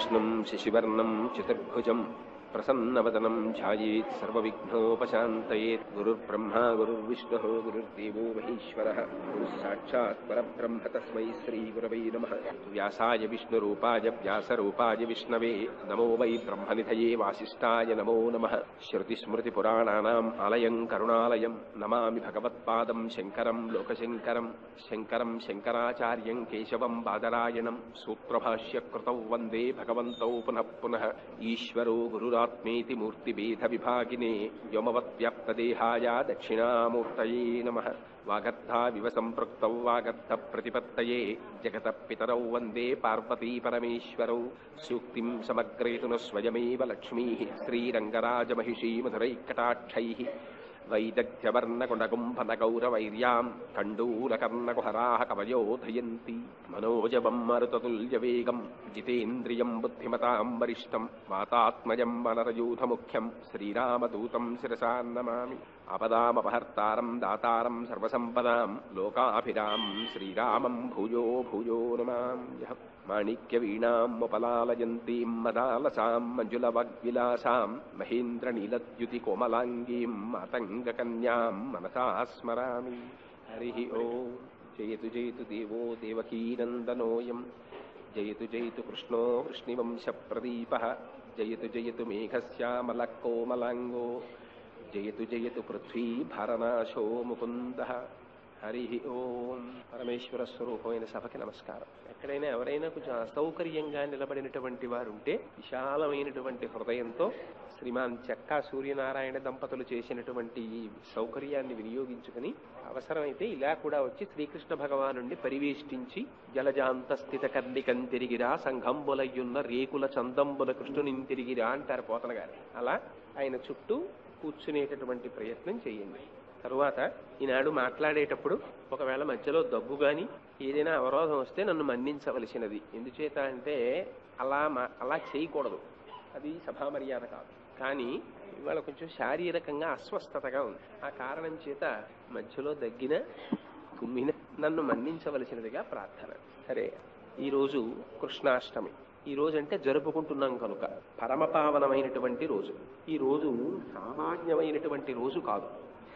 విష్ణుం శశివర్ణం చతుర్భుజం ప్రసన్నవదనం ధ్యాయేత్ సర్వవిఘ్నోపశాంతయేత్ గురుర్బ్రహ్మా గురుర్విష్ణుః గురుర్దేవో మహేశ్వరः గురుः సాక్షాత్ పరబ్రహ్మ తస్మై శ్రీగురవై నమः వ్యాసాయ విష్ణురూపాయ వ్యాసరూపాయ విష్ణవే నమో వై బ్రహ్మనిధయే వాసిష్ఠాయ నమో నమः శృతిస్మృతిపురాణానాम् ఆలయం కరుణాలయం నమామి భగవత్పాదం శంకరం లోకశంకరం శంకరం శంకరాచార్యం కేశవం బాదరాయణం సూత్రభాష్యకృతౌ వందే భగవంతౌ పునః పునః ఈశ్వరో గురురాత్మేతి మూర్తిభేద విభాగినే వ్యోమవత్వ్యాప్తదేహాయ దక్షిణామూర్తయే నమ వాగర్థావివ సంపృక్తౌ వాగర్థ ప్రతిపత్తయే జగత పితరౌ వందే పార్వతీ పరమేశ్వరౌ సూక్తిం సమగ్రేతున స్వయమేవ లక్ష్మీ శ్రీరంగరాజమహిషీ మధురైకటాక్షై వైదగ్ధ్యవర్ణకుణగుంభనగౌరవైర్యాం కండూలకర్ణకుహరాः కవయోధయంతి మనోజవం మరుతతుల్యవేగం జితేంద్రియం బుద్ధిమతాం వరిష్టం వాతాత్మజం వనరయూథముఖ్యం శ్రీరామదూతం శిరసాన్నమామి ఆపదామపహర్తారం దాతారం సర్వసంపదాం లోకాభిరాం శ్రీరామం భూయో భూయో నమామ్యహ మాణిక్యవీణాముపలాలయంతీం మదాలసాం మంజులవగ్విలాసాం మహేంద్రనీలద్యుతికోమలాంగీం మాతంగకన్యాం మనసా స్మరామి హరి ఓం జయతు జయతు దేవో దేవకీనందనోయం జయతు జయతు కృష్ణో వృష్ణివంశప్రదీప జయతు జయతు మేఘశ్యామలకోమలాంగో జయతు జయతు పృథ్వీ భరనాశో ముకుంద హరి ఓం పరమేశ్వర స్వరూపమైన సభకి నమస్కారం ఎక్కడైనా ఎవరైనా కొంచెం అసౌకర్యంగా నిలబడినటువంటి వారు ఉంటే విశాలమైనటువంటి హృదయంతో శ్రీమాన్ చెక్కా సూర్యనారాయణ దంపతులు చేసినటువంటి ఈ సౌకర్యాన్ని వినియోగించుకుని అవసరమైతే ఇలా కూడా వచ్చి శ్రీకృష్ణ భగవానుణ్ణి పరివేష్టించి జలజాంత స్థిత కర్ణికం తిరిగిరా సంఘంబులయ్యున్న రేకుల చందంబుల కృష్ణుని తిరిగిరా అంటారు పోతన గారు అలా ఆయన చుట్టూ కూర్చునేటటువంటి ప్రయత్నం చేయండి తరువాత ఈనాడు మాట్లాడేటప్పుడు ఒకవేళ మధ్యలో దగ్గు గాని ఏదైనా అవరోధం వస్తే నన్ను మన్నించవలసినది ఎందుచేత అంటే అలా మా- అలా చేయకూడదు అది సభా మర్యాద కాదు కానీ ఇవాళ కొంచెం శారీరకంగా అస్వస్థతగా ఉంది ఆ కారణం చేత మధ్యలో దగ్గిన తుమ్మిన నన్ను మన్నించవలసినదిగా ప్రార్థన సరే ఈరోజు కృష్ణాష్టమి ఈ రోజు అంటే జరుపుకుంటున్నాం కనుక పరమపావనమైనటువంటి రోజు ఈ రోజు సామాన్యమైనటువంటి రోజు కాదు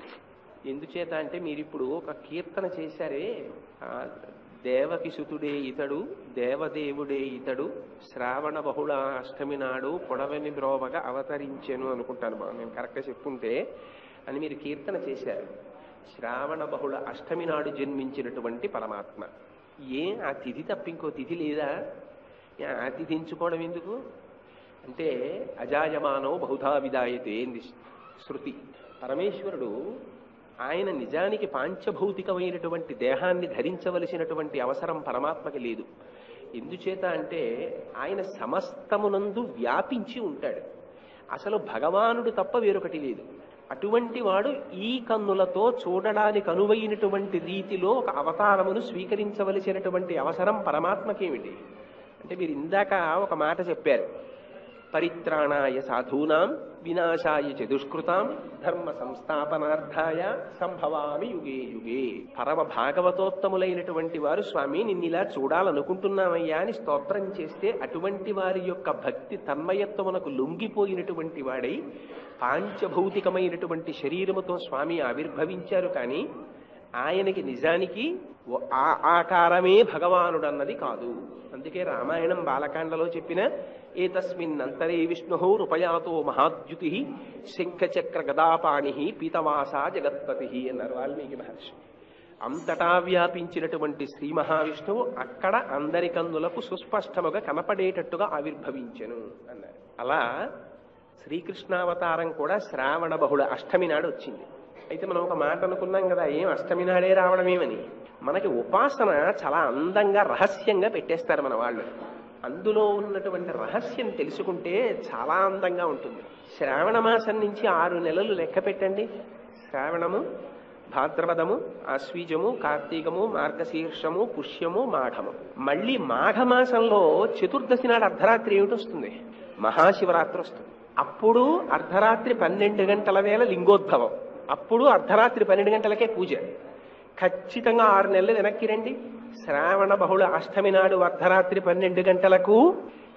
ఎందుచేత అంటే మీరిప్పుడు ఒక కీర్తన చేశారే ఆ, దేవకి సుతుడే ఇతడు దేవదేవుడే ఇతడు శ్రావణ బహుళ అష్టమి నాడు పొడవని బ్రోవగా అవతరించెను అనుకుంటాను బా- నేను కరెక్ట్గా చెప్పుంటే అని మీరు కీర్తన చేశారు శ్రావణ బహుళ అష్టమి నాడు జన్మించినటువంటి పరమాత్మ ఏ ఆ తిథి తప్ప ఇంకో తిథి లేదా ఏ, ఆ తిథి ఎంచుకోవడం ఎందుకు అంటే అజాయమానో బహుధా విదాయతే అంది శృతి పరమేశ్వరుడు ఆయన నిజానికి పాంచభౌతికమైనటువంటి దేహాన్ని ధరించవలసినటువంటి అవసరం పరమాత్మకి లేదు ఎందుచేత అంటే ఆయన సమస్తమునందు వ్యాపించి ఉంటాడు అసలు భగవానుడు తప్ప వేరొకటి లేదు అటువంటి వాడు ఈ కన్నులతో చూడడానికి అనువైనటువంటి రీతిలో ఒక అవతారమును స్వీకరించవలసినటువంటి అవసరం పరమాత్మకేమిటి అంటే మీరు ఇందాక ఒక మాట చెప్పారు పరిత్రాణాయ సాధూనాం వినాశాయ చతుష్కృతాం ధర్మ సంస్థాపనార్థాయ సంభవామి యుగే యుగే పరమ భాగవతోత్తములైనటువంటి వారు స్వామి నిన్నిలా చూడాలనుకుంటున్నామయ్యా అని స్తోత్రం చేస్తే అటువంటి వారి యొక్క భక్తి తన్మయత్వమునకు లొంగిపోయినటువంటి వాడై పాంచభౌతికమైనటువంటి శరీరముతో స్వామి ఆవిర్భవించారు కానీ ఆయనకి నిజానికి ఓ- ఆ ఆకారమే భగవానుడు అన్నది కాదు అందుకే రామాయణం బాలకాండలో చెప్పిన ఏతస్మిన్ అంతరే విష్ణు రూపయాతో మహాద్యుతి శంఖచక్ర గదాపాణి పీతవాస జగత్పతి అన్నారు వాల్మీకి మహర్షి అంతటా వ్యాపించినటువంటి శ్రీ మహావిష్ణువు అక్కడ అందరి కన్నులకు సుస్పష్టముగా కనపడేటట్టుగా ఆవిర్భవించెను అన్నారు అలా శ్రీకృష్ణావతారం కూడా శ్రావణ బహుళ అష్టమి నాడు వచ్చింది అయితే మనం ఒక మాట అనుకున్నాం కదా ఏం అష్టమి నాడే రావడమేమని మనకి ఉపాసన చాలా అందంగా రహస్యంగా పెట్టేస్తారు మన వాళ్ళు అందులో ఉన్నటువంటి రహస్యం తెలుసుకుంటే చాలా అందంగా ఉంటుంది శ్రావణ మాసం నుంచి ఆరు నెలలు లెక్క పెట్టండి శ్రావణము భాద్రపదము ఆశ్వీజము కార్తీకము మార్గశీర్షము పుష్యము మాఘము మళ్ళీ మాఘమాసంలో చతుర్దశి నాడు అర్ధరాత్రి ఏమిటి వస్తుంది మహాశివరాత్రి వస్తుంది అప్పుడు అర్ధరాత్రి పన్నెండు గంటల వేళ లింగోద్భవం అప్పుడు అర్ధరాత్రి పన్నెండు గంటలకే పూజ ఖచ్చితంగా ఆరు నెలలు వెనక్కి రండి శ్రావణ బహుళ అష్టమి నాడు అర్ధరాత్రి పన్నెండు గంటలకు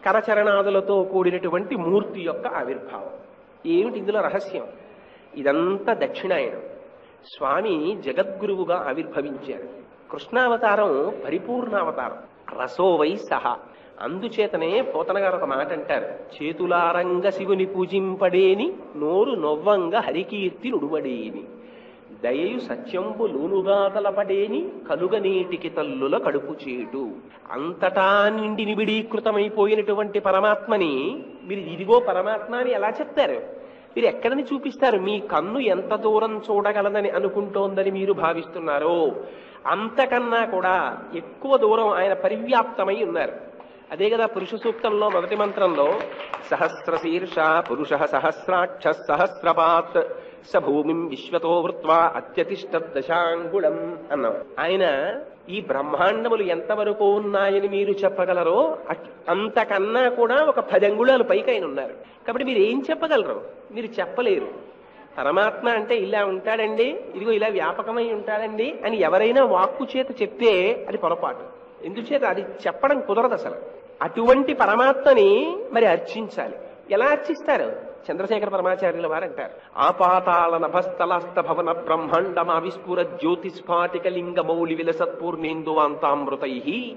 కరచరణాదులతో కూడినటువంటి మూర్తి యొక్క ఆవిర్భావం ఏమిటి ఇందులో రహస్యం ఇదంతా దక్షిణాయనం స్వామి జగద్గురువుగా ఆవిర్భవించారు కృష్ణావతారం పరిపూర్ణావతారం రసోవై సహా అందుచేతనే పోతన గారు ఒక మాట అంటారు చేతులారంగ శివుని పూజింపడేని నోరు నొవ్వంగ హరికీర్తి నుడువడేని దయయు సత్యంబు లూనుగా తలపడేని కలుగనీటికి తల్లుల కడుపు చేటు అంతటా నిండి నిబిడీకృతమైపోయినటువంటి పరమాత్మని మీరు ఇదిగో పరమాత్మ అని ఎలా చెప్తారు మీరు ఎక్కడని చూపిస్తారు మీ కన్ను ఎంత దూరం చూడగలదని అనుకుంటోందని మీరు భావిస్తున్నారో అంతకన్నా కూడా ఎక్కువ దూరం ఆయన పరివ్యాప్తమై ఉన్నారు అదే కదా పురుష సూక్తంలో మొదటి మంత్రంలో సహస్ర శీర్ష పురుష సహస్రాక్ష సహస్రపాత్ స భూమిం విశ్వతో వృత్వా అత్యతిష్ట దశాంగుళం అన్నాం ఆయన ఈ బ్రహ్మాండములు ఎంతవరకు ఉన్నాయని మీరు చెప్పగలరో అట్- అంతకన్నా కూడా ఒక పది అంగుళాలు పైకి ఆయన ఉన్నారు కాబట్టి మీరు ఏం చెప్పగలరు మీరు చెప్పలేరు పరమాత్మ అంటే ఇలా ఉంటాడండి ఇదిగో ఇలా వ్యాపకమై ఉంటాడండి అని ఎవరైనా వాక్కు చేత చెప్తే అది పొరపాటు ఎందుచేత అది చెప్పడం కుదరదు అసలు అటువంటి పరమాత్మని మరి అర్చించాలి ఎలా అర్చిస్తారు చంద్రశేఖర పరమాచార్యుల వారు అంటారు ఆపాతాళ నభస్థలస్థ భవన బ్రహ్మాండమా విస్ఫుర జ్యోతిస్ఫాటిక లింగ మౌలి విలసత్పూర్ణేందువాంతామృతై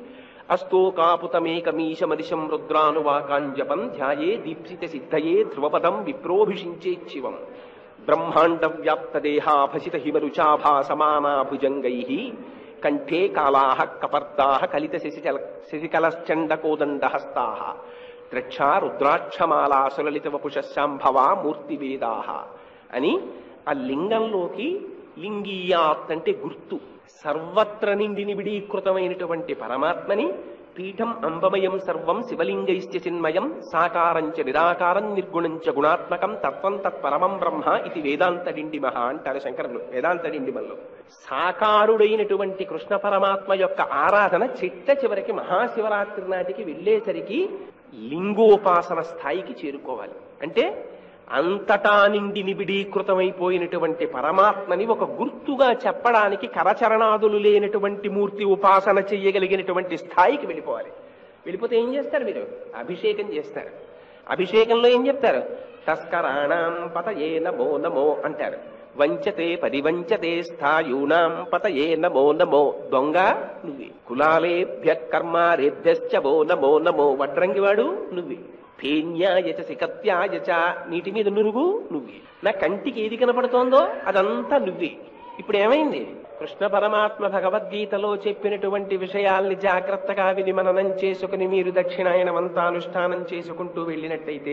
అస్తోకాపుతమేకమీశమదిశం రుద్రానువాకాంజపం ధ్యాయే దీప్సిత సిద్ధయే ధ్రువపదం విప్రోభిషించే శివం బ్రహ్మాండ వ్యాప్త దేహాభసిత హిమరుచాభా సమానా భుజంగై కంఠే కాళా కపర్దా కలిత శశిచల శశికలశ్చండ హస్తా ద్రక్షా రుద్రాక్షమాలా సులలిత వపుష శాంభవా మూర్తివేదా అని ఆ లింగంలోకి లింగీయాత్ అంటే గుర్తు సర్వత్ర నిండి నిబిడీకృతమైనటువంటి పరమాత్మని పీఠం అంబమయం సర్వం శివలింగైశ్చ చిన్మయం సాకారంచ నిరాకారం నిర్గుణంచ గుణాత్మకం తత్వం తత్పరమం బ్రహ్మ ఇది వేదాంత డిండిమహ అంటారు శంకరులు వేదాంత డిండిమల్లో సాకారుడైనటువంటి కృష్ణ పరమాత్మ యొక్క ఆరాధన చిట్ట చివరికి మహాశివరాత్రి నాటికి వెళ్ళేసరికి లింగోపాసన స్థాయికి చేరుకోవాలి అంటే అంతటా నిండి నిబిడీకృతమైపోయినటువంటి పరమాత్మని ఒక గుర్తుగా చెప్పడానికి కరచరణాదులు లేనటువంటి మూర్తి ఉపాసన చెయ్యగలిగినటువంటి స్థాయికి వెళ్ళిపోవాలి వెళ్ళిపోతే ఏం చేస్తారు మీరు అభిషేకం చేస్తారు అభిషేకంలో ఏం చెప్తారు తస్కరాణం పతయే నమో నమో అంటారు వంచతే పరివంచతే స్థాయూనాం పతయే నమో నమో దొంగ నువ్వే కులాలేభ్య కర్మారేభ్యశ్చ వో నమో నమో వడ్రంగివాడు నువ్వే ఫేన్యాయచ సికత్యాయచ నీటి మీద నురుగు నువ్వే నా కంటికి ఏది కనపడుతోందో అదంతా నువ్వే ఇప్పుడు ఏమైంది కృష్ణ పరమాత్మ భగవద్గీతలో చెప్పినటువంటి విషయాల్ని జాగ్రత్తగా విని మననం చేసుకుని మీరు దక్షిణాయనమంతా అనుష్ఠానం చేసుకుంటూ వెళ్ళినట్టయితే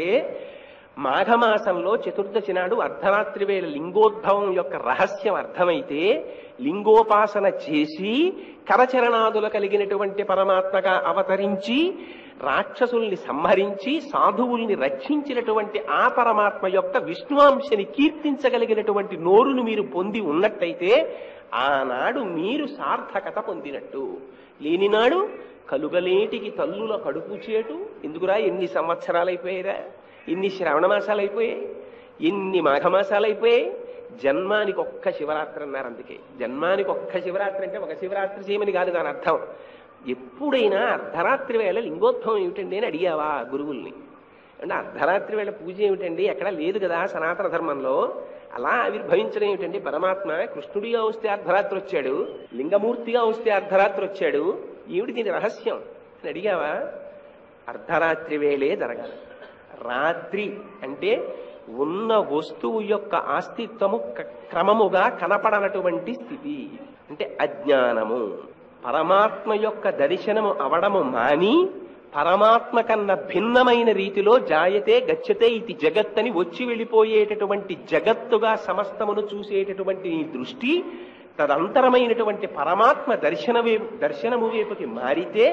మాఘమాసంలో చతుర్దశి నాడు అర్ధరాత్రి వేళ లింగోద్భవం యొక్క రహస్యం అర్థమైతే లింగోపాసన చేసి కరచరణాదులు కలిగినటువంటి పరమాత్మగా అవతరించి రాక్షసుల్ని సంహరించి సాధువుల్ని రక్షించినటువంటి ఆ పరమాత్మ యొక్క విష్ణువాంశని కీర్తించగలిగినటువంటి నోరును మీరు పొంది ఉన్నట్టయితే ఆనాడు మీరు సార్థకత పొందినట్టు లేనినాడు కలుగలేటికి తల్లుల కడుపు చేటు ఎందుకురా ఎన్ని సంవత్సరాలు అయిపోయారా ఎన్ని శ్రావణ మాసాలు అయిపోయాయి ఎన్ని మాఘమాసాలు అయిపోయాయి జన్మానికి ఒక్క శివరాత్రి అన్నారు అందుకే జన్మానికి ఒక్క శివరాత్రి అంటే ఒక శివరాత్రి చేయమని కాదు దాని అర్థం ఎప్పుడైనా అర్ధరాత్రి వేళ లింగోద్భవం ఏమిటండి అని అడిగావా గురువుల్ని అంటే అర్ధరాత్రి వేళ పూజ ఏమిటండి ఎక్కడ లేదు కదా సనాతన ధర్మంలో అలా ఆవిర్భవించడం ఏమిటండి పరమాత్మ కృష్ణుడిగా వస్తే అర్ధరాత్రి వచ్చాడు లింగమూర్తిగా వస్తే అర్ధరాత్రి వచ్చాడు ఏమిటి దీని రహస్యం అని అడిగావా అర్ధరాత్రి వేళే జరగాలి రాత్రి అంటే ఉన్న వస్తువు యొక్క ఆస్తిత్వము క- క్రమముగా కనపడనటువంటి స్థితి అంటే అజ్ఞానము పరమాత్మ యొక్క దర్శనము అవడము మాని పరమాత్మ కన్నా భిన్నమైన రీతిలో జాయతే గచ్చతే ఇది జగత్ అని వచ్చి వెళ్ళిపోయేటటువంటి జగత్తుగా సమస్తమును చూసేటటువంటి నీ దృష్టి తదంతరమైనటువంటి పరమాత్మ దర్శన వైపు దర్శనము వైపుకి మారితే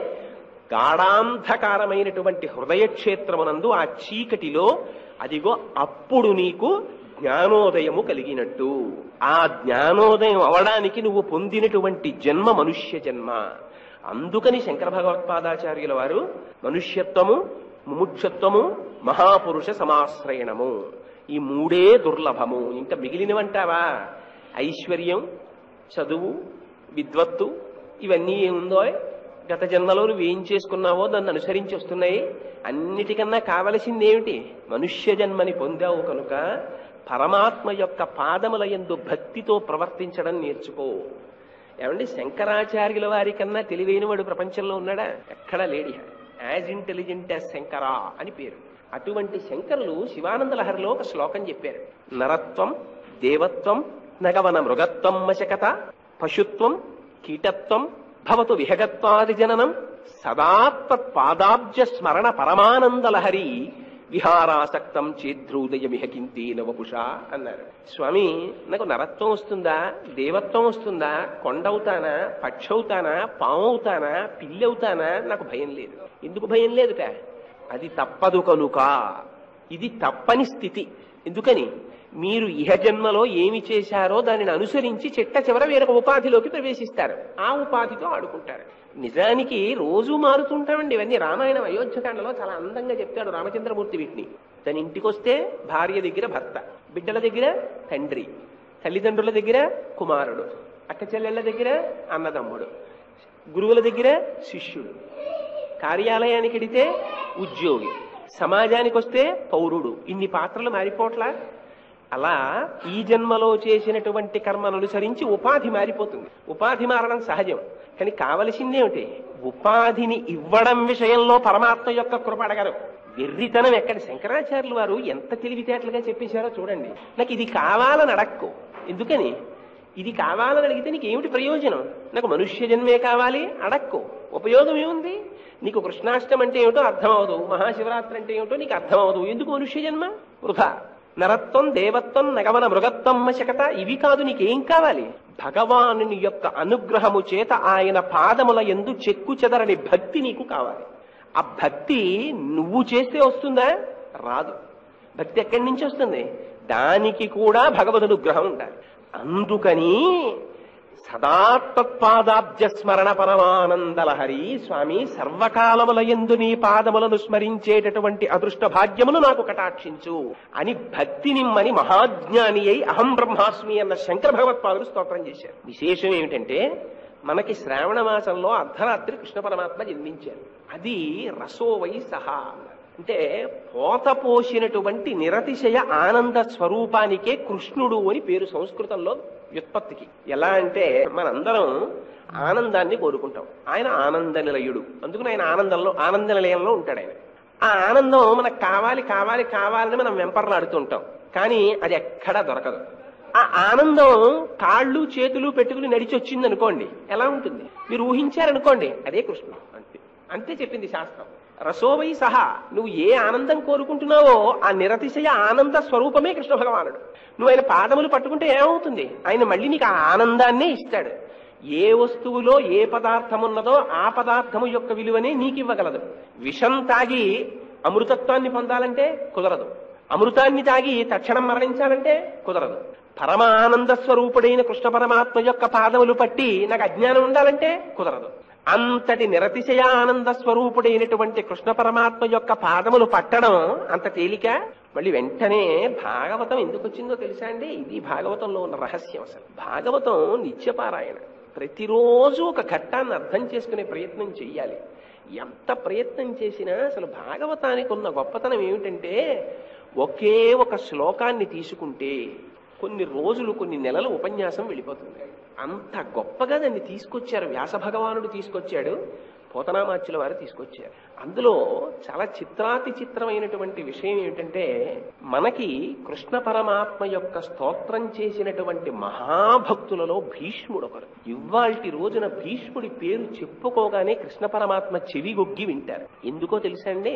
గాఢాంధకారమైనటువంటి హృదయ క్షేత్రమునందు ఆ చీకటిలో అదిగో అప్పుడు నీకు జ్ఞానోదయము కలిగినట్టు ఆ జ్ఞానోదయం అవడానికి నువ్వు పొందినటువంటి జన్మ మనుష్య జన్మ అందుకని శంకర భగవత్పాదాచార్యుల వారు మనుష్యత్వము ముముక్షత్వము మహాపురుష సమాశ్రయణము ఈ మూడే దుర్లభము ఇంకా మిగిలినవంటావా ఐశ్వర్యం చదువు విద్వత్తు ఇవన్నీ ఏముందో గత జన్మలో నువ్వు ఏం చేసుకున్నావో దాన్ని అనుసరించి వస్తున్నాయి అన్నిటికన్నా కావలసింది ఏమిటి మనుష్య జన్మని పొందావు కనుక పరమాత్మ యొక్క పాదముల యందు భక్తితో ప్రవర్తించడం నేర్చుకో ఏమండి శంకరాచార్యుల వారి కన్నా తెలివైన వాడు ప్రపంచంలో ఉన్నాడా ఎక్కడా లేడి యాజ్ ఇంటెలిజెంట్ యాజ్ శంకరా అని పేరు అటువంటి శంకరులు శివానంద లహరిలో ఒక శ్లోకం చెప్పారు నరత్వం దేవత్వం నగవన మృగత్వం మశకత పశుత్వం కీటత్వం భవతు విహగత్వాది జననం సదాత్పాదాబ్జ స్మరణ పరమానందలహరి విహారాసక్తం చేద్రూదయమిహ కింతేన వపుష అన్నారు స్వామి నాకు నరత్వం వస్తుందా దేవత్వం వస్తుందా కొండవుతానా పక్షవుతానా పామవుతానా పిల్లవుతానా నాకు భయం లేదు ఎందుకు భయం లేదుట అది తప్పదు కనుక ఇది తప్పని స్థితి ఎందుకని మీరు ఇహ జన్మలో ఏమి చేశారో దానిని అనుసరించి చిట్ట చివర వేరొక ఉపాధిలోకి ప్రవేశిస్తారు ఆ ఉపాధితో ఆడుకుంటారు నిజానికి రోజు మారుతుంటామండి ఇవన్నీ రామాయణం అయోధ్యకాండలో చాలా అందంగా చెప్తాడు రామచంద్రమూర్తి వీటిని తన ఇంటికి వస్తే భార్య దగ్గర భర్త బిడ్డల దగ్గర తండ్రి తల్లిదండ్రుల దగ్గర కుమారుడు అక్క చెల్లెళ్ళ దగ్గర అన్నదమ్ముడు గురువుల దగ్గర శిష్యుడు కార్యాలయానికి వెడితే ఉద్యోగి సమాజానికి వస్తే పౌరుడు ఇన్ని పాత్రలు మారిపోట్లా అలా ఈ జన్మలో చేసినటువంటి కర్మను అనుసరించి ఉపాధి మారిపోతుంది ఉపాధి మారడం సహజం కానీ కావలసిందేమిటి ఉపాధిని ఇవ్వడం విషయంలో పరమాత్మ యొక్క కృప అడగరు వెర్రితనం ఎక్కడ శంకరాచార్యులు వారు ఎంత తెలివితేటలుగా చెప్పేశారో చూడండి నాకు ఇది కావాలని అడక్కు ఎందుకని ఇది కావాలని అడిగితే నీకు ఏమిటి ప్రయోజనం నాకు మనుష్య జన్మే కావాలి అడక్కు ఉపయోగం ఏముంది నీకు కృష్ణాష్టం అంటే ఏమిటో అర్థమవదు మహాశివరాత్రి అంటే ఏమిటో నీకు అర్థమవదు ఎందుకు మనుష్య జన్మ వృధా నరత్వం దేవత్వం నగవన మృగత్వం మశకత ఇవి కాదు నీకేం కావాలి భగవానుని యొక్క అనుగ్రహము చేత ఆయన పాదముల ఎందు చెక్కు చెదరని భక్తి నీకు కావాలి ఆ భక్తి నువ్వు చేస్తే వస్తుందా రాదు భక్తి ఎక్కడి నుంచి వస్తుంది దానికి కూడా భగవద్ అనుగ్రహం ఉండాలి అందుకని సదాత్పాదాబ్జ స్మరణ పరమానందలహరి స్వామి సర్వకాలముల ఎందు నీ పాదములను స్మరించేటటువంటి అదృష్ట భాగ్యమును నాకు కటాక్షించు అని భక్తి నిమ్మని మహాజ్ఞాని అయి అహం బ్రహ్మాస్మి అన్న శంకర భగవత్పాదులు స్తోత్రం చేశారు విశేషం ఏమిటంటే మనకి శ్రావణ మాసంలో అర్ధరాత్రి కృష్ణ పరమాత్మ జన్మించారు అది రసోవై సహా అన్నారు అంటే పోత పోసినటువంటి నిరతిశయ ఆనంద స్వరూపానికే కృష్ణుడు అని పేరు సంస్కృతంలో వ్యుత్పత్తికి ఎలా అంటే మనందరం ఆనందాన్ని కోరుకుంటాం ఆయన ఆనంద నిలయుడు అందుకని ఆయన ఆనందంలో ఆనంద నిలయంలో ఉంటాడు ఆయన ఆ ఆనందం మనకు కావాలి కావాలి కావాలని మనం వెంపర్లాడుతూ ఉంటాం కానీ అది ఎక్కడా దొరకదు ఆ ఆనందం కాళ్ళు చేతులు పెట్టుకుని నడిచి వచ్చింది అనుకోండి ఎలా ఉంటుంది మీరు ఊహించారనుకోండి అదే కృష్ణుడు అంతే అంతే చెప్పింది శాస్త్రం రసోవై సహా నువ్వు ఏ ఆనందం కోరుకుంటున్నావో ఆ నిరతిశయ ఆనంద స్వరూపమే కృష్ణ భగవానుడు నువ్వు ఆయన పాదములు పట్టుకుంటే ఏమవుతుంది ఆయన మళ్ళీ నీకు ఆ ఆనందాన్నే ఇస్తాడు ఏ వస్తువులో ఏ పదార్థం ఉన్నదో ఆ పదార్థము యొక్క విలువనే నీకు ఇవ్వగలదు విషం తాగి అమృతత్వాన్ని పొందాలంటే కుదరదు అమృతాన్ని తాగి తక్షణం మరణించాలంటే కుదరదు పరమానంద స్వరూపుడైన కృష్ణ పరమాత్మ యొక్క పాదములు పట్టి నాకు అజ్ఞానం ఉండాలంటే కుదరదు అంతటి నిరతిశయ ఆనంద స్వరూపుడైనటువంటి కృష్ణ పరమాత్మ యొక్క పాదములు పట్టడం అంత తేలిక మళ్ళీ వెంటనే భాగవతం ఎందుకు వచ్చిందో తెలుసా అండి ఇది భాగవతంలో ఉన్న రహస్యం అసలు భాగవతం నిత్యపారాయణ ప్రతిరోజు ఒక ఘట్టాన్ని అర్థం చేసుకునే ప్రయత్నం చెయ్యాలి ఎంత ప్రయత్నం చేసినా అసలు భాగవతానికి ఉన్న గొప్పతనం ఏమిటంటే ఒకే ఒక శ్లోకాన్ని తీసుకుంటే కొన్ని రోజులు కొన్ని నెలలు ఉపన్యాసం వెళ్ళిపోతుంది అంత గొప్పగా దాన్ని తీసుకొచ్చారు వ్యాస భగవానుడు తీసుకొచ్చాడు పోతనామాచ్యుల వారు తీసుకొచ్చారు అందులో చాలా చిత్రాతి చిత్రమైనటువంటి విషయం ఏమిటంటే మనకి కృష్ణ పరమాత్మ యొక్క స్తోత్రం చేసినటువంటి మహాభక్తులలో భీష్ముడు ఒకరు ఇవాల్టి రోజున భీష్ముడి పేరు చెప్పుకోగానే కృష్ణ పరమాత్మ చెవిగొగ్గి వింటారు ఎందుకో తెలుసా అండి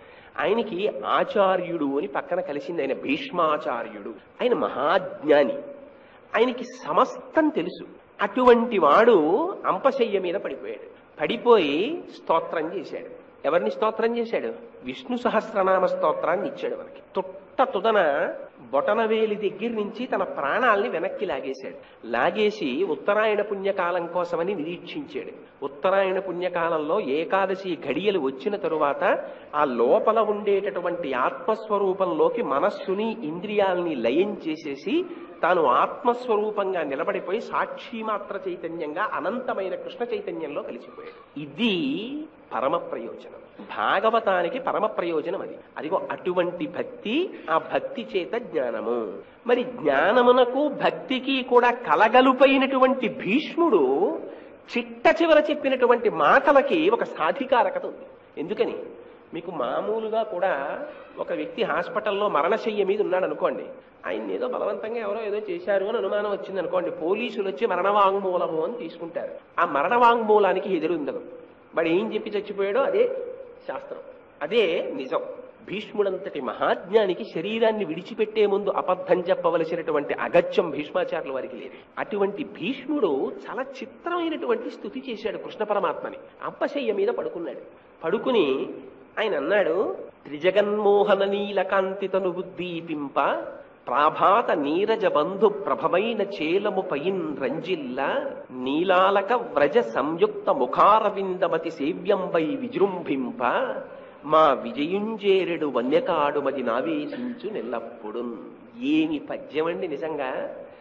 ఆయనకి ఆచార్యుడు అని పక్కన కలిసింది ఆయన భీష్మాచార్యుడు ఆయన మహాజ్ఞాని ఆయనకి సమస్తం తెలుసు అటువంటి వాడు అంపశయ్య మీద పడిపోయాడు పడిపోయి స్తోత్రం చేశాడు ఎవరిని స్తోత్రం చేశాడు విష్ణు సహస్రనామ స్తోత్రాన్ని ఇచ్చాడు మనకి తొట్ట తుదన బొటనవేలి దగ్గర నుంచి తన ప్రాణాల్ని వెనక్కి లాగేశాడు లాగేసి ఉత్తరాయణ పుణ్యకాలం కోసమని నిరీక్షించాడు ఉత్తరాయణ పుణ్యకాలంలో ఏకాదశి ఘడియలు వచ్చిన తరువాత ఆ లోపల ఉండేటటువంటి ఆత్మస్వరూపంలోకి మనస్సుని ఇంద్రియాల్ని లయం చేసేసి తాను ఆత్మస్వరూపంగా నిలబడిపోయి సాక్షి మాత్ర చైతన్యంగా అనంతమైన కృష్ణ చైతన్యంలో కలిసిపోయాడు ఇది పరమ ప్రయోజనం భాగవతానికి పరమ ప్రయోజనం అది అదిగో అటువంటి భక్తి ఆ భక్తి చేత జ్ఞానము మరి జ్ఞానమునకు భక్తికి కూడా కలగలుపైనటువంటి భీష్ముడు చిట్ట చివర చెప్పినటువంటి మాటలకి ఒక సాధికారకత ఉంది ఎందుకని మీకు మామూలుగా కూడా ఒక వ్యక్తి హాస్పిటల్లో మరణశయ్య మీద ఉన్నాడు అనుకోండి ఆయన ఏదో బలవంతంగా ఎవరో ఏదో చేశారు అని అనుమానం వచ్చింది అనుకోండి పోలీసులు వచ్చి మరణ వాంగ్మూలము అని తీసుకుంటారు ఆ మరణ వాంగ్మూలానికి ఎదురు ఉండదు వాడు ఏం చెప్పి చచ్చిపోయాడో అదే శాస్త్రం అదే నిజం భీష్ముడంతటి మహాజ్ఞానికి శరీరాన్ని విడిచిపెట్టే ముందు అబద్ధం చెప్పవలసినటువంటి అగత్యం భీష్మాచార్యుల వారికి లేదు అటువంటి భీష్ముడు చాలా చిత్రమైనటువంటి స్థుతి చేశాడు కృష్ణ పరమాత్మని అంపశయ్య మీద పడుకున్నాడు పడుకుని ఆయన అన్నాడు త్రిజగన్మోహన నీలకాంతితను ఉద్దీపింప ప్రాభాత నీరజ బంధు ప్రభమైన చేలము పయిన్ రంజిల్ల నీలాలక వ్రజ సంయుక్త ముఖారవిందమతి సేవ్యంబై విజృంభింప మా విజయుంజేరెడు వన్యకాడుమది నావేశించు నెల్లప్పుడు ఏమి పద్యమండి నిజంగా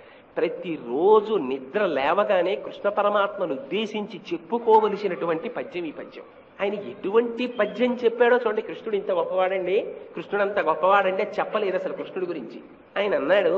ప్రతిరోజు నిద్ర లేవగానే కృష్ణ పరమాత్మను ఉద్దేశించి చెప్పుకోవలసినటువంటి పద్యం ఈ పద్యం ఆయన ఎటువంటి పద్యం చెప్పాడో చూడండి కృష్ణుడు ఇంత గొప్పవాడండి కృష్ణుడు అంత గొప్పవాడండి అది చెప్పలేదు అసలు కృష్ణుడి గురించి ఆయన అన్నాడు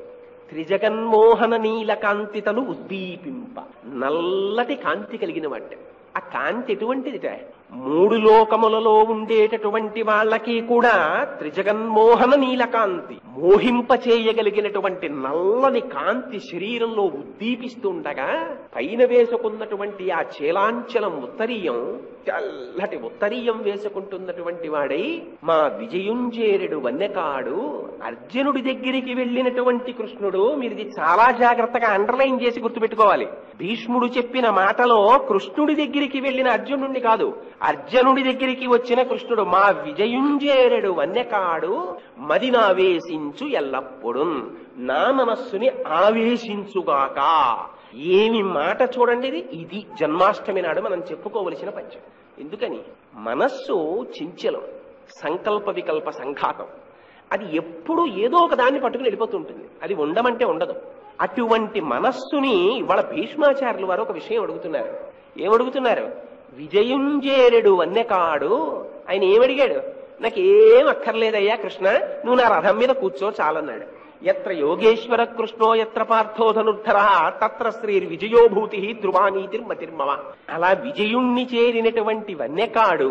త్రిజగన్మోహన నీల కాంతితను ఉద్దీపింప నల్లటి కాంతి కలిగిన వాడు ఆ కాంతి ఎటువంటిదిట మూడు లోకములలో ఉండేటటువంటి వాళ్ళకి కూడా త్రిజగన్మోహన నీలకాంతి మోహింప చేయగలిగినటువంటి నల్లని కాంతి శరీరంలో ఉద్దీపిస్తుండగా పైన వేసుకున్నటువంటి ఆ చేలాంచలం ఉత్తరీయం తెల్లటి ఉత్తరీయం వేసుకుంటున్నటువంటి వాడై మా విజయుంజేరుడు వన్యకాడు అర్జునుడి దగ్గరికి వెళ్ళినటువంటి కృష్ణుడు మీరు ఇది చాలా జాగ్రత్తగా అండర్లైన్ చేసి గుర్తుపెట్టుకోవాలి భీష్ముడు చెప్పిన మాటలో కృష్ణుడి దగ్గరికి వెళ్ళిన అర్జునుడిని కాదు అర్జునుడి దగ్గరికి వచ్చిన కృష్ణుడు మా విజయుంజేరుడు వన్యకాడు మదినావేశించు ఎల్లప్పుడు నా మనస్సుని ఆవేశించుగాక ఏమి మాట చూడండి ఇది ఇది జన్మాష్టమి నాడు మనం చెప్పుకోవలసిన పంచం ఎందుకని మనస్సు చించలం సంకల్ప వికల్ప సంఘాతం అది ఎప్పుడూ ఏదో ఒక దాన్ని పట్టుకుని వెళ్ళిపోతుంటుంది అది ఉండమంటే ఉండదు అటువంటి మనస్సుని ఇవాళ భీష్మాచార్యులు వారు ఒక విషయం అడుగుతున్నారు ఏమడుగుతున్నారు విజయుంజేరుడు వన్యకాడు ఆయన ఏమడిగాడు నాకేం అక్కర్లేదయ్యా కృష్ణ నువ్వు నా రథం మీద కూర్చో చాలన్నాడు ఎత్ర యోగేశ్వర కృష్ణో ఎత్ర పార్థో ధనుర్ధర తత్ర శ్రీ విజయోభూతి ధ్రువానీతిర్మతిర్మవ అలా విజయుణ్ణి చేరినటువంటి వన్యకాడు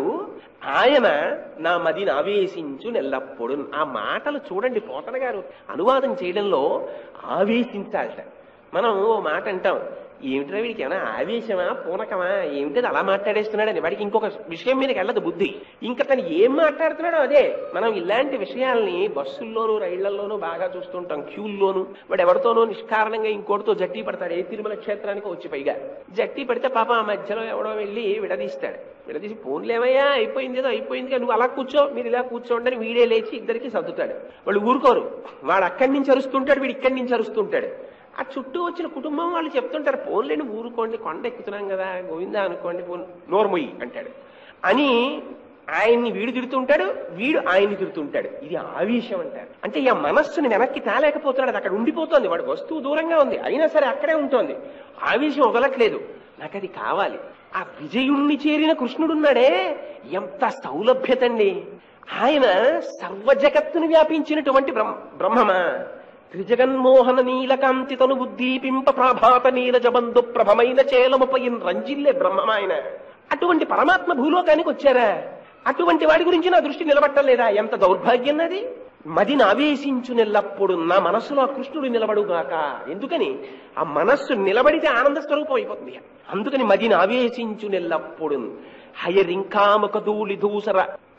ఆయన నా మదిని ఆవేశించు నెల్లప్పుడు ఆ మాటలు చూడండి పోతన గారు అనువాదం చేయడంలో ఆవేశించాలట మనం ఓ మాట అంటాం ఏమిట్రా వీడికి ఏమైనా ఆవేశమా పూనకమా ఏమిటది అలా మాట్లాడేస్తున్నాడని వాడికి ఇంకొక విషయం మీదకి వెళ్ళదు బుద్ధి ఇంకా తను ఏం మాట్లాడుతున్నాడో అదే మనం ఇలాంటి విషయాల్ని బస్సుల్లోనూ రైళ్లలోనూ బాగా చూస్తుంటాం క్యూల్లోనూ వాడు ఎవరితోనో నిష్కారణంగా ఇంకోటితో జట్టి పడతాడు ఏ తిరుమల క్షేత్రానికి వచ్చి పైగా జట్టి పడితే పాప ఆ మధ్యలో ఎవడో వెళ్ళి విడదీస్తాడు విడదీసి ఫోన్లేమయ్యా అయిపోయింది ఏదో అయిపోయింది కదా నువ్వు అలా కూర్చో మీరు ఇలా కూర్చోండి అని వీడే లేచి ఇద్దరికి సర్దుతాడు వాళ్ళు ఊరుకోరు వాడు అక్కడి నుంచి అరుస్తుంటాడు వీడు ఇక్కడి నుంచి అరుస్తుంటాడు ఆ చుట్టూ వచ్చిన కుటుంబం వాళ్ళు చెప్తుంటారు పోన్లేని ఊరుకోండి కొండ ఎక్కుతున్నాం కదా గోవిందా అనుకోండి పోన్ నోర్మొయ్యి అంటాడు అని ఆయన్ని వీడు తిడుతుంటాడు వీడు ఆయన్ని తిడుతుంటాడు ఇది ఆవేశం అంటారు అంటే ఈ మనస్సుని వెనక్కి తేలేకపోతున్నాడు అది అక్కడ ఉండిపోతోంది వాడు వస్తువు దూరంగా ఉంది అయినా సరే అక్కడే ఉంటుంది ఆవేశం వదలట్లేదు నాకు అది కావాలి ఆ విజయుణ్ణి చేరిన కృష్ణుడున్నాడే ఎంత సౌలభ్యత అండి ఆయన సర్వజగత్తును వ్యాపించినటువంటి బ్రహ్మ బ్రహ్మమా త్రిజగన్మోహన నీలకాంతి తను ఉద్దీపింప ప్రాభాత నీరజబంధు ప్రభమైన చేలముపై రంజిల్లే బ్రహ్మమాయన అటువంటి పరమాత్మ భూలోకానికి వచ్చారా అటువంటి వాడి గురించి నా దృష్టి నిలబట్టలేదా ఎంత దౌర్భాగ్యం అది మదిని ఆవేశించు నెల్లప్పుడు నా మనస్సులో ఆ కృష్ణుడు నిలబడుగాక ఎందుకని ఆ మనస్సు నిలబడితే ఆనంద స్వరూపం అయిపోతుంది అందుకని మదిని ఆవేశించు నెల్లప్పుడు హయరింకాముక ధూళి దూసర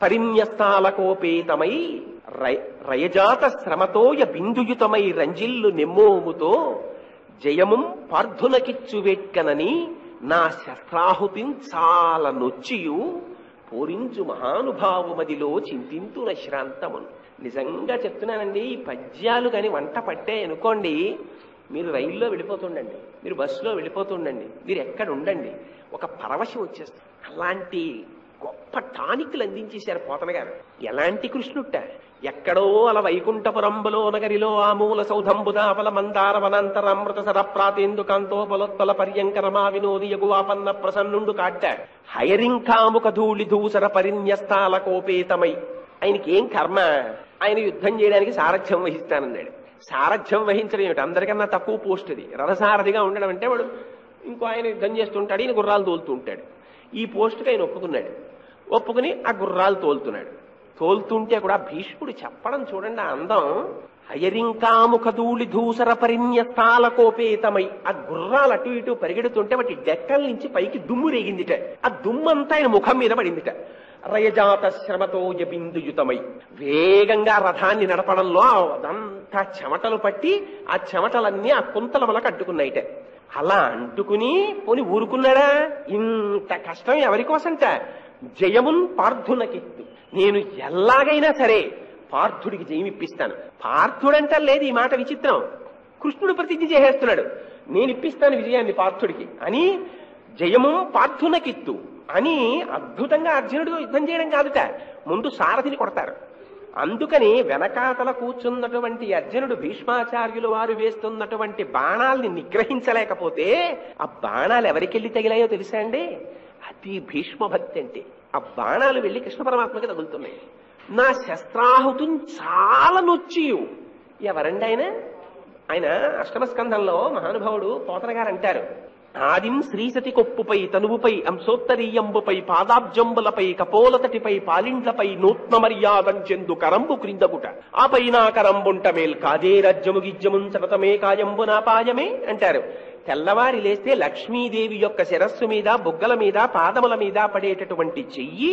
పరిన్యస్తాలకోపేతమై రయ- రయజాత శ్రమతోయ బిందుయుతమై రంజిల్లు నెమ్మోముతో జయముం పార్థునకిచ్చు వెట్కనని నా శస్త్రాహుతిన్ చాలా నొచ్చియు పూరించు మహానుభావుమదిలో చింతింతున శ్రాంతమును నిజంగా చెప్తున్నానండి ఈ పద్యాలు కానీ వంట పట్టే అనుకోండి మీరు రైల్లో వెళ్ళిపోతుండండి మీరు బస్సులో వెళ్ళిపోతుండండి మీరు ఎక్కడ ఉండండి ఒక పరవశం వచ్చేస్తుంది అలాంటి గొప్ప టానిక్లు అందించేశారు పోతన గారు ఎలాంటి కృష్ణుట్ట ఎక్కడో అల వైకుంఠపురంబులో నగరిలో ఆమూల సౌధంబుదాపల మందార వనాంతర అమృత సర ప్రాతేందు కాంతోపలోత్పల పర్యంకరమా వినోది యగువాపన్న ప్రసన్నుండు కాట్ట హయరింకాముక ధూళి ధూసర పరిన్యస్తాల కోపేతమై ఆయనకి ఏం కర్మ ఆయన యుద్ధం చేయడానికి సారథ్యం వహిస్తానన్నాడు సారథ్యం వహించడం ఏమిటి అందరికన్నా తక్కువ పోస్ట్ ఇది రథసారథిగా ఉండడం అంటే వాడు ఇంకో ఆయన యుద్ధం చేస్తుంటాడు ఈయన గుర్రాలు తోలుతూ ఉంటాడు ఈ పోస్టుకి ఆయన ఒప్పుకున్నాడు ఒప్పుకుని ఆ గుర్రాలు తోలుతున్నాడు తోలుతుంటే కూడా భీష్ముడు చెప్పడం చూడండి ఆ అందం అయరింకాముఖధూళి ధూసర పరిణ్యస్తాల కోపేతమై ఆ గుర్రాలు అటు ఇటు పరిగెడుతుంటే వాటి డెక్కల నుంచి పైకి దుమ్ము రేగిందిట ఆ దుమ్మంతా ఆయన ముఖం మీద పడిందిట రయజాత శ్రమతో బిందుయుతమై వేగంగా రథాన్ని నడపడంలో అదంతా చెమటలు పట్టి ఆ చెమటలన్నీ ఆ కుంతల వల్ల అడ్డుకున్నాయిట అలా అంటుకుని పోని ఊరుకున్నాడా ఇంత కష్టం ఎవరి కోసంట జయమున్ పార్థునకిత్తు నేను ఎలాగైనా సరే పార్థుడికి జయం ఇప్పిస్తాను పార్థుడంట లేదు ఈ మాట విచిత్రం కృష్ణుడు ప్రతిజ్ఞ చేసేస్తున్నాడు నేను ఇప్పిస్తాను విజయాన్ని పార్థుడికి అని జయము పార్థునకిత్తు అని అద్భుతంగా అర్జునుడితో యుద్ధం చేయడం కాదుట ముందు సారథిని కొడతారు అందుకని వెనకాతల కూర్చున్నటువంటి అర్జునుడు భీష్మాచార్యులు వారు వేస్తున్నటువంటి బాణాల్ని నిగ్రహించలేకపోతే ఆ బాణాలు ఎవరికెళ్ళి తగిలాయో తెలుసా అండి అది భీష్మ భక్తి అంటే ఆ బాణాలు వెళ్లి కృష్ణ పరమాత్మకి తగులుతున్నాయి నా శస్త్రాహుతం చాలా నొచ్చియు ఎవరండి ఆయన ఆయన అష్టమ స్కంధంలో మహానుభావుడు పోతన గారు అంటారు ఆదిం శ్రీసతి కొప్పుపై తనువుపై అంశోత్తరీయంబుపై పాదాబ్జంబులపై కపోలతటిపై పాలిండ్లపై నూత్న మర్యాదంచెందు కరంబు క్రిందగుట ఆపై నా కరంబుంట మేల్ కాదే రజ్జము గిజ్జమున్ సతతమే కాయంబు నా పాయమే అంటారు తెల్లవారి లేస్తే లక్ష్మీదేవి యొక్క శిరస్సు మీద బుగ్గల మీద పాదముల మీద పడేటటువంటి చెయ్యి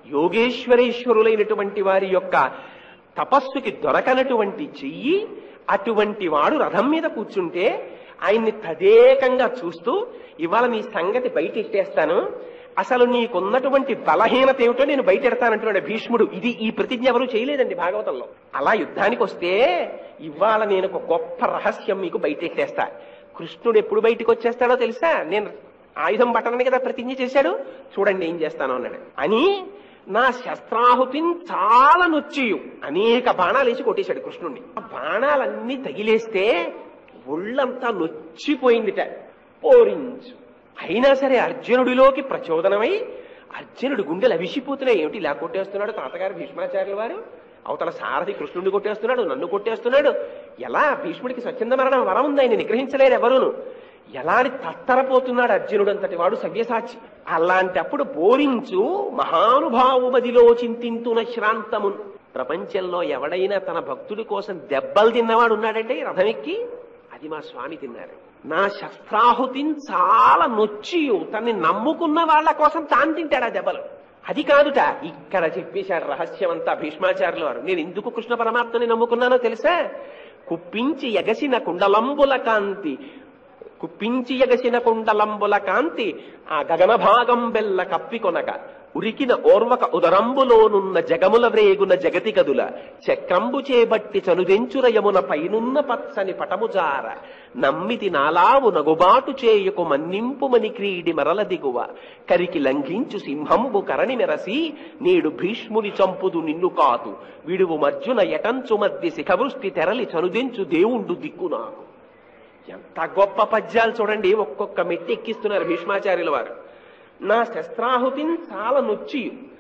యోగేశ్వరేశ్వరులైనటువంటి వారి యొక్క తపస్సుకి దొరకనటువంటి చెయ్యి అటువంటి వాడు రథం మీద కూర్చుంటే ఆయన్ని తదేకంగా చూస్తూ ఇవాళ నీ సంగతి బయట ఎట్టేస్తాను అసలు నీకున్నటువంటి బలహీనత ఏమిటో నేను బయట ఎడతానంటున్నాడు భీష్ముడు ఇది ఈ ప్రతిజ్ఞ ఎవరు చేయలేదండి భాగవతంలో అలా యుద్ధానికి వస్తే ఇవాళ నేను ఒక గొప్ప రహస్యం మీకు బయట ఎట్టేస్తా కృష్ణుడు ఎప్పుడు బయటకు వచ్చేస్తాడో తెలుసా నేను ఆయుధం పట్టడానికి కదా ప్రతిజ్ఞ చేశాడు చూడండి ఏం చేస్తాను అన్నాడు అని నా శస్త్రాహుతిని చాలా నొచ్చియు అనేక బాణాలు వేసి కొట్టేశాడు కృష్ణుడిని ఆ బాణాలన్నీ తగిలేస్తే ఒళ్ళంతా నొచ్చిపోయిందిట పోరించు అయినా సరే అర్జునుడిలోకి ప్రచోదనమై అర్జునుడు గుండెలు అవిసిపోతున్నాయి ఏమిటి ఇలా కొట్టేస్తున్నాడు తాతగారు భీష్మాచార్యుల వారు అవతల సారథి కృష్ణుడిని కొట్టేస్తున్నాడు నన్ను కొట్టేస్తున్నాడు ఎలా భీష్ముడికి స్వచ్ఛంద మరణం వరం ఉంది ఆయన నిగ్రహించలేరు ఎవరును ఎలా అని తత్తరపోతున్నాడు అర్జునుడు అంతటి వాడు సవ్యసాచి అలాంటప్పుడు బోరించు మహానుభావుమదిలో చింతింతున శ్రాంతము ప్రపంచంలో ఎవడైనా తన భక్తుడి కోసం దెబ్బలు తిన్నవాడు ఉన్నాడంటే రథం ఎక్కి అది మా స్వామి తిన్నారు నా శస్త్రాహుతిని చాలా నొచ్చి తన్ని నమ్ముకున్న వాళ్ళ కోసం తాను తింటాడు ఆ దెబ్బలు అది కాదుట ఇక్కడ చెప్పేశాడు రహస్యం అంతా భీష్మాచార్యుల వారు నేను ఎందుకు కృష్ణ పరమాత్మని నమ్ముకున్నానో తెలుసా కుప్పించి ఎగసిన కుండలంబుల కాంతి కుప్పించి ఎగసిన కుండలంబుల కాంతి ఆ గగన భాగం బెల్ల కప్పికొనక ఉరికిన ఓర్వక ఉదరంబులోనున్న జగముల వ్రేగున జగతి గదుల చక్రంబు చేబట్టి చనుదెంచురయమున పైనున్న పచ్చని పటముజార నమ్మితి నాలావు నగుబాటు చేయకు మన్నింపుమని క్రీడి మరల దిగువ కరికి లంఘించు సింహంబు కరణి మెరసి నేడు భీష్ముని చంపుదు నిన్ను కాదు విడువు మర్జున ఎటంచు మధ్య శిఖవృష్టి తెరలి చనుదెంచు దేవుండు దిక్కు నాకు ఎంత గొప్ప పద్యాలు చూడండి ఒక్కొక్క మెట్టి ఎక్కిస్తున్నారు భీష్మాచార్యుల వారు నా శస్త్రాహుతిని చాలా నొచ్చి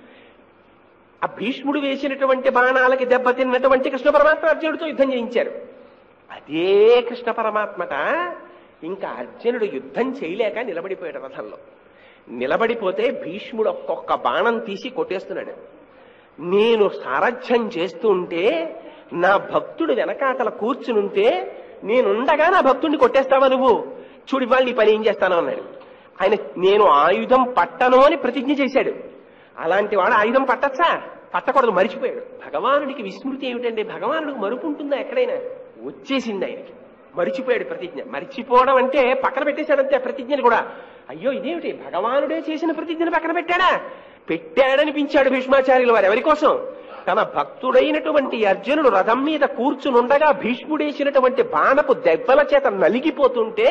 ఆ భీష్ముడు వేసినటువంటి బాణాలకి దెబ్బతిన్నటువంటి కృష్ణ పరమాత్మ అర్జునుడితో యుద్ధం చేయించారు అదే కృష్ణ పరమాత్మట ఇంకా అర్జునుడు యుద్ధం చేయలేక నిలబడిపోయాడు రథంలో నిలబడిపోతే భీష్ముడు ఒక్కొక్క బాణం తీసి కొట్టేస్తున్నాడు నేను సారథ్యం చేస్తూ ఉంటే నా భక్తుడు వెనకాతల కూర్చునుంటే నేనుండగా నా భక్తుడిని కొట్టేస్తావా నువ్వు చూడు ఇవాళ నీ పని ఏం చేస్తాను అన్నాడు ఆయన నేను ఆయుధం పట్టను అని ప్రతిజ్ఞ చేశాడు అలాంటి వాడు ఆయుధం పట్టచ్చా పట్టకూడదు మరిచిపోయాడు భగవానుడికి విస్మృతి ఏమిటండి భగవానుడికి మరుపు ఉంటుందా ఎక్కడైనా వచ్చేసింది ఆయనకి మరిచిపోయాడు ప్రతిజ్ఞ మరిచిపోవడం అంటే పక్కన పెట్టేశాడంతే ఆ ప్రతిజ్ఞని కూడా అయ్యో ఇదేమిటి భగవానుడే చేసిన ప్రతిజ్ఞను పక్కన పెట్టాడా పెట్టాడనిపించాడు భీష్మాచార్యుల వారు ఎవరి కోసం తన భక్తుడైనటువంటి అర్జునుడు రథం మీద కూర్చునుండగా భీష్ముడేసినటువంటి బాణపు దెబ్బల చేత నలిగిపోతుంటే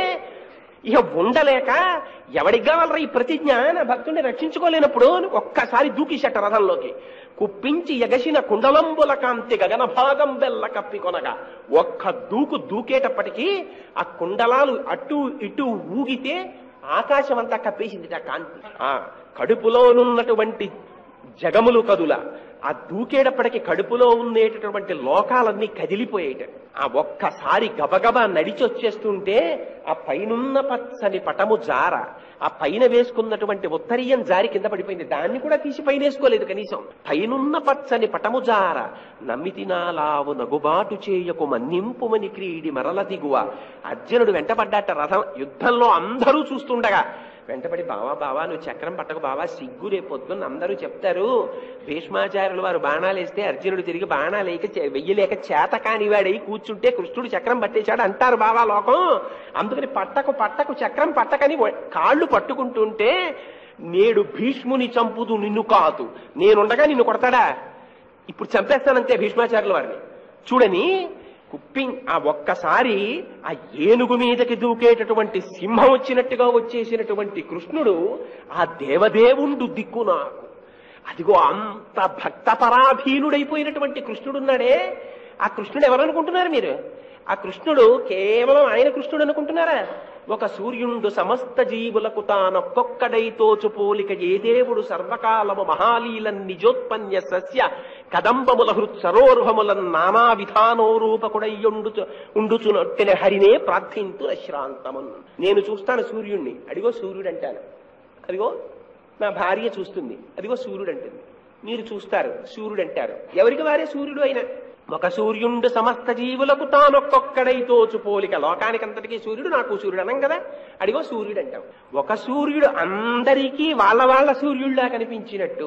ఇక ఉండలేక ఎవడికి కావాలరా ఈ ప్రతిజ్ఞ నా భక్తుడిని రక్షించుకోలేనప్పుడు ఒక్కసారి దూకిషట రథంలోకి కుప్పించి ఎగసిన కుండలంబుల కాంతి గగన భాగం బెల్ల కప్పి కొనగా ఒక్క దూకు దూకేటప్పటికీ ఆ కుండలాలు అటు ఇటు ఊగితే ఆకాశం అంతా కప్పేసింది ఆ కాంతి ఆ కడుపులోనున్నటువంటి జగములు కదుల ఆ దూకేటప్పటికి కడుపులో ఉండేటటువంటి లోకాలన్నీ కదిలిపోయేట ఆ ఒక్కసారి గబగబా నడిచొచ్చేస్తుంటే ఆ పైనున్న పచ్చని పటము జార ఆ పైన వేసుకున్నటువంటి ఉత్తరీయం జారి కింద పడిపోయింది దాన్ని కూడా తీసి పైన వేసుకోలేదు కనీసం పైనున్న పచ్చని పటము జార నమ్మితినాలావు నగుబాటు చేయకు మన్నింపుమని క్రీడి మరల దిగువ అర్జునుడు వెంటపడ్డాట రథం యుద్ధంలో అందరూ చూస్తుండగా వెంటబడి బావా బావా నువ్వు చక్రం పట్టకు బావా సిగ్గు రేపు పొద్దున్న అందరూ చెప్తారు భీష్మాచార్యులు వారు బాణాలు వేస్తే అర్జునుడు తిరిగి బాణాలు వేయక చే- వెయ్యలేక చేత కానివాడై కూర్చుంటే కృష్ణుడు చక్రం పట్టేశాడు అంటారు బావా లోకం అందుకని పట్టకు పట్టకు చక్రం పట్టకని వ- కాళ్ళు పట్టుకుంటుంటే నేడు భీష్ముని చంపుదు నిన్ను కాదు నేనుండగా నిన్ను కొడతాడా ఇప్పుడు చంపేస్తానంతే భీష్మాచార్యుల వారిని చూడని కుప్పి ఆ ఒక్కసారి ఆ ఏనుగు మీదకి దూకేటటువంటి సింహం వచ్చినట్టుగా వచ్చేసినటువంటి కృష్ణుడు ఆ దేవదేవుండు దిక్కు నాకు అదిగో అంత భక్త పరాధీనుడైపోయినటువంటి కృష్ణుడున్నాడే ఆ కృష్ణుడు ఎవరనుకుంటున్నారు మీరు ఆ కృష్ణుడు కేవలం ఆయన కృష్ణుడు అనుకుంటున్నారా ఒక సూర్యుండు సమస్త జీవులకు తానొక్కొక్కడై తోచు పోలిక ఏ దేవుడు సర్వకాలము మహాలీలన్ నిజోత్పన్య సస్య కదంబముల హృత్ సరోరుహములన్ నానా విధానోరూపకుడయ్యుండు ఉండుచునొట్టిన హరినే ప్రార్థింతు అశ్రాంతమున్ నేను చూస్తాను సూర్యుణ్ణి అడిగో సూర్యుడు అంటాను అదిగో నా భార్య చూస్తుంది అదిగో సూర్యుడు అంటుంది మీరు చూస్తారు సూర్యుడు అంటారు ఎవరికి వారే సూర్యుడు అయినా ఒక సూర్యుండు సమస్త జీవులకు తానొక్కొక్కడై తోచు పోలిక లోకానికంతటికీ సూర్యుడు నాకు సూర్యుడు అనం కదా అడిగో సూర్యుడు అంటాం ఒక సూర్యుడు అందరికీ వాళ్ళ వాళ్ళ సూర్యుడిలా కనిపించినట్టు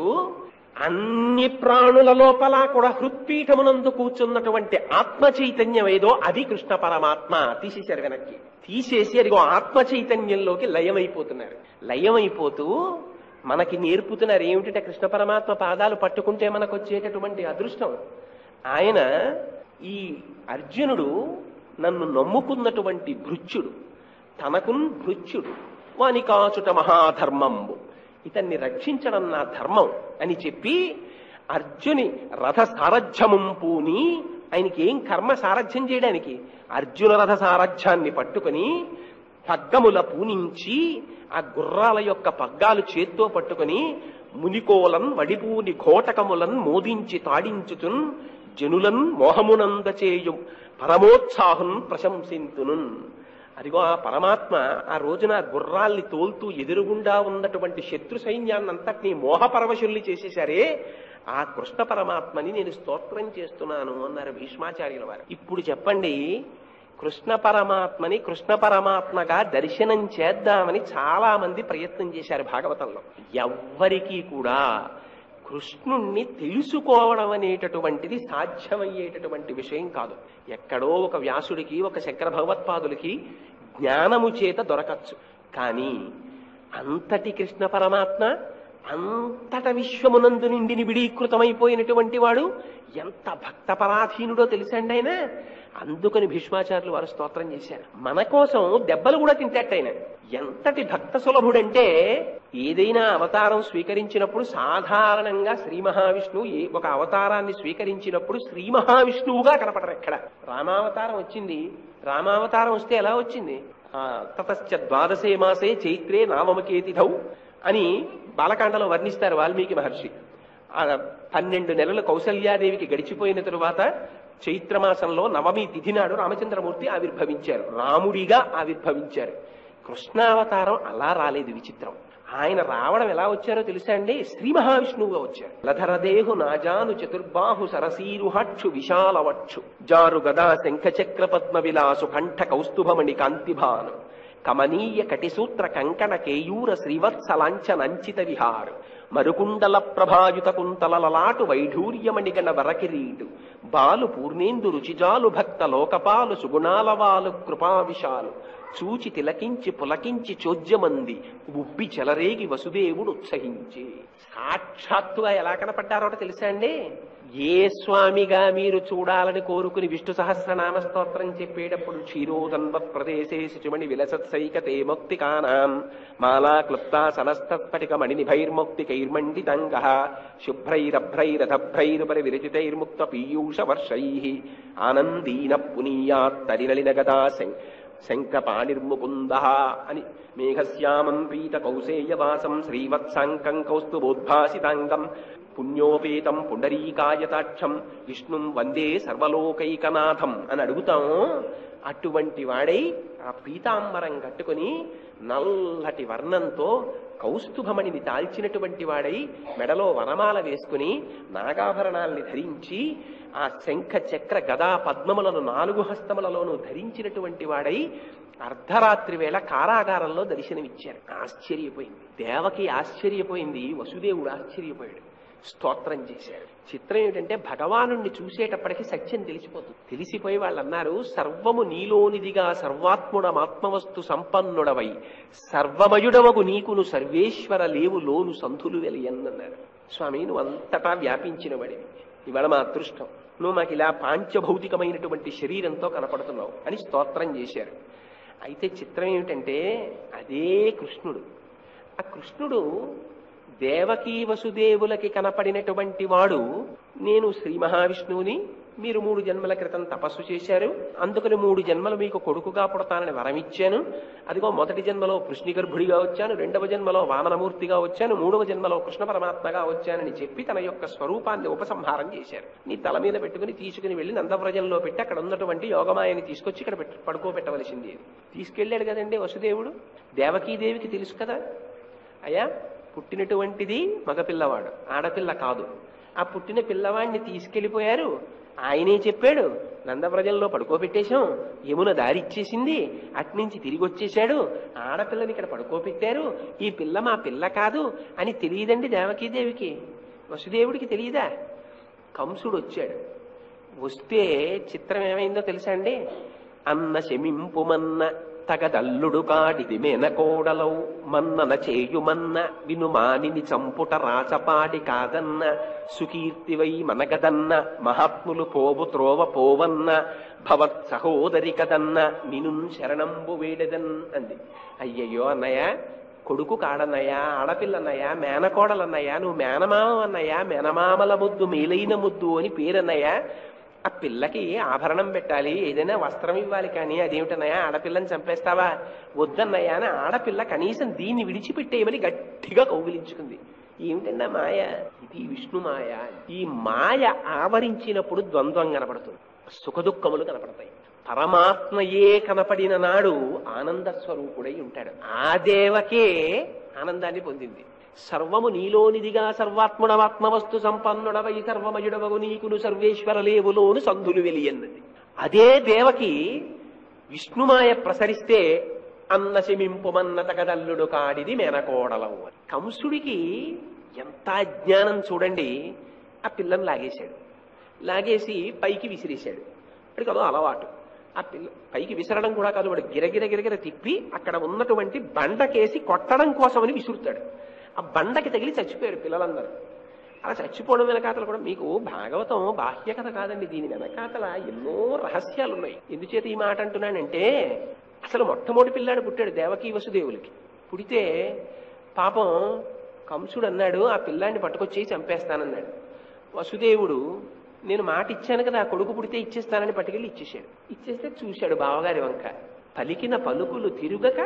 అన్ని ప్రాణుల లోపల కూడా హృత్పీఠమునందు కూర్చున్నటువంటి ఆత్మ చైతన్యం ఏదో అది కృష్ణ పరమాత్మ తీసేశారు వెనక్కి తీసేసి అదిగో ఆత్మ చైతన్యంలోకి లయమైపోతున్నారు లయమైపోతూ మనకి నేర్పుతున్నారు ఏమిటంటే కృష్ణ పరమాత్మ పాదాలు పట్టుకుంటే మనకు వచ్చేటటువంటి అదృష్టం ఆయన ఈ అర్జునుడు నన్ను నమ్ముకున్నటువంటి భృత్యుడు తనకున్ భృత్యుడు వాని కాచుట మహాధర్మంబు ఇతన్ని రక్షించడం నా ధర్మం అని చెప్పి అర్జుని రథ సారథ్యము పూని ఆయనకి ఏం కర్మ సారథ్యం చేయడానికి అర్జున రథ సారథ్యాన్ని పట్టుకొని పగ్గముల పూనించి ఆ గుర్రాల యొక్క పగ్గాలు చేత్తో పట్టుకొని మునికోలన్ వడిపూని ఘోటకములన్ మోదించి తాడించుచున్ జనులన్ మోహమునంద చేయు పరమోత్సాహం ప్రశంసింతునున్ అదిగో ఆ పరమాత్మ ఆ రోజున ఆ గుర్రాల్ని తోల్తూ ఎదురుగుండా ఉన్నటువంటి శత్రు సైన్యాన్నంతటినీ మోహపరవశుల్ని చేసేశారే ఆ కృష్ణ పరమాత్మని నేను స్తోత్రం చేస్తున్నాను అన్నారు భీష్మాచార్యుల వారు ఇప్పుడు చెప్పండి కృష్ణ పరమాత్మని కృష్ణ పరమాత్మగా దర్శనం చేద్దామని చాలా మంది ప్రయత్నం చేశారు భాగవతంలో ఎవ్వరికీ కూడా కృష్ణుణ్ణి తెలుసుకోవడం అనేటటువంటిది సాధ్యమయ్యేటటువంటి విషయం కాదు ఎక్కడో ఒక వ్యాసుడికి ఒక శంకర భగవత్పాదులకి జ్ఞానము చేత దొరకచ్చు కానీ అంతటి కృష్ణ పరమాత్మ అంతట విశ్వమునందు నిండి నిబిడీకృతమైపోయినటువంటి వాడు ఎంత భక్త పరాధీనుడో తెలుసండి ఆయన అందుకని భీష్మాచార్యులు వారు స్తోత్రం చేశారు మన కోసం దెబ్బలు కూడా తింటాట ఆయన ఎంతటి భక్త సులభుడంటే ఏదైనా అవతారం స్వీకరించినప్పుడు సాధారణంగా శ్రీ మహావిష్ణువు ఏ ఒక అవతారాన్ని స్వీకరించినప్పుడు శ్రీ మహావిష్ణువుగా కనపడరు ఎక్కడ రామావతారం వచ్చింది రామావతారం వస్తే ఎలా వచ్చింది ఆ, తతశ్చ ద్వాదశే మాసే చైత్రే నామమకేతిథౌ అని బాలకాండలో వర్ణిస్తారు వాల్మీకి మహర్షి ఆ పన్నెండు నెలలు కౌసల్యాదేవికి గడిచిపోయిన తరువాత చైత్రమాసంలో నవమి తిథి నాడు రామచంద్రమూర్తి ఆవిర్భవించారు రాముడిగా ఆవిర్భవించారు కృష్ణావతారం అలా రాలేదు విచిత్రం ఆయన రావడం ఎలా వచ్చారో తెలుసా అండి శ్రీ మహావిష్ణువుగా వచ్చారు లధరదేహు నాజాను చతుర్బాహు సరసీరుహక్షు విశాలవక్షు జారు గదా శంఖ చక్ర పద్మ విలాసు కంఠ కౌస్తుభమణి కాంతిభాను కమనీయ కటిసూత్ర కంకణ కేయూర శ్రీవత్సలాంఛనంచిత విహారు మరుకుండల ప్రభాయుత కుంతల లలాటు వైఢూర్యమణిగణ వరకిరీటు బాలు పూర్ణేందు రుచిజాలు భక్త లోకపాలు సుగుణాల వాలు కృపావిశాలు చూచి తిలకించి పులకించి చోద్యమంది ఉబ్బి చెలరేగి వసుదేవుడు ఉత్సహించి సాక్షాత్తుగా ఎలా కనపడ్డారో తెలుసా అండి ఏ స్వామిగా మీరు చూడాలని కోరుకుని విష్ణు సహస్రనామ స్తోత్రం చెప్పేటప్పుడు క్షీరోదన్వత్ ప్రదేశే శిశుమణి విలసత్సైకతే మౌక్తికానాం మాలా క్లుప్తా సనస్తత్పటిక మణినిభైర్మౌక్తికైర్మండితంగ శుభ్రైరభ్రైరథభ్రైరుపరి విరచితైర్ముక్త పీయూష వర్షై ఆనందీన పునీయాత్తరినలిన గదా శంఖపాణిర్ముకుంద అని మేఘశ్యామం పీత కౌసేయవాసం శ్రీవత్సాంకం కౌస్తుభోద్భాసితాంగం పుణ్యోపేతం పుండరీకాయతాక్షం విష్ణుం వందే సర్వలోకైకనాథం అని అడుగుతాం అటువంటి వాడై ఆ పీతాంబరం కట్టుకుని నల్లటి వర్ణంతో కౌస్తుభమణిని దాల్చినటువంటి వాడై మెడలో వనమాల వేసుకుని నాగాభరణాల్ని ధరించి ఆ శంఖ చక్ర గదా పద్మములను నాలుగు హస్తములలోనూ ధరించినటువంటి వాడై అర్ధరాత్రి వేళ కారాగారంలో దర్శనమిచ్చారు ఆశ్చర్యపోయింది దేవకి ఆశ్చర్యపోయింది వసుదేవుడు ఆశ్చర్యపోయాడు స్తోత్రం చేశాడు చిత్రం ఏమిటంటే భగవానుణ్ణి చూసేటప్పటికి సత్యం తెలిసిపోతుంది తెలిసిపోయి వాళ్ళు అన్నారు సర్వము నీలోనిదిగా సర్వాత్ముడమాత్మవస్తు సంపన్నుడవై సర్వమయుడవగు నీకును సర్వేశ్వర లేవు లోను సంధులు వెలియన్నన్నారు స్వామి నువ్వు అంతటా వ్యాపించిన వాడివి ఇవాళ మా అదృష్టం నువ్వు మాకు ఇలా పాంచభౌతికమైనటువంటి శరీరంతో కనపడుతున్నావు అని స్తోత్రం చేశారు అయితే చిత్రం ఏమిటంటే అదే కృష్ణుడు ఆ కృష్ణుడు దేవకీ వసుదేవులకి కనపడినటువంటి వాడు నేను శ్రీ మహావిష్ణువుని మీరు మూడు జన్మల క్రితం తపస్సు చేశారు అందుకని మూడు జన్మలు మీకు కొడుకుగా పుడతానని వరమిచ్చాను అదిగో మొదటి జన్మలో కృష్ణి గర్భుడిగా వచ్చాను రెండవ జన్మలో వామనమూర్తిగా వచ్చాను మూడవ జన్మలో కృష్ణ పరమాత్మగా వచ్చానని చెప్పి తన యొక్క స్వరూపాన్ని ఉపసంహారం చేశారు నీ తల మీద పెట్టుకుని తీసుకుని వెళ్లి నందవ్రజంలో పెట్టి అక్కడ ఉన్నటువంటి యోగమాయని తీసుకొచ్చి ఇక్కడ పెట్టు పడుకోబెట్టవలసింది తీసుకెళ్లాడు కదండి వసుదేవుడు దేవకీదేవికి తెలుసు కదా అయ్యా పుట్టినటువంటిది మగపిల్లవాడు ఆడపిల్ల కాదు ఆ పుట్టిన పిల్లవాడిని తీసుకెళ్లిపోయారు ఆయనే చెప్పాడు నందవ్రజంలో పడుకోబెట్టేశాం యమున దారి ఇచ్చేసింది అట్నుంచి తిరిగి వచ్చేశాడు ఆడపిల్లని ఇక్కడ పడుకోబెట్టారు ఈ పిల్ల మా పిల్ల కాదు అని తెలియదండి దేవకీదేవికి వసుదేవుడికి తెలియదా కంసుడు వచ్చాడు వస్తే చిత్రం ఏమైందో తెలుసా అండి అన్న శమింపుమన్న తగదల్లుడు కాడిది మేనకోడలౌ మన్నన చేయుమన్న వినుమానిని చంపుట రాచపాడి కాదన్న సుకీర్తివై మనగదన్న మహాత్ములు పోవు త్రోవ పోవన్న భవత్ సహోదరి కదన్న నినున్ శరణంబు వేడెదన్ అంది అయ్యయ్యో అన్నయ్య కొడుకు కాడన్నయ్యా ఆడపిల్లన్నయ్యా మేనకోడలన్నయ్యా నువ్వు మేనమామ అన్నయ్యా మేనమామల ముద్దు మేలైన ముద్దు అని పేరన్నయ్యా ఆ పిల్లకి ఆభరణం పెట్టాలి ఏదైనా వస్త్రం ఇవ్వాలి కానీ అదేమిటన్నయ్యా ఆడపిల్లని చంపేస్తావా వద్దన్నయ్యా అని ఆడపిల్ల కనీసం దీన్ని విడిచిపెట్టేయమని గట్టిగా కౌగిలించుకుంది ఏమిటన్నా మాయ ఇది విష్ణు మాయ ఈ మాయ ఆవరించినప్పుడు ద్వంద్వం కనపడుతుంది సుఖదుఖములు కనపడతాయి పరమాత్మయే కనపడిన నాడు ఆనంద స్వరూపుడై ఉంటాడు ఆ దేవకే ఆనందాన్ని పొందింది సర్వము నీలోనిదిగా సర్వాత్ముడవాత్మ వస్తు సంపన్నుడవై సర్వమయుడవగు నీకును సర్వేశ్వర లేవులోను సంధులు వెలియన్నది అదే దేవకి విష్ణుమాయ ప్రసరిస్తే అన్న శమింపుమన్న తగదల్లుడు కాడిది మేనకోడలవు అని కంసుడికి ఎంత అజ్ఞానం చూడండి ఆ పిల్లని లాగేశాడు లాగేసి పైకి విసిరేశాడు వాడికి అదో అలవాటు ఆ పిల్ల పైకి విసరడం కూడా కాదు వాడు గిరగిర గిరగిర తిప్పి అక్కడ ఉన్నటువంటి బండకేసి కొట్టడం కోసమని విసురుతాడు ఆ బండకి తగిలి చచ్చిపోయారు పిల్లలందరూ అలా చచ్చిపోవడం వెనకాతల కూడా మీకు భాగవతం బాహ్య కథ కాదండి దీని వెనకాతల ఎన్నో రహస్యాలు ఉన్నాయి ఎందుచేత ఈ మాట అంటున్నానంటే అసలు మొట్టమొదటి పిల్లాడు పుట్టాడు దేవకీ వసుదేవులకి పుడితే పాపం కంసుడు అన్నాడు ఆ పిల్లాన్ని పట్టుకొచ్చి చంపేస్తానన్నాడు వసుదేవుడు నేను మాట ఇచ్చాను కదా ఆ కొడుకు పుడితే ఇచ్చేస్తానని పట్టుకెళ్ళి ఇచ్చేశాడు ఇచ్చేస్తే చూశాడు బావగారి వంక పలికిన పలుకులు తిరుగక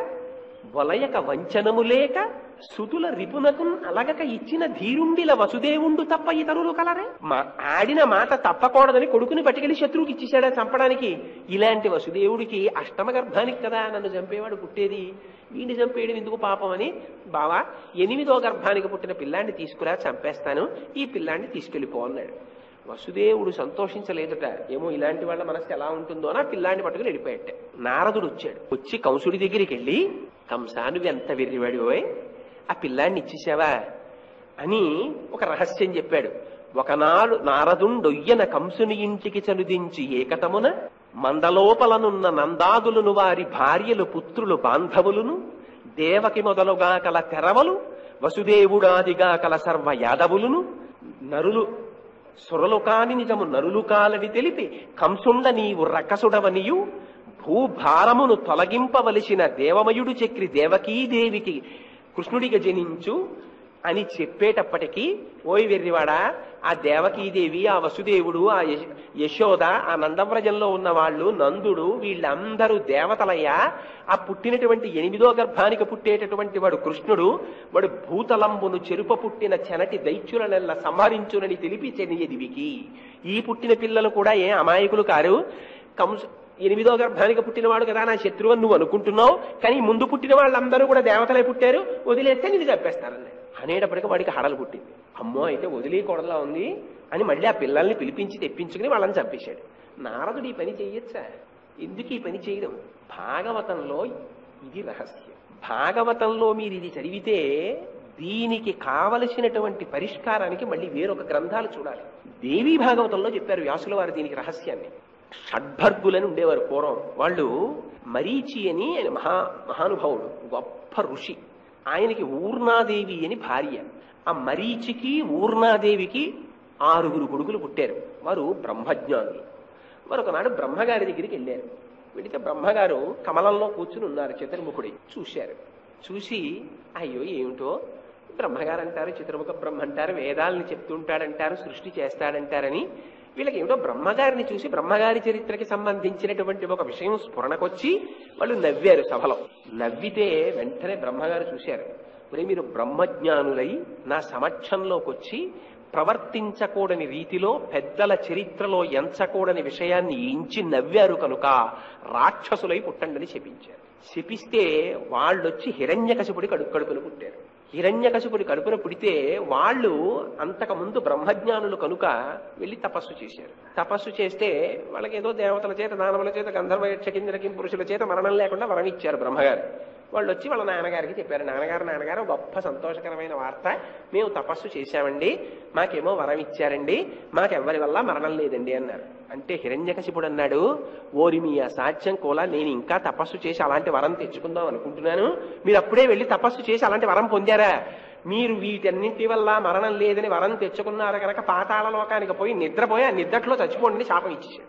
వలయక వంచనము లేక సుతుల రిపునకు అలగక ఇచ్చిన ధీరుండిల వసుదేవుండు తప్ప ఇతరులు కలరే మా ఆడిన మాట తప్పకూడదని కొడుకుని పట్టుకెళ్లి శత్రువుకి ఇచ్చేశాడా చంపడానికి ఇలాంటి వసుదేవుడికి అష్టమ గర్భానికి కదా నన్ను చంపేవాడు పుట్టేది వీడిని చంపేయడం ఎందుకు పాపం అని బావా ఎనిమిదో గర్భానికి పుట్టిన పిల్లాన్ని తీసుకురా చంపేస్తాను ఈ పిల్లాన్ని తీసుకెళ్లిపో అన్నాడు వసుదేవుడు సంతోషించలేదుట ఏమో ఇలాంటి వాళ్ళ మనసు ఎలా ఉంటుందో అని ఆ పిల్లాన్ని పట్టుకుని వెళ్ళిపోయాట నారదుడు వచ్చాడు వచ్చి కంసుడి దగ్గరికి వెళ్ళి కంసా నువ్వు ఎంత వెర్రివాడివోయ్ ఆ పిల్లాన్ని ఇచ్చేసావా అని ఒక రహస్యం చెప్పాడు ఒకనాడు నారదుండొయ్యన కంసుని ఇంటికి చనుదించి ఏకతమున మందలోపలనున్న నందాదులను వారి భార్యలు పుత్రులు బాంధవులును దేవకి మొదలుగా కల తెరవలు వసుదేవుడాదిగా కల సర్వ యాదవులును నరులు సురలు కాని నిజము నరులు కాలని తెలిపి కంసుండ నీవు రకసుడవనియు భూభారమును తొలగింపవలసిన దేవమయుడు చక్రి దేవకీదేవికి కృష్ణుడిగా జనించు అని చెప్పేటప్పటికీ ఓయ్ వెర్రివాడా ఆ దేవకీదేవి ఆ వసుదేవుడు ఆ యశ- యశోద ఆ నందవ్రజంలో ఉన్న వాళ్ళు నందుడు వీళ్ళందరూ దేవతలయ్యా ఆ పుట్టినటువంటి ఎనిమిదో గర్భానికి పుట్టేటటువంటి వాడు కృష్ణుడు వాడు భూతలంబును చెరుప పుట్టిన చెనటి దైత్యులనెల్ల సంహరించునని తెలిపి చెనియదివికి ఈ పుట్టిన పిల్లలు కూడా ఏ అమాయకులు కారు కంస ఎనిమిదో గర్భానికి పుట్టినవాడు కదా నా శత్రువు అని నువ్వు అనుకుంటున్నావు కానీ ముందు పుట్టిన వాళ్ళందరూ కూడా దేవతలే పుట్టారు వదిలేస్తే నిన్ను చంపేస్తారని అనేటప్పటికీ వాడికి హడలు పుట్టింది అమ్మో అయితే వదిలేయకూడదులా ఉంది అని మళ్ళీ ఆ పిల్లల్ని పిలిపించి తెప్పించుకుని వాళ్ళని చంపేశాడు నారదుడు ఈ పని చెయ్యొచ్చా ఎందుకు ఈ పని చేయడం భాగవతంలో ఇది రహస్యం భాగవతంలో మీరు ఇది చదివితే దీనికి కావలసినటువంటి పరిష్కారానికి మళ్ళీ వేరొక గ్రంథాలు చూడాలి దేవీ భాగవతంలో చెప్పారు వ్యాసుల వారు దీనికి రహస్యాన్ని షడ్భర్గులని ఉండేవారు పూర్వం వాళ్ళు మరీచి అని ఆయన మహా మహానుభావుడు గొప్ప ఋషి ఆయనకి ఊర్నాదేవి అని భార్య ఆ మరీచికి ఊర్నాదేవికి ఆరుగురు కొడుకులు పుట్టారు వారు బ్రహ్మజ్ఞానులు వారు ఒకనాడు బ్రహ్మగారి దగ్గరికి వెళ్ళారు వెళితే బ్రహ్మగారు కమలంలో కూర్చుని ఉన్నారు చతుర్ముఖుడి చూశారు చూసి అయ్యో ఏమిటో బ్రహ్మగారు అంటారు చతుర్ముఖ బ్రహ్మ అంటారు వేదాలని చెప్తుంటాడంటారు సృష్టి చేస్తాడంటారని వీళ్ళకి ఏమిటో బ్రహ్మగారిని చూసి బ్రహ్మగారి చరిత్రకి సంబంధించినటువంటి ఒక విషయం స్ఫురణకొచ్చి వాళ్ళు నవ్వారు సభలో నవ్వితే వెంటనే బ్రహ్మగారు చూశారు మరి మీరు బ్రహ్మజ్ఞానులై నా సమక్షంలోకి వచ్చి ప్రవర్తించకూడని రీతిలో పెద్దల చరిత్రలో ఎంచకూడని విషయాన్ని ఎంచి నవ్వారు కనుక రాక్షసులై పుట్టండని శపించారు శపిస్తే వాళ్ళొచ్చి హిరణ్యకశిపుడి కడుపు కడుపున పుట్టారు హిరణ్యకశిపుడి కడుపున పుడితే వాళ్ళు అంతకుముందు బ్రహ్మజ్ఞానులు కనుక వెళ్ళి తపస్సు చేశారు తపస్సు చేస్తే వాళ్ళకి ఏదో దేవతల చేత దానవుల చేత గంధర్వ యక్షకింద్రకి పురుషుల చేత మరణం లేకుండా వరం ఇచ్చారు బ్రహ్మగారు వాళ్ళు వచ్చి వాళ్ళ నాన్నగారికి చెప్పారు నాన్నగారు నాన్నగారు గొప్ప సంతోషకరమైన వార్త మేము తపస్సు చేశామండి మాకేమో వరం ఇచ్చారండి మాకెవ్వరి వల్ల మరణం లేదండి అన్నారు అంటే హిరణ్యకశిపుడు అన్నాడు ఓరి మీ అసాధ్యం కూడా నేను ఇంకా తపస్సు చేసి అలాంటి వరం తెచ్చుకుందాం అనుకుంటున్నాను మీరు అప్పుడే వెళ్ళి తపస్సు చేసి అలాంటి వరం పొందారా మీరు వీటన్నింటి వల్ల మరణం లేదని వరం తెచ్చుకున్నారు కనుక పాతాళ లోకానికి పోయి నిద్రపోయి ఆ నిద్రలో చచ్చిపోండి శాపం ఇచ్చేసాడు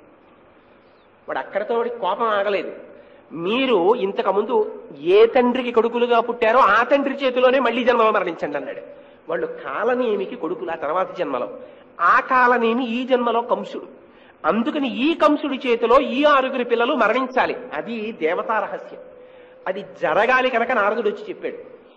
వాడు అక్కడతో వాడికి కోపం ఆగలేదు మీరు ఇంతకుముందు ఏ తండ్రికి కొడుకులుగా పుట్టారో ఆ తండ్రి చేతిలోనే మళ్ళీ జన్మలో మరణించండి అన్నాడు వాళ్ళు కాలనేమికి కొడుకులు ఆ తర్వాత జన్మలో ఆ కాలనేమి ఈ జన్మలో కంసుడు అందుకని ఈ కంసుడి చేతిలో ఈ ఆరుగురి పిల్లలు మరణించాలి అది దేవతా రహస్యం అది జరగాలి కనుక నారదుడు వచ్చి చెప్పాడు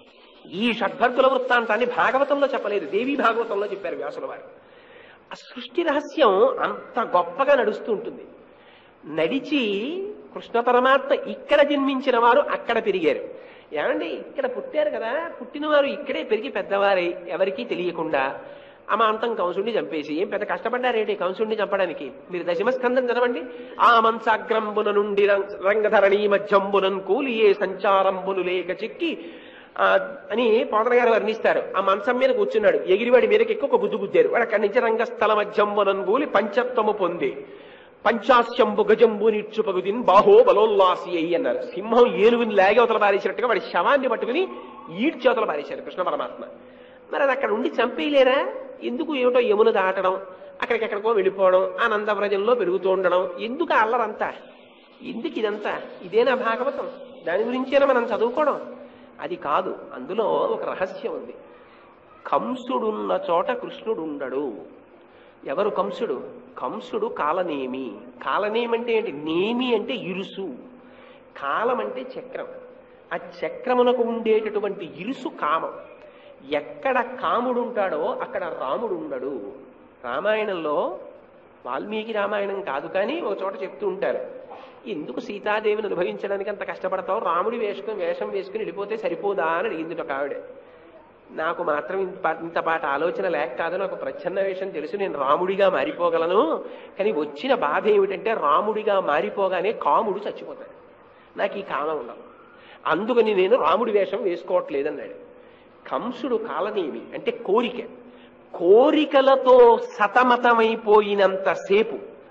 ఈ షడ్భర్గుల వృత్తాంతాన్ని భాగవతంలో చెప్పలేదు దేవీ భాగవతంలో చెప్పారు వ్యాసుల వారు ఆ సృష్టి రహస్యం అంత గొప్పగా నడుస్తూ ఉంటుంది నడిచి కృష్ణ పరమాత్మ ఇక్కడ జన్మించిన వారు అక్కడ పెరిగారు ఏమండి ఇక్కడ పుట్టారు కదా పుట్టిన వారు ఇక్కడే పెరిగి పెద్దవారై ఎవరికీ తెలియకుండా అమాంతం కంసుడిని చంపేసి ఏం పెద్ద కష్టపడ్డారేంటి కంసుడిని చంపడానికి మీరు దశమస్కందం చదవండి ఆ మంచాగ్రంబున నుండి రం- రంగధరణి మధ్యంబునన్ కూలియే సంచారంబును లేక చిక్కి ఆ, అని పోతన గారు వర్ణిస్తారు ఆ మంచం మీద కూర్చున్నాడు ఎగిరివాడి మీదకి ఎక్కువ ఒక గుద్దు గుద్దారు వాడు అక్కడి నుంచి రంగస్థల మధ్యంబునన్ కూలి పంచత్వము పొంది పంచాస్యంబు గజంబు నిచ్చుపగుదిన్ బాహో బలోల్లాసి అయ్యి అన్నారు సింహం ఏనుగుని లాగి అవతల పారేసినట్టుగా వాడి శవాన్ని పట్టుకుని ఈడ్చి అవతల పారేశారు కృష్ణ పరమాత్మ మరి అది అక్కడ ఉండి చంపేయలేరా ఎందుకు ఏమిటో యమున దాటడం అక్కడికెక్కడికో వెళ్ళిపోవడం ఆ నందవ్రజంలో పెరుగుతూ ఉండడం ఎందుకు ఆ అల్లరంతా ఎందుకు ఇదంతా ఇదేనా భాగవతం దాని గురించేనా మనం చదువుకోవడం అది కాదు అందులో ఒక రహస్యం ఉంది కంసుడున్న చోట కృష్ణుడు ఉండడు ఎవరు కంసుడు కంసుడు కాలనేమి కాలనేమి అంటే ఏంటి నేమి అంటే ఇరుసు కాలం అంటే చక్రం ఆ చక్రమునకు ఉండేటటువంటి ఇరుసు కామం ఎక్కడ కాముడు ఉంటాడో అక్కడ రాముడు ఉండడు రామాయణంలో వాల్మీకి రామాయణం కాదు కానీ ఒక చోట చెప్తూ ఉంటారు ఎందుకు సీతాదేవిని అనుభవించడానికి అంత కష్టపడతావు రాముడి వేసుకుని వేషం వేసుకుని వెళ్ళిపోతే సరిపోదా అని అడిగింది ఒక ఆవిడ నాకు మాత్రం ఇంత ఇంత పాట ఆలోచన లేక కాదు నాకు ప్రచ్ఛన్న వేషం తెలుసు నేను రాముడిగా మారిపోగలను కానీ వచ్చిన బాధ ఏమిటంటే రాముడిగా మారిపోగానే కాముడు చచ్చిపోతాడు నాకు ఈ కామం ఉండదు అందుకని నేను రాముడి వేషం వేసుకోవట్లేదన్నాడు కంసుడు కాలనేమి అంటే కోరిక కోరికలతో సతమతమైపోయినంతసేపు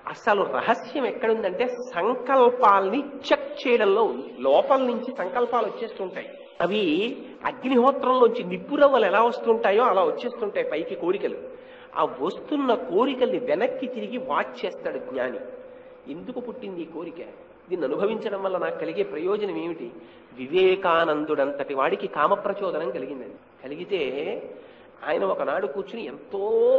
అసలు రహస్యం ఎక్కడుందంటే సంకల్పాల్ని చెక్ చేయడంలో ఉంది లోపల నుంచి సంకల్పాలు వచ్చేస్తుంటాయి అవి అగ్నిహోత్రంలోంచి నిప్పురవ్వలు ఎలా వస్తుంటాయో అలా వచ్చేస్తుంటాయి పైకి కోరికలు ఆ వస్తున్న కోరికల్ని వెనక్కి తిరిగి వాచ్ చేస్తాడు జ్ఞాని ఎందుకు పుట్టింది ఈ కోరిక దీన్ని అనుభవించడం వల్ల నాకు కలిగే ప్రయోజనం ఏమిటి వివేకానందుడంతటి వాడికి కామప్రచోదనం కలిగిందండి కలిగితే ఆయన ఒకనాడు కూర్చుని ఎంతో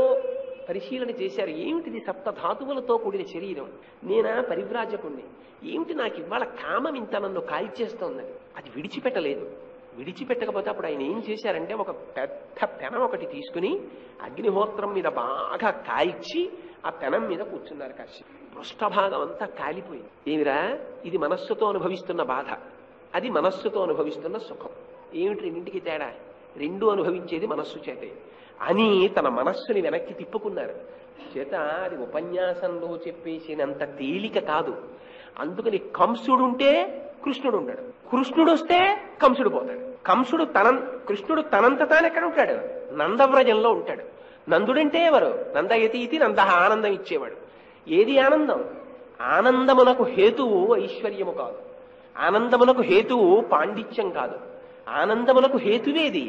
పరిశీలన చేశారు ఏమిటిది సప్త ధాతువులతో కూడిన శరీరం నేనా పరివ్రాజకుణ్ణి ఏమిటి నాకు ఇవాళ కామం ఇంత నన్ను కాల్చేస్తోందని అది విడిచిపెట్టలేదు విడిచిపెట్టకపోతే అప్పుడు ఆయన ఏం చేశారంటే ఒక పెద్ద పెనం ఒకటి తీసుకుని అగ్నిహోత్రం మీద బాగా కాల్చి ఆ పెనం మీద కూర్చున్నారు కాశీ పృష్ఠభాగం అంతా కాలిపోయింది ఏమిరా ఇది మనస్సుతో అనుభవిస్తున్న బాధ అది మనస్సుతో అనుభవిస్తున్న సుఖం ఏమిటి రెండింటికి తేడా రెండు అనుభవించేది మనస్సు చేతే అని తన మనస్సుని వెనక్కి తిప్పుకున్నారు చేత అది ఉపన్యాసంలో చెప్పేసినంత తేలిక కాదు అందుకని కంసుడుంటే కృష్ణుడు ఉంటాడు కృష్ణుడు వస్తే కంసుడు పోతాడు కంసుడు తన కృష్ణుడు తనంత తాను ఎక్కడ ఉంటాడు నందవ్రజంలో ఉంటాడు నందుడంటే ఎవరు నందయతి ఇది నంద ఆనందం ఇచ్చేవాడు ఏది ఆనందం ఆనందమునకు హేతువు ఐశ్వర్యము కాదు ఆనందమునకు హేతువు పాండిత్యం కాదు ఆనందమునకు హేతువేది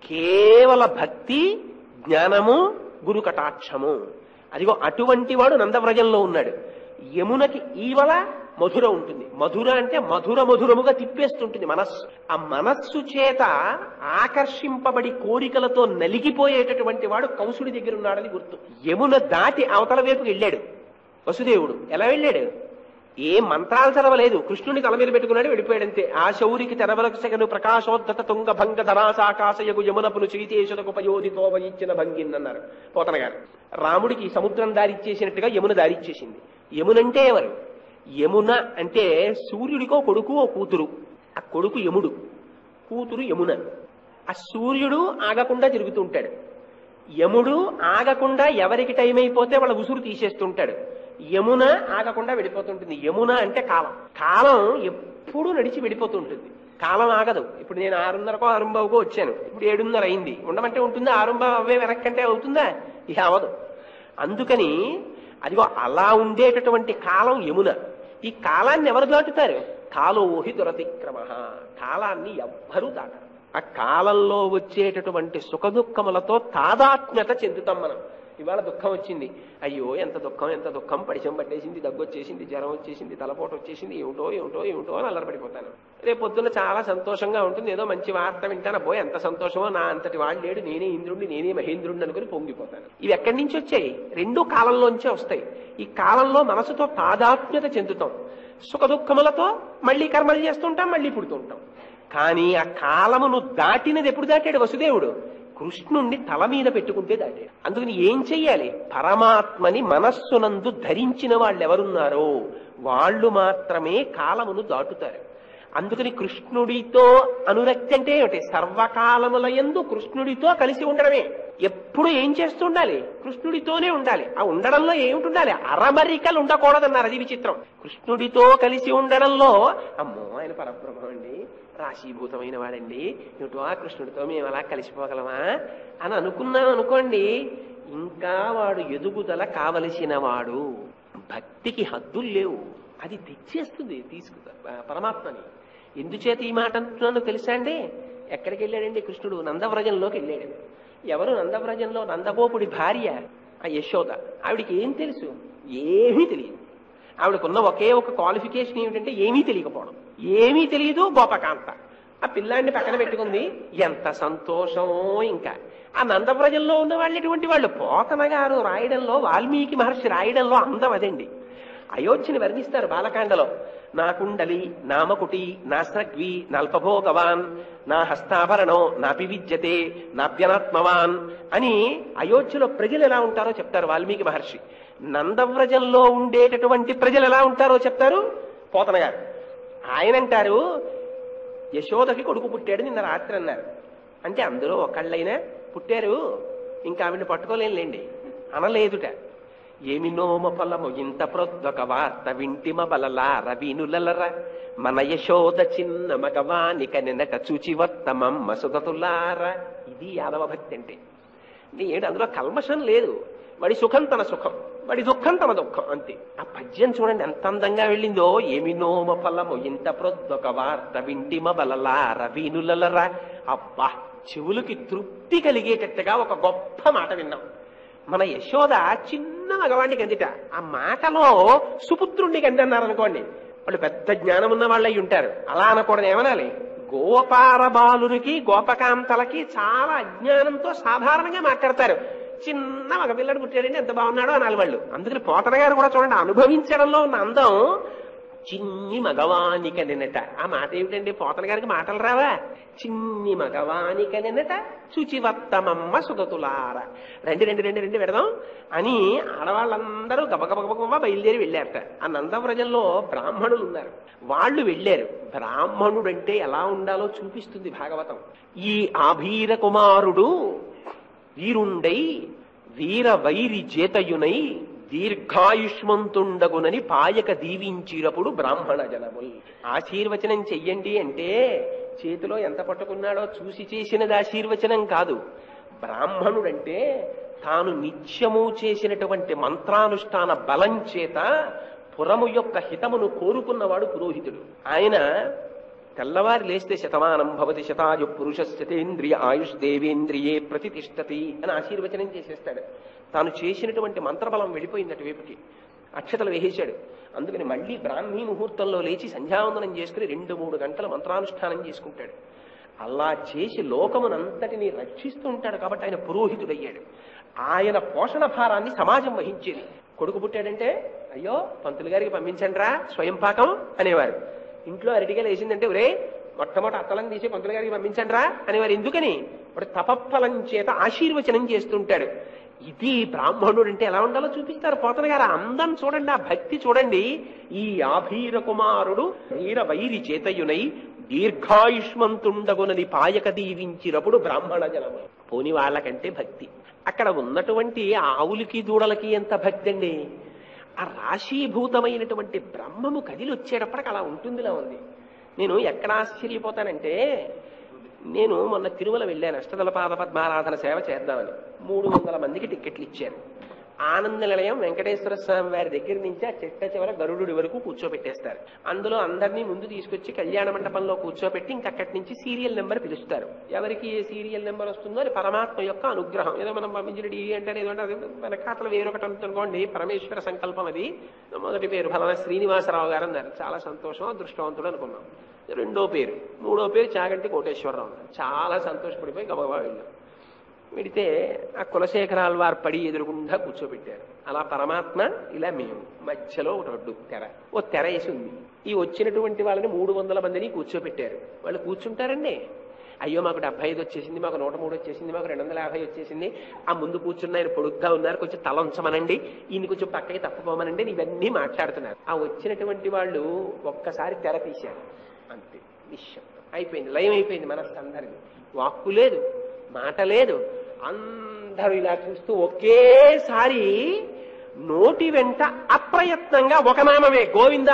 కేవల భక్తి జ్ఞానము గురు కటాక్షము అదిగో అటువంటి వాడు నందవ్రజంలో ఉన్నాడు యమునకి ఈవల మధుర ఉంటుంది మధుర అంటే మధుర మధురముగా తిప్పేస్తుంటుంది మనస్సు ఆ మనస్సు చేత ఆకర్షింపబడి కోరికలతో నలిగిపోయేటటువంటి వాడు కంసుడి దగ్గర ఉన్నాడని గుర్తు యమున దాటి అవతల వైపుకి వెళ్ళాడు వసుదేవుడు ఎలా వెళ్ళాడు ఏ మంత్రాలు చదవలేదు కృష్ణుని తల మీద పెట్టుకున్నాడు వెళ్ళిపోయాడంతే ఆ శౌరికి తెరవలకు సెగను ప్రకాశోద్ధత తుంగ భంగ ధరాసాకాశయగు యమునపును చైతేశులకు పయోధితో వహించిన భంగిన్ అన్నారు పోతన గారు రాముడికి సముద్రం దారిచ్చేసినట్టుగా యమున దారిచ్చేసింది యమునంటే ఎవరు యమున అంటే సూర్యుడికో కొడుకు ఓ కూతురు ఆ కొడుకు యముడు కూతురు యమున ఆ సూర్యుడు ఆగకుండా తిరుగుతూ ఉంటాడు యముడు ఆగకుండా ఎవరికి టైం అయిపోతే వాళ్ళ ఉసురు తీసేస్తుంటాడు యమున ఆగకుండా వెళ్ళిపోతుంటుంది యమున అంటే కాలం కాలం ఎప్పుడూ నడిచి వెళ్ళిపోతుంటుంది కాలం ఆగదు ఇప్పుడు నేను ఆరున్నరకో ఆరుంబావుకో వచ్చాను ఇప్పుడు ఏడున్నర అయింది ఉండమంటే ఉంటుందా ఆరుంబావు అవే వెనక్కంటే అవుతుందా ఇక అవదు అందుకని అదిగో అలా ఉండేటటువంటి కాలం యమున ఈ కాలాన్ని ఎవరు దాటుతారు కాలోహి దురతిక్రమ కాలాన్ని ఎవ్వరూ దాటరు ఆ కాలంలో వచ్చేటటువంటి సుఖదుఖములతో తాదాత్మ్యత చెందుతాం మనం ఇవాళ దుఃఖం వచ్చింది అయ్యో ఎంత దుఃఖం ఎంత దుఃఖం పడిశం పట్టేసింది దగ్గు వచ్చేసింది జ్వరం వచ్చేసింది తలపోటు వచ్చేసింది ఏమిటో ఏమిటో ఏమిటో అని అల్లరపడిపోతాను రేపు పొద్దున్న చాలా సంతోషంగా ఉంటుంది ఏదో మంచి వార్త వింటాను అబ్బో ఎంత సంతోషమో నా అంతటి వాడు లేడు నేనే ఇంద్రుడిని నేనే మహేంద్రుడిని అనుకుని పొంగిపోతాను ఇవి ఎక్కడి నుంచి వచ్చాయి రెండు కాలంలోంచే వస్తాయి ఈ కాలంలో మనసుతో తాదాత్మ్యత చెందుతాం సుఖ దుఃఖములతో మళ్ళీ కర్మలు చేస్తుంటాం మళ్ళీ పుడుతుంటాం కానీ ఆ కాలమును దాటినది ఎప్పుడు దాటాడు వసుదేవుడు కృష్ణుణ్ణి తల మీద పెట్టుకుంటే దాటాడు అందుకని ఏం చెయ్యాలి పరమాత్మని మనస్సునందు ధరించిన వాళ్ళు ఎవరున్నారో వాళ్ళు మాత్రమే కాలమును దాటుతారు అందుకని కృష్ణుడితో అనురక్తి అంటే ఏమిటి సర్వకాలముల యందు కృష్ణుడితో కలిసి ఉండడమే ఎప్పుడు ఏం చేస్తుండాలి కృష్ణుడితోనే ఉండాలి ఆ ఉండడంలో ఏమిటి ఉండాలి అరమరికలు ఉండకూడదన్నారు అది విచిత్రం కృష్ణుడితో కలిసి ఉండడంలో అమ్మో ఆయన పరబ్రహ్మం అండి రాశీభూతమైన వాడండి ఏమిటో ఆ కృష్ణుడితో మేము అలా కలిసిపోగలమా అని అనుకున్నాం అనుకోండి ఇంకా వాడు ఎదుగుదల కావలసిన వాడు భక్తికి హద్దులు లేవు అది తెచ్చేస్తుంది తీసుకు పరమాత్మని ఎందుచేత ఈ మాట అంటున్నానో తెలుసా అండి ఎక్కడికి వెళ్ళాడండి కృష్ణుడు నందవ్రజంలోకి వెళ్ళాడు ఎవరు నందవ్రజంలో నందగోపుడి భార్య ఆ యశోద ఆవిడికి ఏం తెలుసు ఏమీ తెలియదు ఆవిడకున్న ఒకే ఒక క్వాలిఫికేషన్ ఏమిటంటే ఏమీ తెలియకపోవడం ఏమీ తెలియదు గోపకాంత ఆ పిల్లాన్ని పక్కన పెట్టుకుంది ఎంత సంతోషమో ఇంకా ఆ నందవ్రజంలో ఉన్న వాళ్ళు ఎటువంటి వాళ్ళు పోతన గారు రాయడంలో వాల్మీకి మహర్షి రాయడంలో అందం అదండి అయోధ్యని వర్ణిస్తారు బాలకాండలో నా కుండలి నామకుటి నా స్రగ్వి నల్పభోగవాన్ నా హస్తాభరణో నాపి విద్యతే నాభ్యనాత్మవాన్ అని అయోధ్యలో ప్రజలు ఎలా ఉంటారో చెప్తారు వాల్మీకి మహర్షి నందవ్రజంలో ఉండేటటువంటి ప్రజలు ఎలా ఉంటారో చెప్తారు పోతన గారు ఆయన అంటారు యశోదకి కొడుకు పుట్టాడు నిన్న రాత్రి అన్నారు అంటే అందులో ఒకళ్ళైనా పుట్టారు ఇంకా ఆవిడని పట్టుకోలేండి అనలేదుట ఏమినోమ ఫలము ఇంత ప్రొద్దొక వార్త వింటిమ బలలా రవీనులలర మన యశోద చిన్న మగవానిక నిన్నట చూచి వర్తమమ్మ సుగతులార ఇది యాదవ భక్తి అంటే ఏడు అందులో కల్మషం లేదు వాడి సుఖం తన సుఖం వాడి దుఃఖం తమ దుఃఖం అంతే ఆ పద్యం చూడండి ఎంత అందంగా వెళ్ళిందో ఏమి నోమ ఫలము ఇంత ప్రొద్దొక వార్త వింటిమ బలలార వీనులలరా అబ్బా చెవులకి తృప్తి కలిగేటట్టుగా ఒక గొప్ప మాట విన్నాం మన యశోద చిన్న మగవాడికి అందిట ఆ మాటలో సుపుత్రుణ్ణి కందన్నారు అనుకోండి వాళ్ళు పెద్ద జ్ఞానం ఉన్న వాళ్ళు అయి ఉంటారు అలా అనకూడదు ఏమనాలి గోపార బాలునికి గోపకాంతలకి చాలా అజ్ఞానంతో సాధారణంగా మాట్లాడతారు చిన్న మగ పిల్లడు పుట్టాడండి ఎంత బాగున్నాడో అనాలి వాళ్ళు అందుకని పోతన గారు కూడా చూడండి అనుభవించడంలో ఉన్న అందం చిన్ని మగవానిక నిన్నట ఆ మాట ఏమిటండి పోతన గారికి మాటలు రావా చిన్ని మగవానిక నిన్నట శుచివత్తమమ్మ సుగతులార రండి రండి రండి రండి పెడదాం అని ఆడవాళ్ళందరూ గబగబగబగబ బయలుదేరి వెళ్ళారట ఆ నందవ్రజంలో బ్రాహ్మణులు ఉన్నారు వాళ్ళు వెళ్ళారు బ్రాహ్మణుడు అంటే ఎలా ఉండాలో చూపిస్తుంది భాగవతం ఈ ఆభీర కుమారుడు వీరుండై వీర వైరి చేతయునై దీర్ఘాయుష్మంతుండగునని పాయక దీవించినప్పుడు బ్రాహ్మణ జనముల్ ఆశీర్వచనం చెయ్యండి అంటే చేతిలో ఎంత పట్టుకున్నాడో చూసి చేసినది ఆశీర్వచనం కాదు బ్రాహ్మణుడంటే తాను నిత్యము చేసినటువంటి మంత్రానుష్ఠాన బలం చేత పురము యొక్క హితమును కోరుకున్నవాడు పురోహితుడు ఆయన తెల్లవారి లేస్తే శతమానం భవతి శతాయు పురుష శతేంద్రియ ఆయుష్ దేవేంద్రియే ప్రతిష్టతి అని ఆశీర్వచనం చేసేస్తాడు తాను చేసినటువంటి మంత్రబలం వెళ్ళిపోయింది అటువైపుకి అక్షతలు వేసేశాడు అందుకని మళ్ళీ బ్రాహ్మీ ముహూర్తంలో లేచి సంధ్యావందనం చేసుకుని రెండు మూడు గంటల మంత్రానుష్ఠానం చేసుకుంటాడు అలా చేసి లోకమునంతటిని రక్షిస్తూ ఉంటాడు కాబట్టి ఆయన పురోహితుడయ్యాడు ఆయన పోషణ భారాన్ని సమాజం వహించేది కొడుకు పుట్టాడంటే అయ్యో పంతులు గారికి పంపించండి రా స్వయం పాకం అనేవారు ఇంట్లో అరటిగా లేచిందంటే ఒరే మొట్టమొదటి అత్తలం తీసి పంతులు గారికి పంపించండి రా అనేవారు ఎందుకని వాడు తపఫలం చేత ఆశీర్వచనం చేస్తుంటాడు ఇది బ్రాహ్మణుడు అంటే ఎలా ఉండాలో చూపిస్తారు పోతన గారు ఆ అందం చూడండి ఆ భక్తి చూడండి ఈ ఆభీర కుమారుడు వీర వైరి చేతయునై దీర్ఘాయుష్మంతుండగునని పాయక దీవించినప్పుడు బ్రాహ్మణ జనము పోని వాళ్ళకంటే భక్తి అక్కడ ఉన్నటువంటి ఆవులకి దూడలకి ఎంత భక్తి అండి ఆ రాశీభూతమైనటువంటి బ్రహ్మము కదిలి వచ్చేటప్పటికి అలా ఉంటుందిలా ఉంది నేను ఎక్కడ ఆశ్చర్యపోతానంటే నేను మొన్న తిరుమల వెళ్ళాను అష్టదల పాద పద్మారాధన సేవ చేద్దామని మూడు వందల మందికి టిక్కెట్లు ఇచ్చారు ఆనంద నిలయం వెంకటేశ్వర స్వామి వారి దగ్గర నుంచి ఆ చెట్ట చివర గరుడు వరకు కూర్చోబెట్టేస్తారు అందులో అందరినీ ముందు తీసుకొచ్చి కళ్యాణ మండపంలో కూర్చోబెట్టి ఇంకక్కడి నుంచి సీరియల్ నెంబర్ పిలుస్తారు ఎవరికి ఏ సీరియల్ నెంబర్ వస్తుందో అది పరమాత్మ యొక్క అనుగ్రహం ఏదో మనం పంపించిన డీవీ అంటే ఏదో అంటే అది మన ఖాతాలో వేరొకటి అనుకోండి పరమేశ్వర సంకల్పం అది మొదటి పేరు ఫలానా శ్రీనివాసరావు గారు అన్నారు చాలా సంతోషం అదృష్టవంతుడు అనుకున్నాం రెండో పేరు మూడో పేరు చాగంటి కోటేశ్వరరావు అన్నారు చాలా సంతోషపడిపోయి గబగబా వెళ్ళాం వెడితే ఆ కులశేఖరాల వారు పడి ఎదురుగుండా కూర్చోబెట్టారు అలా పరమాత్మ ఇలా మేము మధ్యలో ఒక రొడ్డు తెర ఓ తెర వేసి ఉంది ఈ వచ్చినటువంటి వాళ్ళని మూడు వందల మందిని కూర్చోబెట్టారు వాళ్ళు కూర్చుంటారండి అయ్యో మాకు డెబ్బై ఐదు వచ్చేసింది మాకు నూట మూడు వచ్చేసింది మాకు రెండు వందల యాభై వచ్చేసింది ఆ ముందు కూర్చున్న ఆయన పొడుగ్గా ఉన్నారు కొంచెం తల ఉంచమనండి ఈయన కొంచెం పక్కకి తప్పుకోమనండి ఇవన్నీ మాట్లాడుతున్నారు ఆ వచ్చినటువంటి వాళ్ళు ఒక్కసారి తెర తీశారు అంతే నిశ్శబ్దం అయిపోయింది లయం అయిపోయింది మనస్సు అందరిది వాక్కు లేదు మాట లేదు అందరూ ఇలా చూస్తూ ఒకేసారి నోటి వెంట అప్రయత్నంగా ఒక నామమే గోవిందా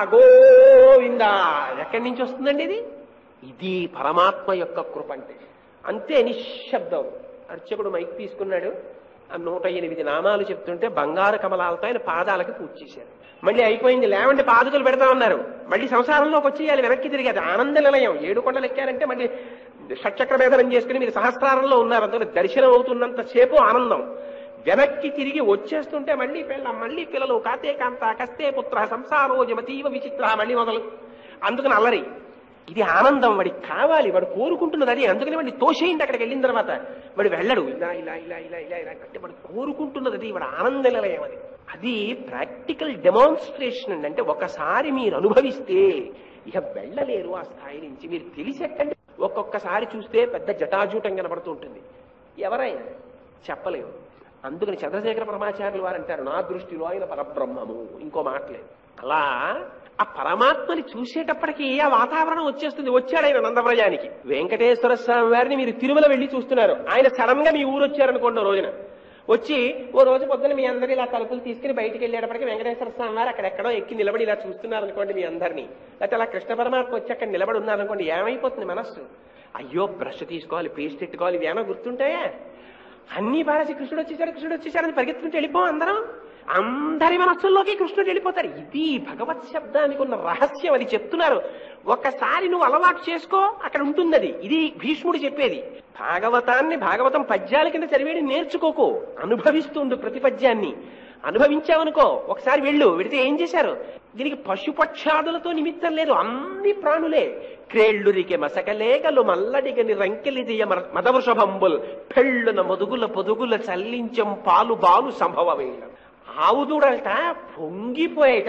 గోవిందా ఎక్కడి నుంచి వస్తుందండి ఇది ఇది పరమాత్మ యొక్క కృప అంటే అంతే నిశ్శబ్దం అర్చకుడు మైక్ తీసుకున్నాడు ఆ నూట ఎనిమిది నామాలు చెప్తుంటే బంగారు కమలాలతో ఆయన పాదాలకి పూజ చేశారు మళ్ళీ అయిపోయింది లేవంటే పాదుకలు పెడతామన్నారు మళ్ళీ సంసారంలోకి వచ్చేయాలి వెనక్కి తిరిగేది ఆనంద నిలయం ఏడు కొండలు ఎక్కారంటే మళ్ళీ షట్చక్ర భేదనం చేసుకుని మీరు సహస్రారంలో ఉన్నారు అందులో దర్శనం అవుతున్నంత సేపు ఆనందం వెనక్కి తిరిగి వచ్చేస్తుంటే మళ్ళీ పిల్ల మళ్ళీ పిల్లలు కాతే కాంత కస్తే పుత్ర సంసారో జమతీవ విచిత్ర మళ్ళీ మొదలు అందుకని అల్లరి ఇది ఆనందం వాడికి కావాలి వాడు కోరుకుంటున్నది అది అందుకని వాడిని తోసేయండి అక్కడికి వెళ్ళిన తర్వాత వాడు వెళ్ళడు ఇలా ఇలా ఇలా ఇలా ఇలా ఇలా అంటే వాడు కోరుకుంటున్నది అది వాడు ఆనంద నిలయం అది అది ప్రాక్టికల్ డెమాన్స్ట్రేషన్ అండి అంటే ఒకసారి మీరు అనుభవిస్తే ఇక వెళ్ళలేరు ఆ స్థాయి నుంచి మీరు తెలిసెట్టండి ఒక్కొక్కసారి చూస్తే పెద్ద జటాజూటం కనబడుతూ ఉంటుంది ఎవరైనా చెప్పలేము అందుకని చంద్రశేఖర పరమాచార్యులు వారు అంటారు నా దృష్టిలో ఆయన పరబ్రహ్మము ఇంకో మాటలేదు అలా ఆ పరమాత్మని చూసేటప్పటికి ఆ వాతావరణం వచ్చేస్తుంది వచ్చాడు ఆయన నందవ్రజానికి వెంకటేశ్వర స్వామి వారిని మీరు తిరుమల వెళ్ళి చూస్తున్నారు ఆయన సడన్ గా మీ ఊరు వచ్చారనుకోండి ఓ రోజున వచ్చి ఓ రోజు పొద్దున మీ అందరినీ ఇలా తలుపులు తీసుకుని బయటికి వెళ్ళేటప్పటికి వెంకటేశ్వర స్వామి వారు అక్కడెక్కడో ఎక్కి నిలబడి ఇలా చూస్తున్నారు అనుకోండి మీ అందరినీ లేకపోతే అలా కృష్ణ పరమాత్మ వచ్చి అక్కడ నిలబడి ఉన్నారనుకోండి ఏమైపోతుంది మనస్సు అయ్యో బ్రష్ తీసుకోవాలి పేస్ట్ పెట్టుకోవాలి ఇవేమో గుర్తుంటాయా అన్ని పారేసి కృష్ణుడు వచ్చేసాడు కృష్ణుడు వచ్చేసాడని పరిగెత్తుకుంటూ వెళ్ళిపోం అందరం అందరి మనస్సుల్లోకి కృష్ణుడు వెళ్ళిపోతాడు ఇది భగవత్ శబ్దానికి ఉన్న రహస్యం అది చెప్తున్నారు ఒక్కసారి నువ్వు అలవాటు చేసుకో అక్కడ ఉంటుంది అది ఇది భీష్ముడు చెప్పేది భాగవతాన్ని భాగవతం పద్యాల కింద చదివేది నేర్చుకోకు అనుభవిస్తుండు ప్రతి పద్యాన్ని అనుభవించావనుకో ఒకసారి వెళ్ళు వెడితే ఏం చేశారు దీనికి పశుపక్షాదులతో నిమిత్తం లేదు అన్ని ప్రాణులే క్రేళ్ళురికి మసకలేగలు మల్లడిగని రంకెలిదియ మదవృషభంబుల్ పెళ్ళున మొదుగుల పొదుగుల చల్లించం పాలు బాలు సంభవమేల ఆవు దూడలట పొంగిపోయేట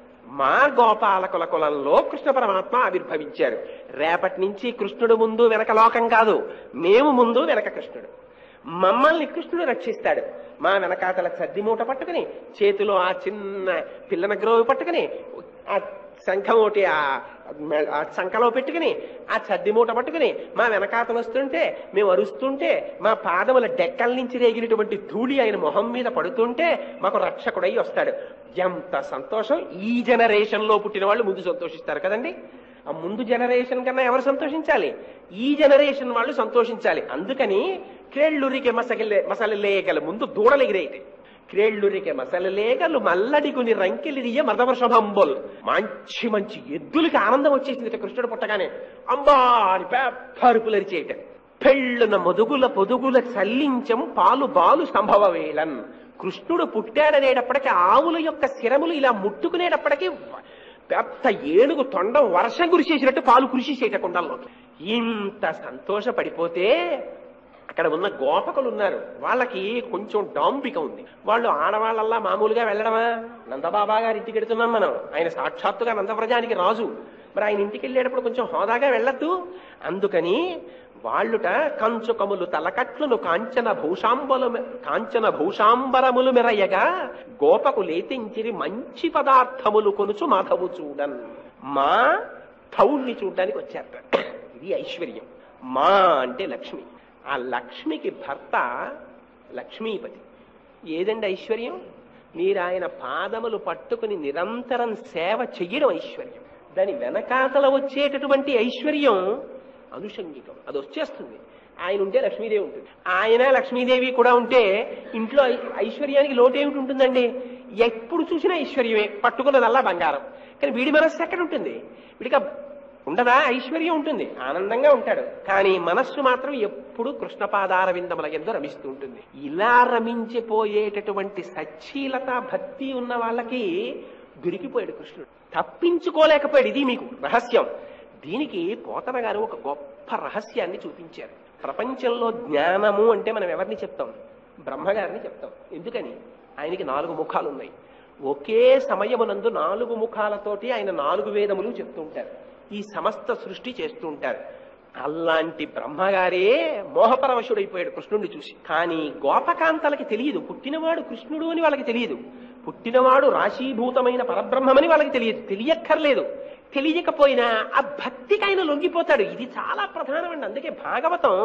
మా గోపాలకుల కులంలో కృష్ణ పరమాత్మ ఆవిర్భవించారు రేపటి నుంచి కృష్ణుడు ముందు వెనక లోకం కాదు మేము ముందు వెనక కృష్ణుడు మమ్మల్ని కృష్ణుడు రక్షిస్తాడు మా వెనకాతల సద్ది మూట పట్టుకుని చేతిలో ఆ చిన్న పిల్లన గ్రోవి పట్టుకుని ఆ శంఖం ఒకటి ఆ ఆ సంఖలో పెట్టుకుని ఆ చద్ది మూట పట్టుకుని మా వెనకాతలు వస్తుంటే మేము అరుస్తుంటే మా పాదముల డెక్కల నుంచి రేగినటువంటి ధూళి ఆయన మొహం మీద పడుతుంటే మాకు రక్షకుడై వస్తాడు ఎంత సంతోషం ఈ జనరేషన్ లో పుట్టిన వాళ్ళు ముందు సంతోషిస్తారు కదండి ఆ ముందు జనరేషన్ కన్నా ఎవరు సంతోషించాలి ఈ జనరేషన్ వాళ్ళు సంతోషించాలి అందుకని క్రేళ్ళురికి మసగలే మసలలేగల ముందు దూడలు ఎగిరేయతాయి క్రేళ్ళురికి మసలలేగలు మల్లడిగుని రంకెలిరియ మదవర్షభంబుల్ మంచి మంచి ఎద్దులకి ఆనందం వచ్చేసింది ఇట కృష్ణుడు పుట్టగానే అంబా అని పెద్ద అరుపులు అరిచేయటం పెళ్ళున మొదుగుల పొదుగుల చల్లించం పాలు బాలు సంభవ వేళన్ కృష్ణుడు పుట్టాడనేటప్పటికీ ఆవుల యొక్క శిరములు ఇలా ముట్టుకునేటప్పటికీ పెద్ద ఏనుగు తొండం వర్షం కురిసేసినట్టు పాలు కురిసేసేట కుండల్లో ఇంత సంతోషపడిపోతే అక్కడ ఉన్న గోపకులు ఉన్నారు వాళ్ళకి కొంచెం డాంబిక ఉంది వాళ్ళు ఆడవాళ్ళల్లా మామూలుగా వెళ్ళడమా నందబాబా గారి ఇంటికి వెడుతున్నాం మనం ఆయన సాక్షాత్తుగా నందవ్రజానికి రాజు మరి ఆయన ఇంటికి వెళ్ళేటప్పుడు కొంచెం హోదాగా వెళ్ళొద్దు అందుకని వాళ్ళుట కంచుకములు తలకట్లను కాంచన భూషాంబలు కాంచన భూషాంబరములు మెరయగా గోపకు లేతించిరి మంచి పదార్థములు కొనుచు మాధవు చూడన్ మా థౌణ్ణి చూడ్డానికి వచ్చారట ఇది ఐశ్వర్యం మా అంటే లక్ష్మి ఆ లక్ష్మికి భర్త లక్ష్మీపతి ఏదండి ఐశ్వర్యం మీరు ఆయన పాదములు పట్టుకుని నిరంతరం సేవ చెయ్యడం ఐశ్వర్యం దాని వెనకాతల వచ్చేటటువంటి ఐశ్వర్యం అనుషంగికం అది వచ్చేస్తుంది ఆయన ఉంటే లక్ష్మీదేవి ఉంటుంది ఆయన లక్ష్మీదేవి కూడా ఉంటే ఇంట్లో ఐ- ఐశ్వర్యానికి లోటు ఏమిటి ఉంటుందండి ఎప్పుడు చూసినా ఐశ్వర్యమే పట్టుకున్నదల్లా బంగారం కానీ వీడి మనస్సు ఎక్కడ ఉంటుంది వీడికి ఆ ఉండదా ఐశ్వర్యం ఉంటుంది ఆనందంగా ఉంటాడు కానీ మనస్సు మాత్రం ఎప్పుడు కృష్ణపాదార విందముల ఎందు రమిస్తూ ఉంటుంది ఇలా రమించిపోయేటటువంటి సచ్చీలత భక్తి ఉన్న వాళ్ళకి దొరికిపోయాడు కృష్ణుడు తప్పించుకోలేకపోయాడు ఇది మీకు రహస్యం దీనికి పోతన గారు ఒక గొప్ప రహస్యాన్ని చూపించారు ప్రపంచంలో జ్ఞానము అంటే మనం ఎవరిని చెప్తాం బ్రహ్మగారిని చెప్తాం ఎందుకని ఆయనకి నాలుగు ముఖాలు ఉన్నాయి ఒకే సమయమునందు నాలుగు ముఖాలతోటి ఆయన నాలుగు వేదములు చెప్తూ ఉంటారు ఈ సమస్త సృష్టి చేస్తూ ఉంటారు అలాంటి బ్రహ్మగారే మోహపరవశుడైపోయాడు కృష్ణుడిని చూసి కానీ గోపకాంతలకి తెలియదు పుట్టినవాడు కృష్ణుడు అని వాళ్ళకి తెలియదు పుట్టినవాడు రాశీభూతమైన పరబ్రహ్మమని వాళ్ళకి తెలియదు తెలియక్కర్లేదు తెలియకపోయినా ఆ భక్తికి ఆయన లొంగిపోతాడు ఇది చాలా ప్రధానమండి అందుకే భాగవతం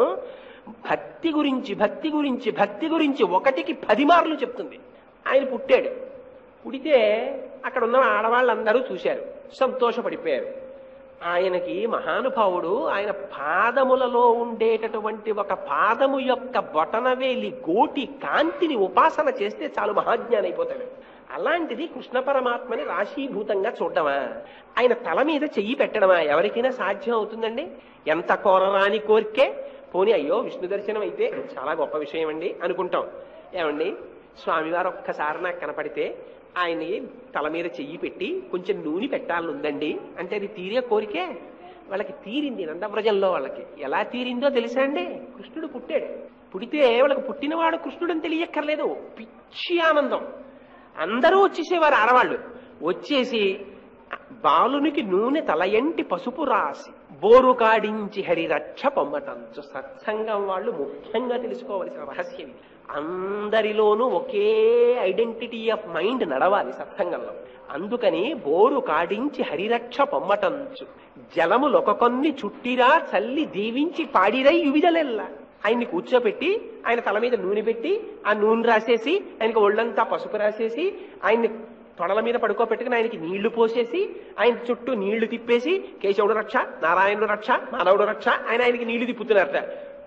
భక్తి గురించి భక్తి గురించి భక్తి గురించి ఒకటికి పది మార్లు చెప్తుంది ఆయన పుట్టాడు పుడితే అక్కడ ఉన్న ఆడవాళ్ళందరూ చూశారు సంతోషపడిపోయారు ఆయనకి మహానుభావుడు ఆయన పాదములలో ఉండేటటువంటి ఒక పాదము యొక్క బొటనవేలి గోటి కాంతిని ఉపాసన చేస్తే చాలు మహాజ్ఞాని అయిపోతాడు అలాంటిది కృష్ణ పరమాత్మని రాశీభూతంగా చూడడమా ఆయన తల మీద చెయ్యి పెట్టడమా ఎవరికైనా సాధ్యం అవుతుందండి ఎంత కోరరాని కోరికే పోనీ అయ్యో విష్ణు దర్శనం అయితే చాలా గొప్ప విషయం అండి అనుకుంటాం ఏమండి స్వామివారు ఒక్కసారి నాకు కనపడితే ఆయన్ని తల మీద చెయ్యి పెట్టి కొంచెం నూనె పెట్టాలని ఉందండి అంటే అది తీరే కోరికే వాళ్ళకి తీరింది నందవ్రజంలో వాళ్ళకి ఎలా తీరిందో తెలుసా అండి కృష్ణుడు పుట్టాడు పుడితే వాళ్ళకి పుట్టినవాడు కృష్ణుడు అని తెలియక్కర్లేదు పిచ్చి ఆనందం అందరూ వచ్చేసేవారు ఆడవాళ్ళు వచ్చేసి బాలునికి నూనె తలయంటి పసుపు రాసి బోరు కాడించి హరిరక్ష పొమ్మటంచు సత్సంగం వాళ్ళు ముఖ్యంగా తెలుసుకోవలసిన రహస్యం ఇది. అందరిలోనూ ఒకే ఐడెంటిటీ ఆఫ్ మైండ్ నడవాలి సత్సంగంలో అందుకని బోరు కాడించి హరిరక్ష పొమ్మటంచు జలములొక కొన్ని చుట్టిరా చల్లి దీవించి పాడిరై యువిదలెల్లా ఆయన్ని కూర్చోపెట్టి ఆయన తల మీద నూనె పెట్టి ఆ నూనె రాసేసి ఆయనకి ఒళ్ళంతా పసుపు రాసేసి ఆయన్ని తొడల మీద పడుకోబెట్టుకుని ఆయనకి నీళ్లు పోసేసి ఆయన చుట్టూ నీళ్లు తిప్పేసి కేశవుడు రక్ష నారాయణుడు రక్ష మానవుడు రక్ష ఆయన ఆయనకి నీళ్లు తిప్పుతున్నారట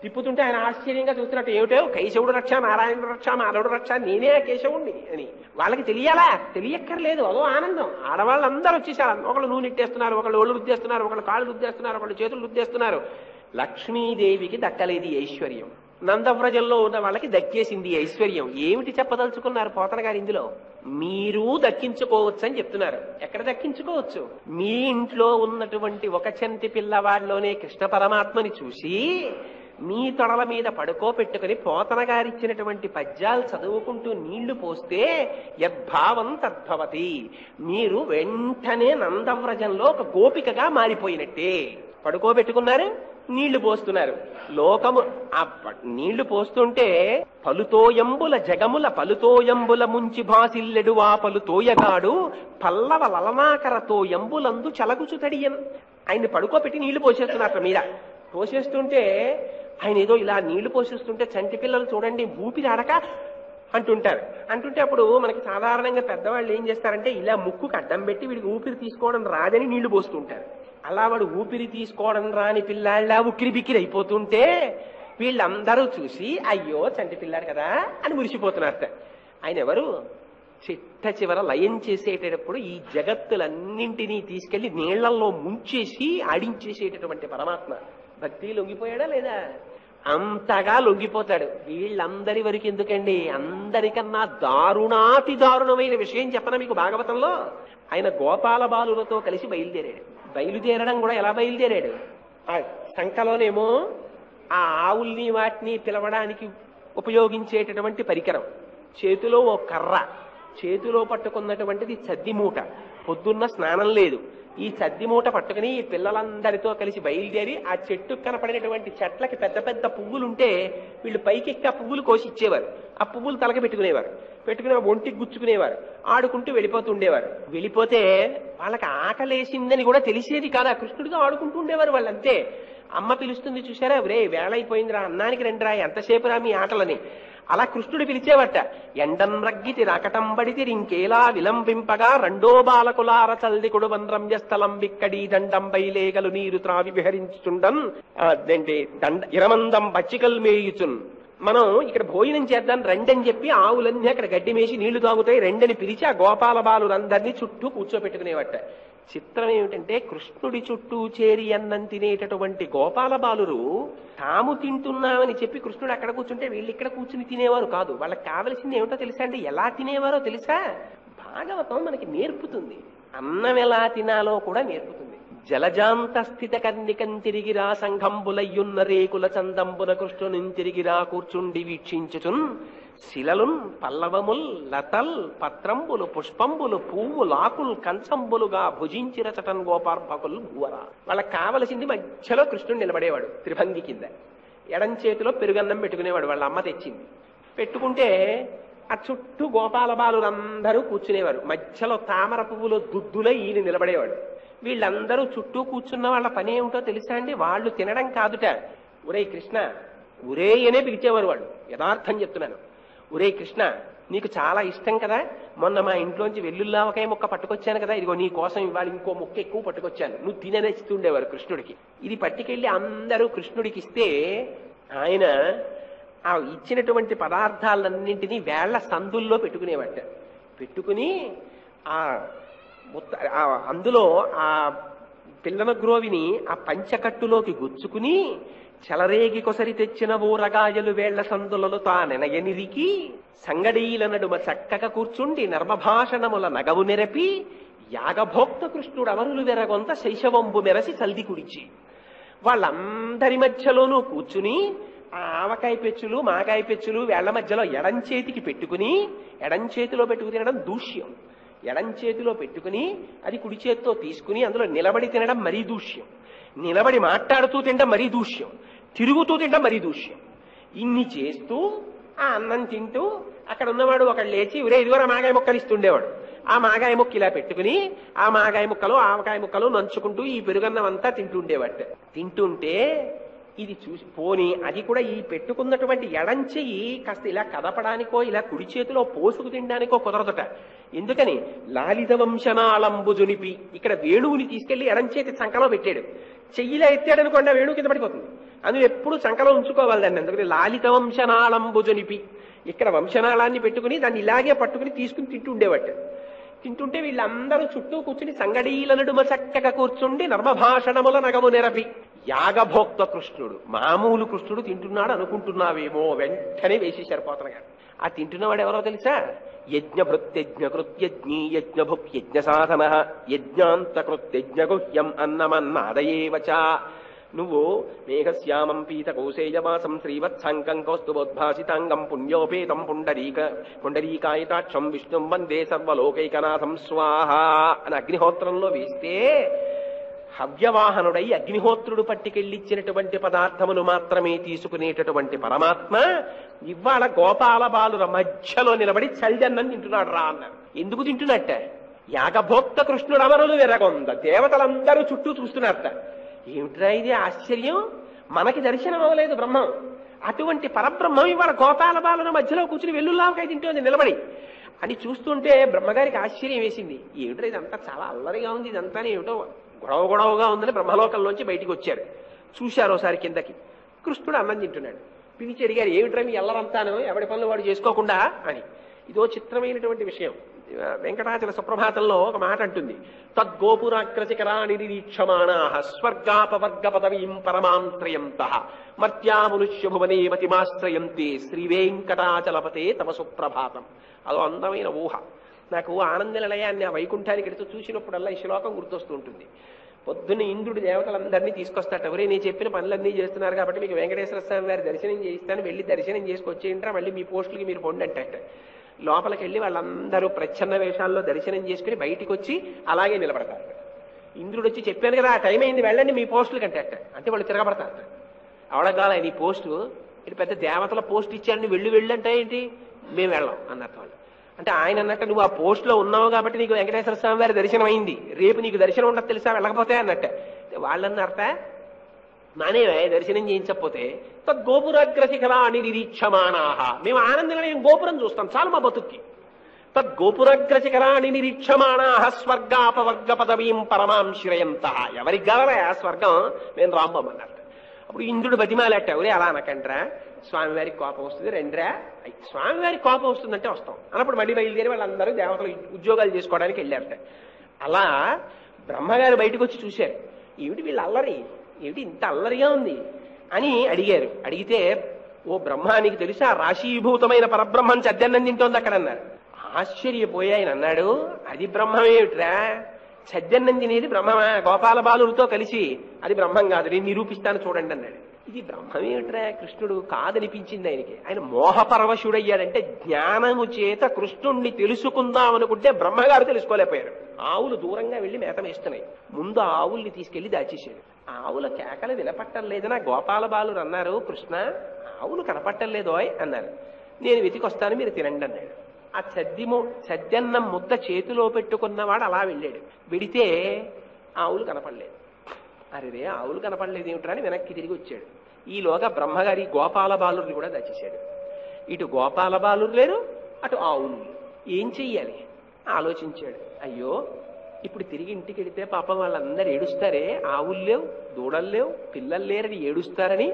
తిప్పుతుంటే ఆయన ఆశ్చర్యంగా చూస్తున్నట్టు ఏమిటో కైశవుడు రక్ష నారాయణుడు రక్ష మాధవుడు రక్ష నేనే ఆ కేశవుణ్ణి అని వాళ్ళకి తెలియాలా తెలియక్కర్లేదు అదో ఆనందం ఆడవాళ్ళందరూ వచ్చేసారు ఒకళ్ళు నూనె ఇట్టేస్తున్నారు ఒకళ్ళు ఒళ్ళు రుద్దేస్తున్నారు ఒకళ్ళు కాళ్ళు రుద్దేస్తున్నారు ఒకళ్ళు చేతులు రుద్దేస్తున్నారు లక్ష్మీదేవికి దక్కలేదు ఈ ఐశ్వర్యం నందవ్రజంలో ఉన్న వాళ్ళకి దక్కేసింది ఈ ఐశ్వర్యం ఏమిటి చెప్పదలుచుకున్నారు పోతన గారు ఇందులో మీరు దక్కించుకోవచ్చు అని చెప్తున్నారు ఎక్కడ దక్కించుకోవచ్చు మీ ఇంట్లో ఉన్నటువంటి ఒక చంటి పిల్లవాడిలోనే కృష్ణ పరమాత్మని చూసి మీ తొడల మీద పడుకోపెట్టుకుని పోతన గారిచ్చినటువంటి పద్యాలు చదువుకుంటూ నీళ్లు పోస్తే యద్భావం తద్భవతి మీరు వెంటనే నందవ్రజంలో ఒక గోపికగా మారిపోయినట్టే పడుకోబెట్టుకున్నారు నీళ్లు పోస్తున్నారు లోకము ఆ ప- నీళ్లు పోస్తుంటే పలుతోయంబుల జగముల పలుతోయంబుల ముంచి భాసిల్లెడు ఆ పలుతోయగాడు పల్లవ లలనాకరతో ఎంబులందు చలగుచు తడియన్ ఆయన్ని పడుకోబెట్టి నీళ్లు పోసేస్తున్నారు మీద పోసేస్తుంటే ఆయన ఏదో ఇలా నీళ్లు పోసేస్తుంటే చంటి పిల్లలు చూడండి ఊపిరి ఆడక అంటుంటారు అంటుంటే అప్పుడు మనకి సాధారణంగా పెద్దవాళ్ళు ఏం చేస్తారంటే ఇలా ముక్కుకు అడ్డం పెట్టి వీడికి ఊపిరి తీసుకోవడం రాదని నీళ్లు పోస్తుంటారు అలా వాడు ఊపిరి తీసుకోవడం రాని పిల్లాళ్ళ ఉక్కిరి బిక్కిరి అయిపోతుంటే వీళ్ళందరూ చూసి అయ్యో చంటి పిల్లాడు కదా అని మురిసిపోతున్నారట ఆయన ఎవరు చిట్ట చివర లయం చేసేటప్పుడు ఈ జగత్తులన్నింటినీ తీసుకెళ్లి నీళ్లలో ముంచేసి ఆడించేసేటటువంటి పరమాత్మ భక్తి లొంగిపోయాడా లేదా అంతగా లొంగిపోతాడు వీళ్ళందరి వరకు ఎందుకండి అందరికన్నా దారుణాతి దారుణమైన విషయం చెప్పన మీకు భాగవతంలో ఆయన గోపాల బాలులతో కలిసి బయలుదేరాడు బయలుదేరడం కూడా ఎలా బయలుదేరాడు ఆ సంకలోనేమో ఆ ఆవుల్ని వాటిని పిలవడానికి ఉపయోగించేటటువంటి పరికరం చేతిలో ఓ కర్ర చేతిలో పట్టుకున్నటువంటిది చద్ది మూట పొద్దున్న స్నానం లేదు ఈ చద్ది మూట పట్టుకుని ఈ పిల్లలందరితో కలిసి బయలుదేరి ఆ చెట్టు కనపడినటువంటి చెట్లకి పెద్ద పెద్ద పువ్వులుంటే వీళ్ళు పైకెక్కి ఆ పువ్వులు కోసి ఇచ్చేవారు ఆ పువ్వులు తలక పెట్టుకునేవారు పెట్టుకుని ఆ ఒంటికి గుచ్చుకునేవారు ఆడుకుంటూ వెళ్ళిపోతుండేవారు వెళ్ళిపోతే వాళ్ళకి ఆకలేసిందని కూడా తెలిసేది కాదు ఆ కృష్ణుడిగా ఆడుకుంటూ ఉండేవారు వాళ్ళంతే అమ్మ పిలుస్తుంది చూసారా రే వేళ అయిపోయిందిరా అన్నానికి రండిరా ఎంతసేపు రా మీ ఆటలని అలా కృష్ణుడు పిలిచేవట ఎండన్ రగ్గితి రాకటం బడితి ఇంకేలా విలంబింపగా రెండో బాలకులార చల్దికుడు వంద్రంజస్థలం బిక్కడి దండం బైలేగలు నీరు త్రావి విహరించుచుండన్ అదేంటి దండ ఇరమందం పచ్చికల్ మేయుచున్ మనం ఇక్కడ భోజనం చేద్దాం రెండని చెప్పి ఆవులన్నీ అక్కడ గడ్డి మేసి నీళ్లు తాగుతాయి రెండని పిలిచి ఆ గోపాల బాలురందరినీ చుట్టూ కూర్చోపెట్టుకునేవట చిత్రం ఏమిటంటే కృష్ణుడి చుట్టూ చేరి అన్నం తినేటటువంటి గోపాల బాలురు తాము తింటున్నామని చెప్పి కృష్ణుడు అక్కడ కూర్చుంటే వీళ్ళు ఇక్కడ కూర్చుని తినేవారు కాదు వాళ్ళకి కావలసింది ఏమిటో తెలుసా అంటే ఎలా తినేవారో తెలుసా భాగవతం మనకి నేర్పుతుంది అన్నం ఎలా తినాలో కూడా నేర్పుతుంది జలజాంత స్థిత కన్నికం తిరిగిరా సంఘంబులయ్యున్న రేకుల చందంబున కృష్ణుని తిరిగిరా కూర్చుండి వీక్షించుచున్ శిలలున్ పల్లవముల్ లతల్ పత్రంబులు పుష్పంబులు పువ్వులాకుల్ కంచంబులుగా భుజించిన చటన్ గోపార్భకులు భూవర వాళ్ళకి కావలసింది మధ్యలో కృష్ణుడు నిలబడేవాడు త్రిభంగి కింద ఎడం చేతిలో పెరుగన్నం పెట్టుకునేవాడు వాళ్ళ అమ్మ తెచ్చింది పెట్టుకుంటే ఆ చుట్టూ గోపాల బాలులందరూ కూర్చునేవారు మధ్యలో తామర పువ్వులో దుద్దులో ఈయన నిలబడేవాడు వీళ్ళందరూ చుట్టూ కూర్చున్న వాళ్ళ పని ఏమిటో తెలుసా అండి వాళ్ళు తినడం కాదుట ఒరే కృష్ణ ఒరే అనే పిలిచేవారు వాళ్ళు యథార్థం చెప్తున్నాను ఒరే కృష్ణ నీకు చాలా ఇష్టం కదా మొన్న మా ఇంట్లోంచి వెల్లుల్లావకాయ ముక్క పట్టుకొచ్చాను కదా ఇదిగో నీ కోసం ఇవాళ ఇంకో ముక్క ఎక్కువ పట్టుకొచ్చాను నువ్వు తిననిస్తుండేవారు కృష్ణుడికి ఇది పట్టుకెళ్లి అందరూ కృష్ణుడికి ఇస్తే ఆయన ఆ ఇచ్చినటువంటి పదార్థాలన్నింటినీ వేళ్ల సందుల్లో పెట్టుకునేవట పెట్టుకుని ఆ ముత్త ఆ అందులో ఆ పిల్లన గ్రోవిని ఆ పంచకట్టులోకి గుచ్చుకుని చెలరేగి కొసరి తెచ్చిన ఊరగాయలు వేళ్ల సందులలో తానెనయనిరికి సంగడీల నడుమ చక్కక కూర్చుండి నర్మభాషణముల నగవు నెరపి యాగభోక్త కృష్ణుడు అమరులు వెరగొంత శైశవంబు మెరసి చల్ది కుడిచి వాళ్ళందరి మధ్యలోనూ కూర్చుని ఆ ఆవకాయ పెచ్చులు మాకాయ పెచ్చులు వేళ్ల మధ్యలో ఎడం చేతికి పెట్టుకుని ఎడం చేతిలో పెట్టుకుని తినడం దూష్యం ఎడం చేతిలో పెట్టుకుని అది కుడి చేతితో తీసుకుని అందులో నిలబడి తినడం మరీ దూష్యం నిలబడి మాట్లాడుతూ తినడం మరీ దూష్యం తిరుగుతూ తినడం మరీ దూష్యం ఇన్ని చేస్తూ ఆ అన్నం తింటూ అక్కడ ఉన్నవాడు ఒకడు లేచి ఉరే ఇదిగోరా మాగాయ ముక్కలు ఇస్తుండేవాడు ఆ మాగాయ ముక్క ఇలా పెట్టుకుని ఆ మాగాయ ముక్కలు ఆవకాయ ముక్కలు నంచుకుంటూ ఈ పెరుగన్నం అంతా తింటుండేవాట తింటుంటే ఇది చూసి పోని అది కూడా ఈ పెట్టుకున్నటువంటి ఎడం చెయ్యి కాస్త ఇలా కదపడానికో ఇలా కుడి చేతిలో పోసుకు తినడానికో కుదరదట ఎందుకని లాలిత వంశనాళంబు జునిపి ఇక్కడ వేణువుని తీసుకెళ్లి ఎడం చేతి సంకలో పెట్టాడు చెయ్యిలా ఎత్తాడు అనుకోండి ఆ వేణువు కింద పడిపోతుంది అందులో ఎప్పుడు సంకలం ఉంచుకోవాలి దాన్ని అందుకని లాలిత వంశనాళంబుజనిపి ఇక్కడ వంశనాళాన్ని పెట్టుకుని దాన్ని ఇలాగే పట్టుకుని తీసుకుని తింటుండేవాట తింటుంటే వీళ్ళందరూ చుట్టూ కూర్చుని సంగడీల నడుమ చక్కగా కూర్చుండి నర్మభాషణముల నగము నెరపి యాగభోక్త కృష్ణుడు మామూలు కృష్ణుడు తింటున్నాడు అనుకుంటున్నావేమో వెంటనే వేసేశారు పోతన గారు ఆ తింటున్నవాడు ఎవరో తెలుసా యజ్ఞభృత్యజ్ఞకృత్యజ్ఞీ యజ్ఞభుక్ యజ్ఞ సాధన యజ్ఞాంతకృత్యజ్ఞగుహ్యం అన్నమన్నాదయేవచ నువ్వు మేఘశ్యామం పీత కౌశేయమాసం శ్రీవత్సాంకం కౌస్తుభోద్భాసితాంగం పుణ్యోపేతం పుండరీక పుండరీకాయతాక్షం విష్ణుం వందే సర్వలోకైకనాథం స్వాహ అని అగ్నిహోత్రంలో వేస్తే హవ్యవాహనుడై అగ్నిహోత్రుడు పట్టికెళ్ళిచ్చినటువంటి పదార్థములు మాత్రమే తీసుకునేటటువంటి పరమాత్మ ఇవాళ గోపాల బాలుర మధ్యలో నిలబడి చల్జన్నం తింటున్నాడు రా అన్నారు ఎందుకు తింటున్నట్ట యాగభోక్త కృష్ణుడు అమరులు విరగొంద దేవతలందరూ చుట్టూ చూస్తున్నారట ఏమిట్రా ఇది ఆశ్చర్యం మనకి దర్శనం అవ్వలేదు బ్రహ్మం అటువంటి పరబ్రహ్మం ఇవాళ గోపాల బాలుల మధ్యలో కూర్చుని వెల్లుల్లావకాయ తింటోంది నిలబడి అని చూస్తుంటే బ్రహ్మగారికి ఆశ్చర్యం వేసింది ఏమిటో ఇదంతా చాలా అల్లరిగా ఉంది ఇదంతా ఏమిటో గొడవ గొడవగా ఉందని బ్రహ్మలోకంలోంచి బయటికి వచ్చారు చూశారు ఒకసారి కిందకి కృష్ణుడు అన్నం తింటున్నాడు పిలిచి అడిగారు ఏమిట్రా మీ ఎల్లరంతాను ఎవడి పనులు వాడు చేసుకోకుండా అని ఇదో చిత్రమైనటువంటి విషయం వెంకటాచల సుప్రభాతంలో ఒక మాట అంటుంది తద్గోపురాగ్రశిఖరా నిరీక్షమాణా స్వర్గాపవర్గ పదవీం పరమాంత్రయంత మర్త్యామునుష్య భువనే మతిమాశ్రయంతే శ్రీ వెంకటాచలపతే తమ సుప్రభాతం అదో అందమైన ఊహ నాకు ఆనంద నిలయాన్ని ఆ వైకుంఠానికి ఎడుతూ చూసినప్పుడల్లా ఈ శ్లోకం గుర్తొస్తూ ఉంటుంది పొద్దున్న ఇంద్రుడి దేవతలందరినీ తీసుకొస్తాట ఎవరే నేను చెప్పిన పనులన్నీ చేస్తున్నారు కాబట్టి మీకు వెంకటేశ్వర స్వామి వారి దర్శనం చేయిస్తాను వెళ్ళి దర్శనం చేసుకొచ్చేయంటారా మళ్ళీ మీ పోస్టులకి మీరు పొండి అంటే లోపలికి వెళ్ళి వాళ్ళందరూ ప్రచ్ఛన్న వేషాల్లో దర్శనం చేసుకుని బయటికి వచ్చి అలాగే నిలబడతారు ఇంద్రుడు వచ్చి చెప్పాను కదా ఆ టైం అయింది వెళ్ళండి మీ పోస్టులు కంటే అట్ట అంటే వాళ్ళు తిరగబడతారు అవడగాల నీ పోస్టు ఇటు పెద్ద దేవతల పోస్ట్ ఇచ్చారని వెళ్ళి వెళ్ళి అంటే ఏంటి మేము వెళ్ళాం అన్నట్టు వాళ్ళు అంటే ఆయన అన్నట్టు నువ్వు ఆ పోస్ట్ లో ఉన్నావు కాబట్టి నీకు వెంకటేశ్వర స్వామి వారి దర్శనం అయింది రేపు నీకు దర్శనం ఉండదు తెలుసా వెళ్ళకపోతే అన్నట్ట వాళ్ళన్నారట మానేవే దర్శనం చేయించకపోతే తద్గోపురాగ్రశిఖరా అని నిరీక్షమాణాహ మేము ఆనందనిలయం గోపురం చూస్తాం చాలు మా బతుక్కి తద్గోపురాగ్రశిఖరా అని నిరీక్షమాణాహ స్వర్గాపవర్గ పదవీం పరమాం శ్రయంత ఎవరికి కావాలా ఆ స్వర్గం మేము రాంబమ్మన్నారు అప్పుడు ఇంద్రుడు బతిమాలట ఎవరే అలా అనకండ్రా స్వామివారికి కోపం వస్తుంది రెండ్రా అయ్, స్వామివారికి కోపం వస్తుందంటే వస్తాం అన్నప్పుడు మళ్ళీ బయలుదేరి వాళ్ళందరూ దేవతలు ఉద్యోగాలు చేసుకోవడానికి వెళ్ళారట అలా బ్రహ్మగారు బయటకు వచ్చి చూశారు ఏమిటి వీళ్ళు అల్లరి ఏమిటి ఇంత అల్లరిగా ఉంది అని అడిగారు అడిగితే ఓ బ్రహ్మ నీకు తెలుసా రాశీభూతమైన పరబ్రహ్మం చద్దన్నం తింటోంది అక్కడ అన్నారు ఆశ్చర్యపోయి ఆయన అన్నాడు అది బ్రహ్మమేమిట్రా సజ్జన్నం తినేది బ్రహ్మమా గోపాల బాలులతో కలిసి అది బ్రహ్మం కాదు నేను నిరూపిస్తాను చూడండి అన్నాడు ఇది బ్రహ్మమేమిట్రా కృష్ణుడు కాదనిపించింది ఆయనకి ఆయన మోహపరవశుడయ్యాడంటే జ్ఞానము చేత కృష్ణుణ్ణి తెలుసుకుందాం అనుకుంటే బ్రహ్మగారు తెలుసుకోలేకపోయారు ఆవులు దూరంగా వెళ్లి మేత వేస్తున్నాయి ముందు ఆవుల్ని తీసుకెళ్లి దాచేశాడు ఆవుల కేకలు వినపట్టం లేదని ఆ గోపాల బాలురు అన్నారు కృష్ణ ఆవులు కనపట్టం లేదోయ్ అన్నారు నేను వెతికొస్తాను మీరు తినండి అన్నాడు ఆ సద్దిము సద్దన్నం ముద్ద చేతిలో పెట్టుకున్నవాడు అలా వెళ్ళాడు వెడితే ఆవులు కనపడలేదు అరే ఆవులు కనపడలేదు ఏమిట్రా అని వెనక్కి తిరిగి వచ్చాడు ఈలోగా బ్రహ్మగారి గోపాల బాలుర్ని కూడా దచ్చేశాడు ఇటు గోపాల బాలురు లేరు అటు ఆవులు లేరు. ఏం చెయ్యాలి ఆలోచించాడు అయ్యో ఇప్పుడు తిరిగి ఇంటికి వెడితే పాపం వాళ్ళందరూ ఏడుస్తారే ఆవులు లేవు దూడలు లేవు పిల్లలు లేరని ఏడుస్తారని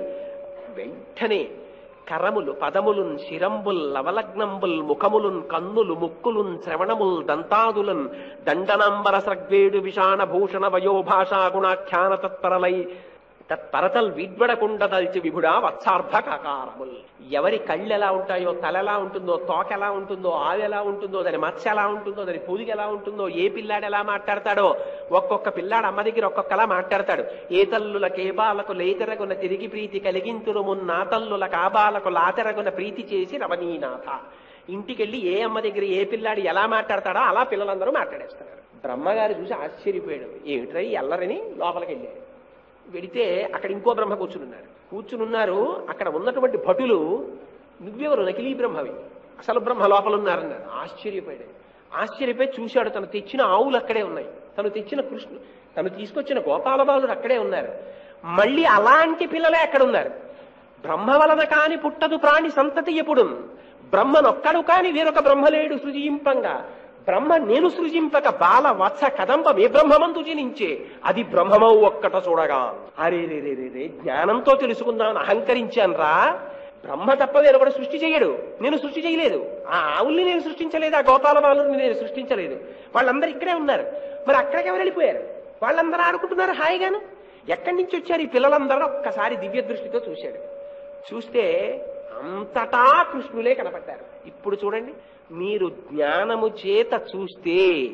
వెంటనే కరములు పదములున్ శిరంబుల్ లవలగ్నంబుల్ ముఖములున్ కన్నులు ముక్కులున్ శ్రవణముల్ దంతాదులన్ దండనంబర సగ్వేడు విషాణ భూషణ వయోభాషా గుణాఖ్యాన తత్పరలై తత్పరతల్ విడ్వడకుండ దల్చి విభుడా వత్సార్థ కకారముల్ ఎవరి కళ్ళు ఎలా ఉంటాయో తల ఎలా ఉంటుందో తోక ఎలా ఉంటుందో ఆవు ఎలా ఉంటుందో దాని మత్స ఎలా ఉంటుందో దాని పొదిగి ఎలా ఉంటుందో ఏ పిల్లాడు ఎలా మాట్లాడతాడో ఒక్కొక్క పిల్లాడు అమ్మ దగ్గర ఒక్కొక్కలా మాట్లాడతాడు ఏ తల్లుల కేబాలకు లేతరగున తిరిగి ప్రీతి కలిగింతురు మున్నా తల్లుల కాబాలకు లాతరగున ప్రీతి చేసి రమణీనాథ ఇంటికెళ్ళి ఏ అమ్మ దగ్గర ఏ పిల్లాడు ఎలా మాట్లాడతాడో అలా పిల్లలందరూ మాట్లాడేస్తారు బ్రహ్మగారు చూసి ఆశ్చర్యపోయాడు ఏమిట్రా ఈ అల్లరని లోపలికి వెళ్ళాడు వెడితే అక్కడ ఇంకో బ్రహ్మ కూర్చునున్నారు కూర్చునున్నారు అక్కడ ఉన్నటువంటి భటులు నువ్వెవరు నకిలీ బ్రహ్మవి అసలు బ్రహ్మ లోపల ఉన్నారన్నారు ఆశ్చర్యపోయాడు ఆశ్చర్యపోయి చూశాడు తను తెచ్చిన ఆవులు అక్కడే ఉన్నాయి తను తెచ్చిన కృష్ణుడు తను తీసుకొచ్చిన గోపాల బాలుడు అక్కడే ఉన్నారు మళ్ళీ అలాంటి పిల్లలే అక్కడ ఉన్నారు బ్రహ్మ వలన కాని పుట్టదు ప్రాణి సంతతి ఎప్పుడు బ్రహ్మనొక్కడు కాని వేరొక బ్రహ్మలేడు సృజింపంగా బ్రహ్మ నేను సృజింపక బాల వత్స కదంబం ఏ బ్రహ్మమంతు జనించే అది బ్రహ్మమవు ఒక్కట చూడగా అరే రే రే రే రే జ్ఞానంతో తెలుసుకుందామని అహంకరించాను రా బ్రహ్మ తప్ప నేను కూడా సృష్టి చేయడు నేను సృష్టి చేయలేదు ఆ ఆవుల్ని నేను సృష్టించలేదు ఆ గోపాల బాలుని నేను సృష్టించలేదు వాళ్ళందరూ ఇక్కడే ఉన్నారు మరి అక్కడికి ఎవరు వెళ్ళిపోయారు వాళ్ళందరూ ఆడుకుంటున్నారు హాయిగాను ఎక్కడి నుంచి వచ్చారు ఈ పిల్లలందరూ ఒక్కసారి దివ్య దృష్టితో చూశాడు చూస్తే అంతటా కృష్ణులే కనపడ్డారు ఇప్పుడు చూడండి మీరు జ్ఞానము చేత చూస్తే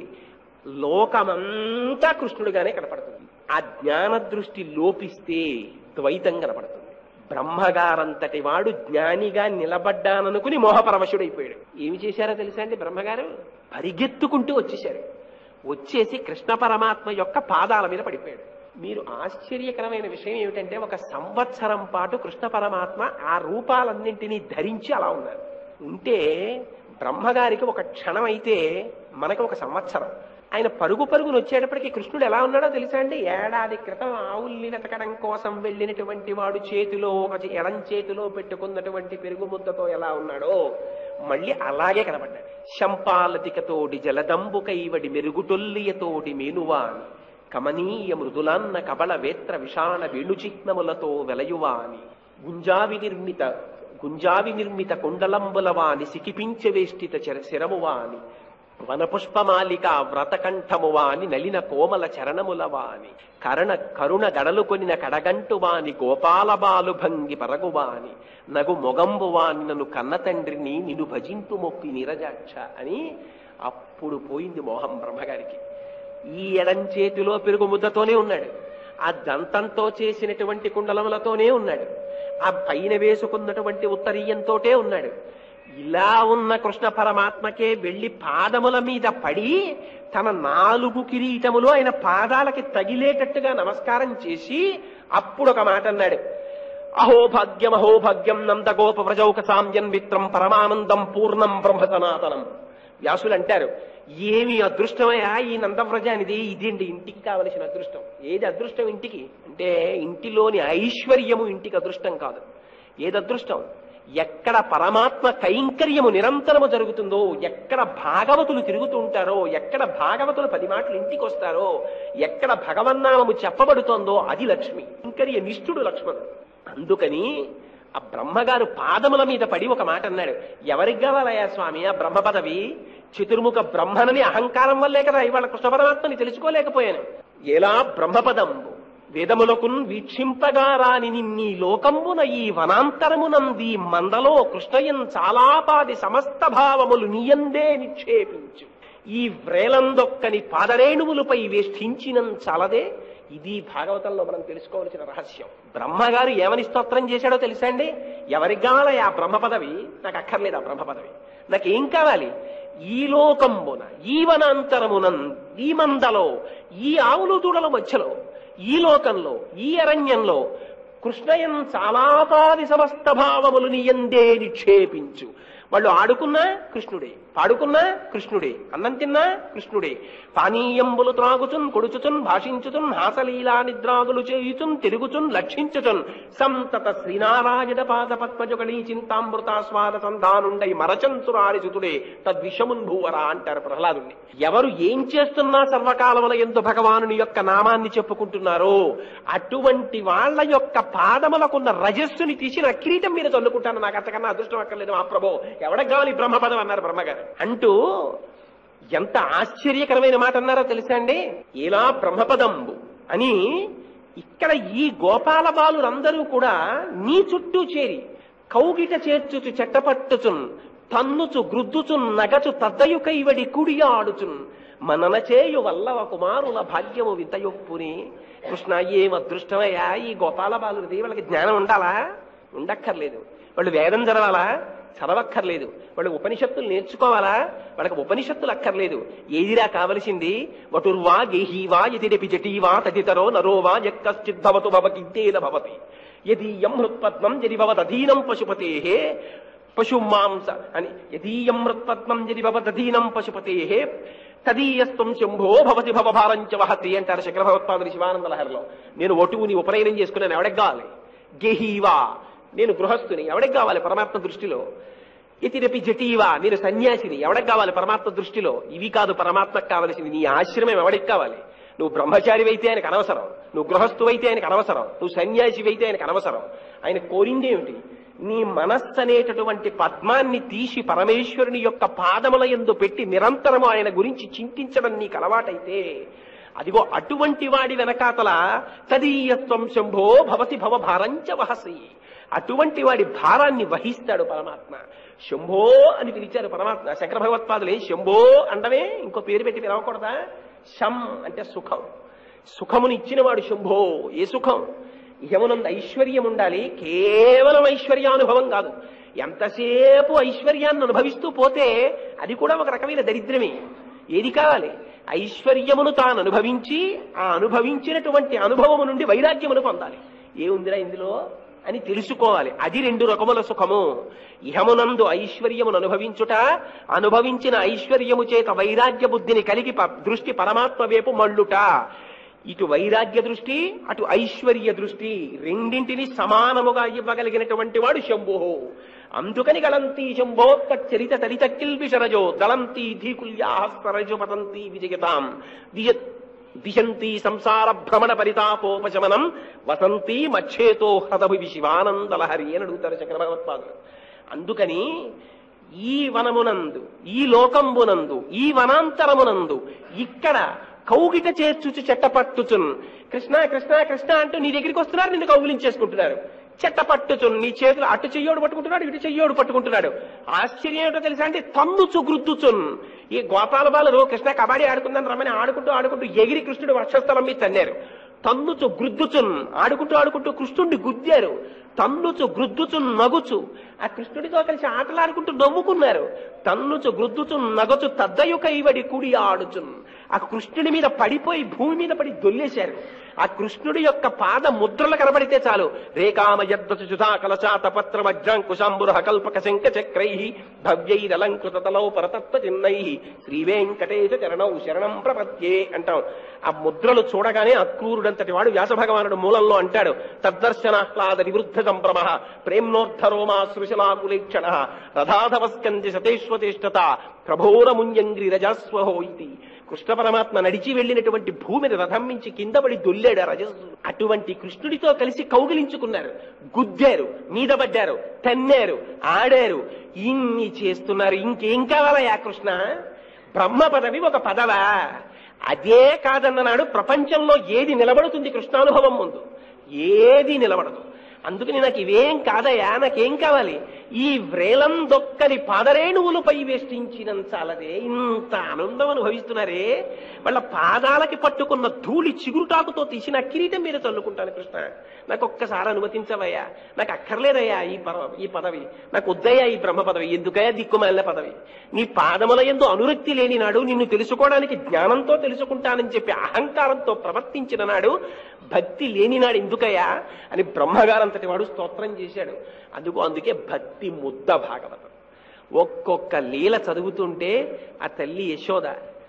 లోకమంతా కృష్ణుడిగానే కనపడుతుంది ఆ జ్ఞాన దృష్టి లోపిస్తే ద్వైతం కనపడుతుంది బ్రహ్మగారంతటి వాడు జ్ఞానిగా నిలబడ్డాననుకుని మోహపరవశుడైపోయాడు ఏమి చేశారో తెలుసా అండి బ్రహ్మగారు పరిగెత్తుకుంటూ వచ్చేశారు వచ్చేసి కృష్ణ పరమాత్మ యొక్క పాదాల మీద పడిపోయాడు మీరు ఆశ్చర్యకరమైన విషయం ఏమిటంటే ఒక సంవత్సరం పాటు కృష్ణ పరమాత్మ ఆ రూపాలన్నింటినీ ధరించి అలా ఉన్నారు ఉంటే బ్రహ్మగారికి ఒక క్షణం అయితే మనకి ఒక సంవత్సరం ఆయన పరుగు పరుగును వచ్చేటప్పటికి కృష్ణుడు ఎలా ఉన్నాడో తెలుసా అండి ఏడాది క్రితం ఆవుల్ని వెతకడం కోసం వెళ్ళినటువంటి వాడు చేతిలో ఒక చే- ఎడం చేతిలో పెట్టుకున్నటువంటి పెరుగు ముద్దతో ఎలా ఉన్నాడో మళ్ళీ అలాగే కనబడ్డాడు శంపాలతికతోడి జలదంబు కైవడి మెరుగుటొల్లియతోడి మేనువాని కమనీయ మృదులాన్న కబళ వేత్ర విషాణ వేణుచిహ్నములతో వెలయువాని గుంజావి నిర్మిత గుంజావి నిర్మిత కుండలంబుల వాని సికిపించ వేష్టిత చెర శిరము వాని వనపుష్పమాలిక వ్రతకంఠము వాని నలిన కోమల చరణముల వాని కరణ కరుణ గడలు కొనిన కడగంటు వాని గోపాల బాలు భంగి పరగువాని నగు మొగంబు వాని నన్ను కన్న తండ్రిని నిన్ను భజింతు మొక్కి నిరజాక్ష అని అప్పుడు పోయింది మోహం బ్రహ్మగారికి ఈ ఎడం చేతిలో పెరుగు ముద్దతోనే ఉన్నాడు ఆ దంతంతో చేసినటువంటి కుండలములతోనే ఉన్నాడు ఆ పైన వేసుకున్నటువంటి ఉత్తరీయంతోటే ఉన్నాడు ఇలా ఉన్న కృష్ణ పరమాత్మకే వెళ్లి పాదముల మీద పడి తన నాలుగు కిరీటములు ఆయన పాదాలకి తగిలేటట్టుగా నమస్కారం చేసి అప్పుడు ఒక మాట అన్నాడు అహోభాగ్యం అహోభాగ్యం నందగోప వ్రజౌక సామ్యం మిత్రం పరమానందం పూర్ణం బ్రహ్మ సనాతనం వ్యాసులు అంటారు ఏమి అదృష్టమయ్యా ఈ నందవ్రజానిది ఇదేంటి ఇంటికి కావలసిన అదృష్టం ఏది అదృష్టం ఇంటికి అంటే ఇంటిలోని ఐశ్వర్యము ఇంటికి అదృష్టం కాదు ఏది అదృష్టం ఎక్కడ పరమాత్మ కైంకర్యము నిరంతరము జరుగుతుందో ఎక్కడ భాగవతులు తిరుగుతూ ఉంటారో ఎక్కడ భాగవతులు పది మాటలు ఇంటికి వస్తారో ఎక్కడ భగవన్నామము చెప్పబడుతోందో అది లక్ష్మి కైంకర్య నిష్ఠుడు లక్ష్మణుడు అందుకని ఆ బ్రహ్మగారు పాదముల మీద పడి ఒక మాట అన్నాడు ఎవరికి కావాలయ్యా స్వామి ఆ బ్రహ్మ పదవి చతుర్ముఖ బ్రహ్మనని అహంకారం వల్లే కదా ఇవాళ కృష్ణ పరమాత్మని తెలుసుకోలేకపోయాను ఎలా బ్రహ్మపదంబు వేదములకున్ వీక్షింపగా రాని నిన్నీ లోకంబున ఈ వనాంతరమునంది మందలో కృష్ణయన్ చాలాపాది సమస్త భావములు నీయందే నిక్షేపించు ఈ వ్రేలందొక్కని పాదరేణువులపై వేష్ఠించినం చాలదే ఇది భాగవతంలో మనం తెలుసుకోవలసిన రహస్యం బ్రహ్మగారు ఏమని స్తోత్రం చేశాడో తెలుసా అండి ఎవరికి కావాలి ఆ బ్రహ్మ పదవి నాకు అక్కర్లేదు ఆ బ్రహ్మ పదవి నాకేం కావాలి ఈ లోకంబున ఈ వనాంతరమునం ఈ మందలో ఈ ఆవులు దూడల మధ్యలో ఈ లోకంలో ఈ అరణ్యంలో కృష్ణయం చాలాపాది సమస్త భావములు నీయందే నిక్షేపించు వాళ్ళు ఆడుకున్నా కృష్ణుడే పాడుకున్నా కృష్ణుడే అన్నం తిన్నా కృష్ణుడే పానీయంబులు త్రాగుచున్ కొడుచుచున్ భాషించుచున్ హాసలీలా నిద్రాదులు చేయుచున్ తిరుగుచున్ లక్షించుచున్ సంతత శ్రీనారాయణ పాద పద్మజుగళీ చింతామృతాస్వాద సంధానుండై మరచంతురారి సుతుడే తద్విషమున్ భూవరా అంటారు ప్రహ్లాదుణ్ణి ఎవరు ఏం చేస్తున్నా సర్వకాలముల ఎందు భగవానుని యొక్క నామాన్ని చెప్పుకుంటున్నారో అటువంటి వాళ్ళ యొక్క పాదములకున్న రజస్సుని తీసి నా కిరీటం మీద చల్లుకుంటాను నాకు అంతకన్నా అదృష్టం అక్కర్లేదు మా ప్రభు ఎవడకు కావాలి ఈ బ్రహ్మపదం అన్నారు బ్రహ్మగారు అంటూ ఎంత ఆశ్చర్యకరమైన మాట అన్నారో తెలుసా అండి ఇలా బ్రహ్మపదంబు అని ఇక్కడ ఈ గోపాల బాలురందరూ కూడా నీ చుట్టూ చేరి కౌగిట చేర్చుచు చెట్టపట్టుచున్ తన్నుచు గ్రుద్దుచున్ నగచు తద్దయు కైవడి కుడియాడుచున్ మనన చేయు వల్లవ కుమారుల భాగ్యము వింతయొప్పుని కృష్ణ ఏం అదృష్టమయ్యా ఈ గోపాల బాలుడిది వాళ్ళకి జ్ఞానం ఉండాలా ఉండక్కర్లేదు వాళ్ళు వేదం చదవాలా చదవక్కర్లేదు వాళ్ళు ఉపనిషత్తులు నేర్చుకోవాలా వాళ్ళకి ఉపనిషత్తులు అక్కర్లేదు ఏదిరా కావలసింది వటుర్వా గేహీవా యతిరపి జటీవా తదితరో నరోవా యక్కశ్చిద్భవతు భవకిద్దేన భవతి యదీయం హృత్పద్మం యది భవదధీనం పశుపతే పశుమాంస అని యదీయం హృత్పద్మం యది భవదధీనం పశుపతే తదీయస్తం శంభో భవతి భవభారంచ వహతి అంటారు శంకర భగవత్పాదుని శివానంద లహరిలో నేను ఒటువుని ఉపనయనం చేసుకున్నాను ఎవడకి కావాలి గెహీవా నేను గృహస్థుని ఎవడికి కావాలి పరమాత్మ దృష్టిలో ఇతిరపి జటీవా నేను సన్యాసిని ఎవడికి కావాలి పరమాత్మ దృష్టిలో ఇవి కాదు పరమాత్మకు కావలసింది నీ ఆశ్రమం ఎవడికి కావాలి నువ్వు బ్రహ్మచారి అయితే ఆయనకు అనవసరం నువ్వు గృహస్థు అయితే ఆయనకు అనవసరం నువ్వు సన్యాసి అయితే ఆయనకు అనవసరం ఆయన కోరింది ఏమిటి నీ మనస్సు అనేటటువంటి పద్మాన్ని తీసి పరమేశ్వరుని యొక్క పాదముల ఎందు పెట్టి నిరంతరము ఆయన గురించి చింతించడం నీకు అలవాటైతే అదిగో అటువంటి వాడి వెనకాతల తదీయత్వం శంభో భవతి భవ భారంచ వహసి అటువంటి వాడి భారాన్ని వహిస్తాడు పరమాత్మ శంభో అని పిలిచారు పరమాత్మ శంకర భగవత్పాదులే శంభో అండమే ఇంకో పేరు పెట్టి పిలవకూడదా శం అంటే సుఖం సుఖముని ఇచ్చినవాడు శంభో ఏ సుఖం యమునందు ఐశ్వర్యం ఉండాలి కేవలం ఐశ్వర్యానుభవం కాదు ఎంతసేపు ఐశ్వర్యాన్ని అనుభవిస్తూ పోతే అది కూడా ఒక రకమైన దరిద్రమే ఏది కావాలి ఐశ్వర్యమును తాను అనుభవించి ఆ అనుభవించినటువంటి అనుభవము నుండి వైరాగ్యమును పొందాలి ఏముందిరా ఇందులో అని తెలుసుకోవాలి అది రెండు రకముల సుఖము ఇహమునందు ఐశ్వర్యమును అనుభవించుట అనుభవించిన ఐశ్వర్యము చేత వైరాగ్య బుద్ధిని కలిగి ప- దృష్టి పరమాత్మ వైపు మళ్ళుట ఇటు వైరాగ్య దృష్టి అటు ఐశ్వర్య దృష్టి రెండింటిని సమానముగా ఇవ్వగలిగినటువంటి వాడు శంభో అందుకని గళంతి శంభోత్త చరిత తరిత కిల్బిషరజో దళంతి ధీకుల్యాహస్తరజు పతంతి విజయతాం దియ దిశంతి సంసార భ్రమణ పరితాపోపశమనం వసంతి మచ్చేతో హృదభి శివానందలహరి అని అడుగుతారు చక్ర భగవత్పాదులు అందుకని ఈ వనమునందు ఈ లోకంబునందు ఈ వనాంతరమునందు ఇక్కడ కౌగిట చేర్చుచు చెట్టపట్టుచున్ కృష్ణ కృష్ణ కృష్ణ అంటూ నీ దగ్గరికి వస్తున్నారు నిన్ను కౌగిలించేసుకుంటున్నారు చెట్టపట్టుచున్ నీ చేతులు అటు చెయ్యోడు పట్టుకుంటున్నాడు ఇటు చెయ్యోడు పట్టుకుంటున్నాడు ఆశ్చర్యం ఏమిటో తెలుసా అంటే తన్నుచు గుర్తుచున్ ఈ గోపాల బాలరు కృష్ణ కబడ్డీ ఆడుకుందని రమ్మని ఆడుకుంటూ ఆడుకుంటూ ఎగిరి కృష్ణుడు వక్షస్థలం మీద తన్నారు తన్నుచు గృద్దుచున్ ఆడుకుంటూ ఆడుకుంటూ కృష్ణుడిని గుద్దారు తన్నుచు గృద్దుచు నగుచు ఆ కృష్ణుడితో కలిసి ఆటలాడుకుంటూ నవ్వుకున్నారు తన్నుచు గృద్దుచు నగచు తద్దయు కైవడి కుడి ఆడుచున్ ఆ కృష్ణుడి మీద పడిపోయి భూమి మీద పడి దొల్లేశారు ఆ కృష్ణుడి యొక్క పాద ముద్రలు కనబడితే చాలు రేకామ యద్దచు చుధా కలచాత పత్ర వజ్రాంకుశాంబుర కల్పక శంఖ చక్రై భవ్యైరలంకృత తలౌ పరతత్వ చిన్నై శ్రీ వెంకటేశ చరణౌ శరణం ప్రపత్యే అంటాం ఆ ముద్రలు చూడగానే అక్రూరుడంతటి వాడు వ్యాస భగవానుడు మూలంలో అంటాడు తద్దర్శనాహ్లాద నివృద్ధ సంభ్రమ ప్రేమ్నోర్థరోమా సృశలాకులేక్షణ రథాధవస్కంది సతేష్వతిష్టత ప్రభోరముంజంగ్రి రజస్వహో ఇది కృష్ణ పరమాత్మ నడిచి వెళ్ళినటువంటి భూమిని రథం మించి కింద పడి దొల్లాడు ఆ రజస్సు అటువంటి కృష్ణుడితో కలిసి కౌగిలించుకున్నారు గుద్దారు మీద పడ్డారు తన్నారు ఆడారు ఇన్ని చేస్తున్నారు ఇంకేం కావాలయా కృష్ణ బ్రహ్మ పదవి ఒక పదవా అదే కాదన్ననాడు ప్రపంచంలో ఏది నిలబడుతుంది కృష్ణానుభవం ముందు ఏది నిలబడదు అందుకని నాకు ఇవేం కాదయా నాకేం కావాలి ఈ వ్రేలం దొక్కని పాదరేణువులపై వేష్టించినంచాలదే ఇంత ఆనందం అనుభవిస్తున్నారే వాళ్ళ పాదాలకి పట్టుకున్న ధూళి చిగురుటాకుతో తీసి నా కిరీటం మీద చల్లుకుంటాను కృష్ణ నాకు ఒక్కసారి అనుమతించవయ్యా నాకు అక్కర్లేదయ్యా ఈ పద ఈ పదవి నాకు వద్దయ్యా ఈ బ్రహ్మ పదవి ఎందుకయ్యా దిక్కుమాలిన పదవి నీ పాదముల ఎందు అనురక్తి లేని నాడు నిన్ను తెలుసుకోవడానికి జ్ఞానంతో తెలుసుకుంటానని చెప్పి అహంకారంతో ప్రవర్తించిన నాడు భక్తి లేని నాడు ఎందుకయ్యా అని బ్రహ్మగారంతటి వాడు స్తోత్రం చేశాడు అందుకు అందుకే భక్తి ముద్ద భాగవతం ఒక్కొక్క లీల చదువుతుంటే ఆ తల్లి యశోద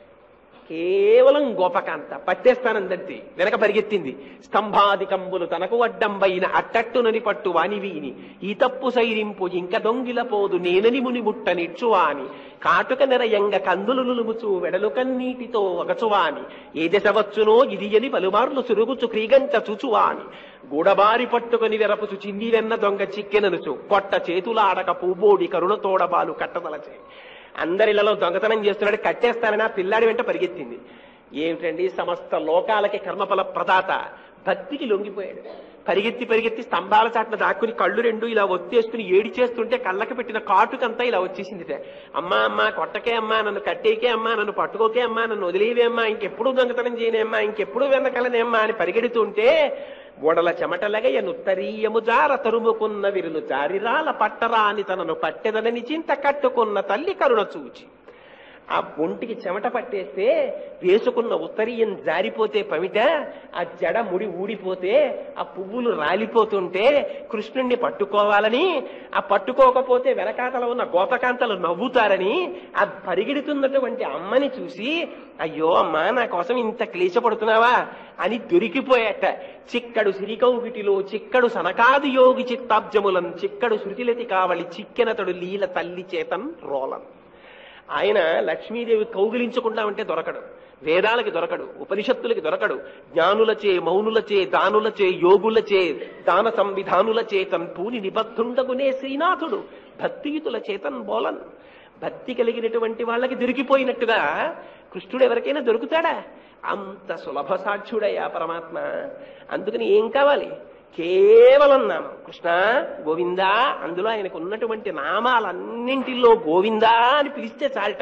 కేవలం గోపకాంత పట్టేస్తానందంతే వెనక పరిగెత్తింది స్తంభాదికంబులు తనకు అడ్డంబైన అట్టట్టునని పట్టు వానివీని ఈ తప్పు సైరింపు ఇంక దొంగిల పోదు నేనని ముని ముట్ట నిచ్చువాని కాటుక నెరయంగ కందులు నులుముచు వెడలు కన్నీటితో వగచువాని ఏ దశ వచ్చునో ఇది అని పలుమార్లు సురుగుచు క్రీగంచ చుచువాని గూడబారి పట్టుకొని వెరపుచు చింది వెన్న దొంగ చిక్కెననుచు కొట్ట చేతులాడక పూబోడి కరుణతోడబాలు కట్టదలచే అందరిలలో దొంగతనం చేస్తున్నాడు కట్టేస్తానని ఆ పిల్లాడి వెంట పరిగెత్తింది ఏమిటండి సమస్త లోకాలకి కర్మఫల ప్రదాత భక్తికి లొంగిపోయాడు పరిగెత్తి పరిగెత్తి స్తంభాల చాటున దాక్కుని కళ్ళు రెండు ఇలా ఒత్తేసుకుని ఏడి చేస్తుంటే కళ్ళకి పెట్టిన కాటుకంతా ఇలా వచ్చేసింది అమ్మా అమ్మా కొట్టకే అమ్మా నన్ను కట్టేకే అమ్మా నన్ను పట్టుకోకే అమ్మా నన్ను వదిలేవే అమ్మా ఇంకెప్పుడు దొంగతనం చేయనే అమ్మా ఇంకెప్పుడు వెనకలనే అమ్మా అని పరిగెడుతుంటే గోడల చెమటలగయ నుత్తరీయము జార తరుముకున్న విరులు జారిరాల పట్టరాని తనను పట్టెదనని చింత కట్టుకున్న తల్లి కరుణ చూచి ఆ ఒంటికి చెమట పట్టేస్తే వేసుకున్న ఉత్తరీయం జారిపోతే పమిట ఆ జడ ముడి ఊడిపోతే ఆ పువ్వులు రాలిపోతుంటే కృష్ణుణ్ణి పట్టుకోవాలని ఆ పట్టుకోకపోతే వెనకాతల ఉన్న గోపకాంతలు నవ్వుతారని ఆ పరిగెడుతున్నటువంటి అమ్మని చూసి అయ్యో అమ్మా నా కోసం ఇంత క్లేశపడుతున్నావా అని దొరికిపోయాట చిక్కడు సిరికౌగిటిలో చిక్కడు సనకాది యోగి చిత్తాబ్జములం చిక్కడు శృతిలతి కావలి చిక్కెనతడు లీల తల్లి చేతన్ రోలం ఆయన లక్ష్మీదేవి కౌగిలించకుండా ఉంటే దొరకడు వేదాలకి దొరకడు ఉపనిషత్తులకి దొరకడు జ్ఞానులచే మౌనులచే దానులచే యోగులచే దాన సంవిధానుల చేతన్ పూని నిబద్ధుండగునే శ్రీనాథుడు భక్తియుతుల చేతన్ బోలన్ భక్తి కలిగినటువంటి వాళ్ళకి దొరికిపోయినట్టుగా కృష్ణుడు ఎవరికైనా దొరుకుతాడా అంత సులభ సాధ్యుడయ్యా పరమాత్మ అందుకని ఏం కావాలి కేవలం నామం కృష్ణ గోవిందా అందులో ఆయనకు ఉన్నటువంటి నామాలన్నింటిలో గోవిందా అని పిలిస్తే చాలట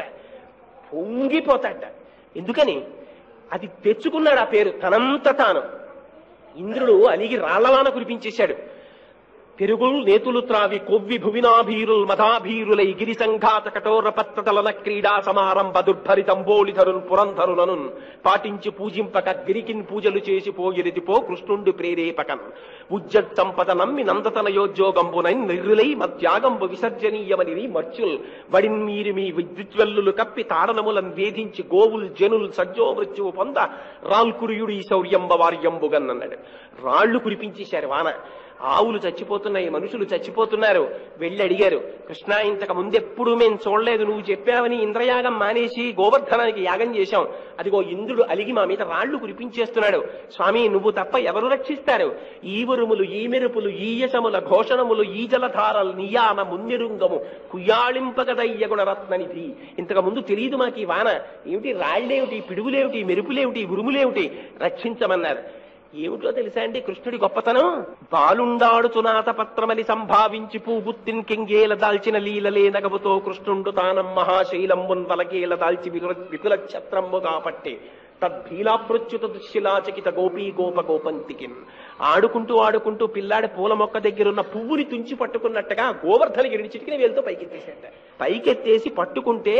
పొంగిపోతాట ఎందుకని అది తెచ్చుకున్నాడు ఆ పేరు తనంత తాను ఇంద్రుడు అలిగి రాళ్లవాన కురిపించేశాడు పెరుగులు నేతులు త్రావి కొవ్వి భువినాభీరుల్ మధాభీరులై గిరి సంఘాత కఠోర పత్తతలన క్రీడా సమారంభ దుర్భరితంబోళిధరున్ పురంధరులను పాటించి పూజింపక గిరికిన్ పూజలు చేసి పోగిరిది పో కృష్ణుండు ప్రేరేపకన్ ఉజ్జత్ సంపద నమ్మి నందతనయోద్యోగంబునై నిర్రులై మత్యాగంబు విసర్జనీయమని మర్చుల్ వడిన్ మీరు మీ విద్యుత్వల్లులు కప్పి తాడనములను వేధించి గోవుల్ జనుల్ సజ్జో మృత్యువు పొంద రాల్కురియుడు ఈ శౌర్యంబ వార్యంబుగన్ అన్నాడు రాళ్లు కురిపించేశారు వాన ఆవులు చచ్చిపోతున్నాయి మనుషులు చచ్చిపోతున్నారు వెళ్ళి అడిగారు కృష్ణ ఇంతకు ముందెప్పుడు మేము చూడలేదు నువ్వు చెప్పావని ఇంద్రయాగం మానేసి గోవర్ధనానికి యాగం చేశాం అదిగో ఇంద్రుడు అలిగి మా మీద రాళ్లు కురిపించేస్తున్నాడు స్వామి నువ్వు తప్ప ఎవరు రక్షిస్తారు ఈ ఉరుములు ఈ మెరుపులు ఈ యశముల ఘోషణములు ఈ జలధారలు నియాన మున్నెరుంగము కుయ్యాళింపగదయ్య గుణరత్ననిధి ఇంతకు ముందు తెలియదు మాకు ఈ వాన ఏమిటి రాళ్లేమిటి పిడుగులేమిటి మెరుపులేమిటి ఉరుములేమిటి రక్షించమన్నారు ఏమిటో తెలుసా అండి కృష్ణుడి గొప్పతనం బాలుండాడుచునాథ పత్రమని సంభావించి పూగుత్తిన్ కింగేల దాల్చిన లీలలే నగవుతో కృష్ణుండు తానం మహాశైలంబున్ వలకేల దాల్చి విపుల- విపుల క్షత్రంబు కాబట్టి తద్భీలాప్రచ్యుత దుశ్శిలాచకిత గోపీ గోప గోపంతికిన్ ఆడుకుంటూ ఆడుకుంటూ పిల్లాడి పూల మొక్క దగ్గరున్న పువ్వుని తుంచి పట్టుకున్నట్టుగా గోవర్ధనగిరిని చిటికిన వేలుతో పైకెత్తేసేట పైకెత్తేసి పట్టుకుంటే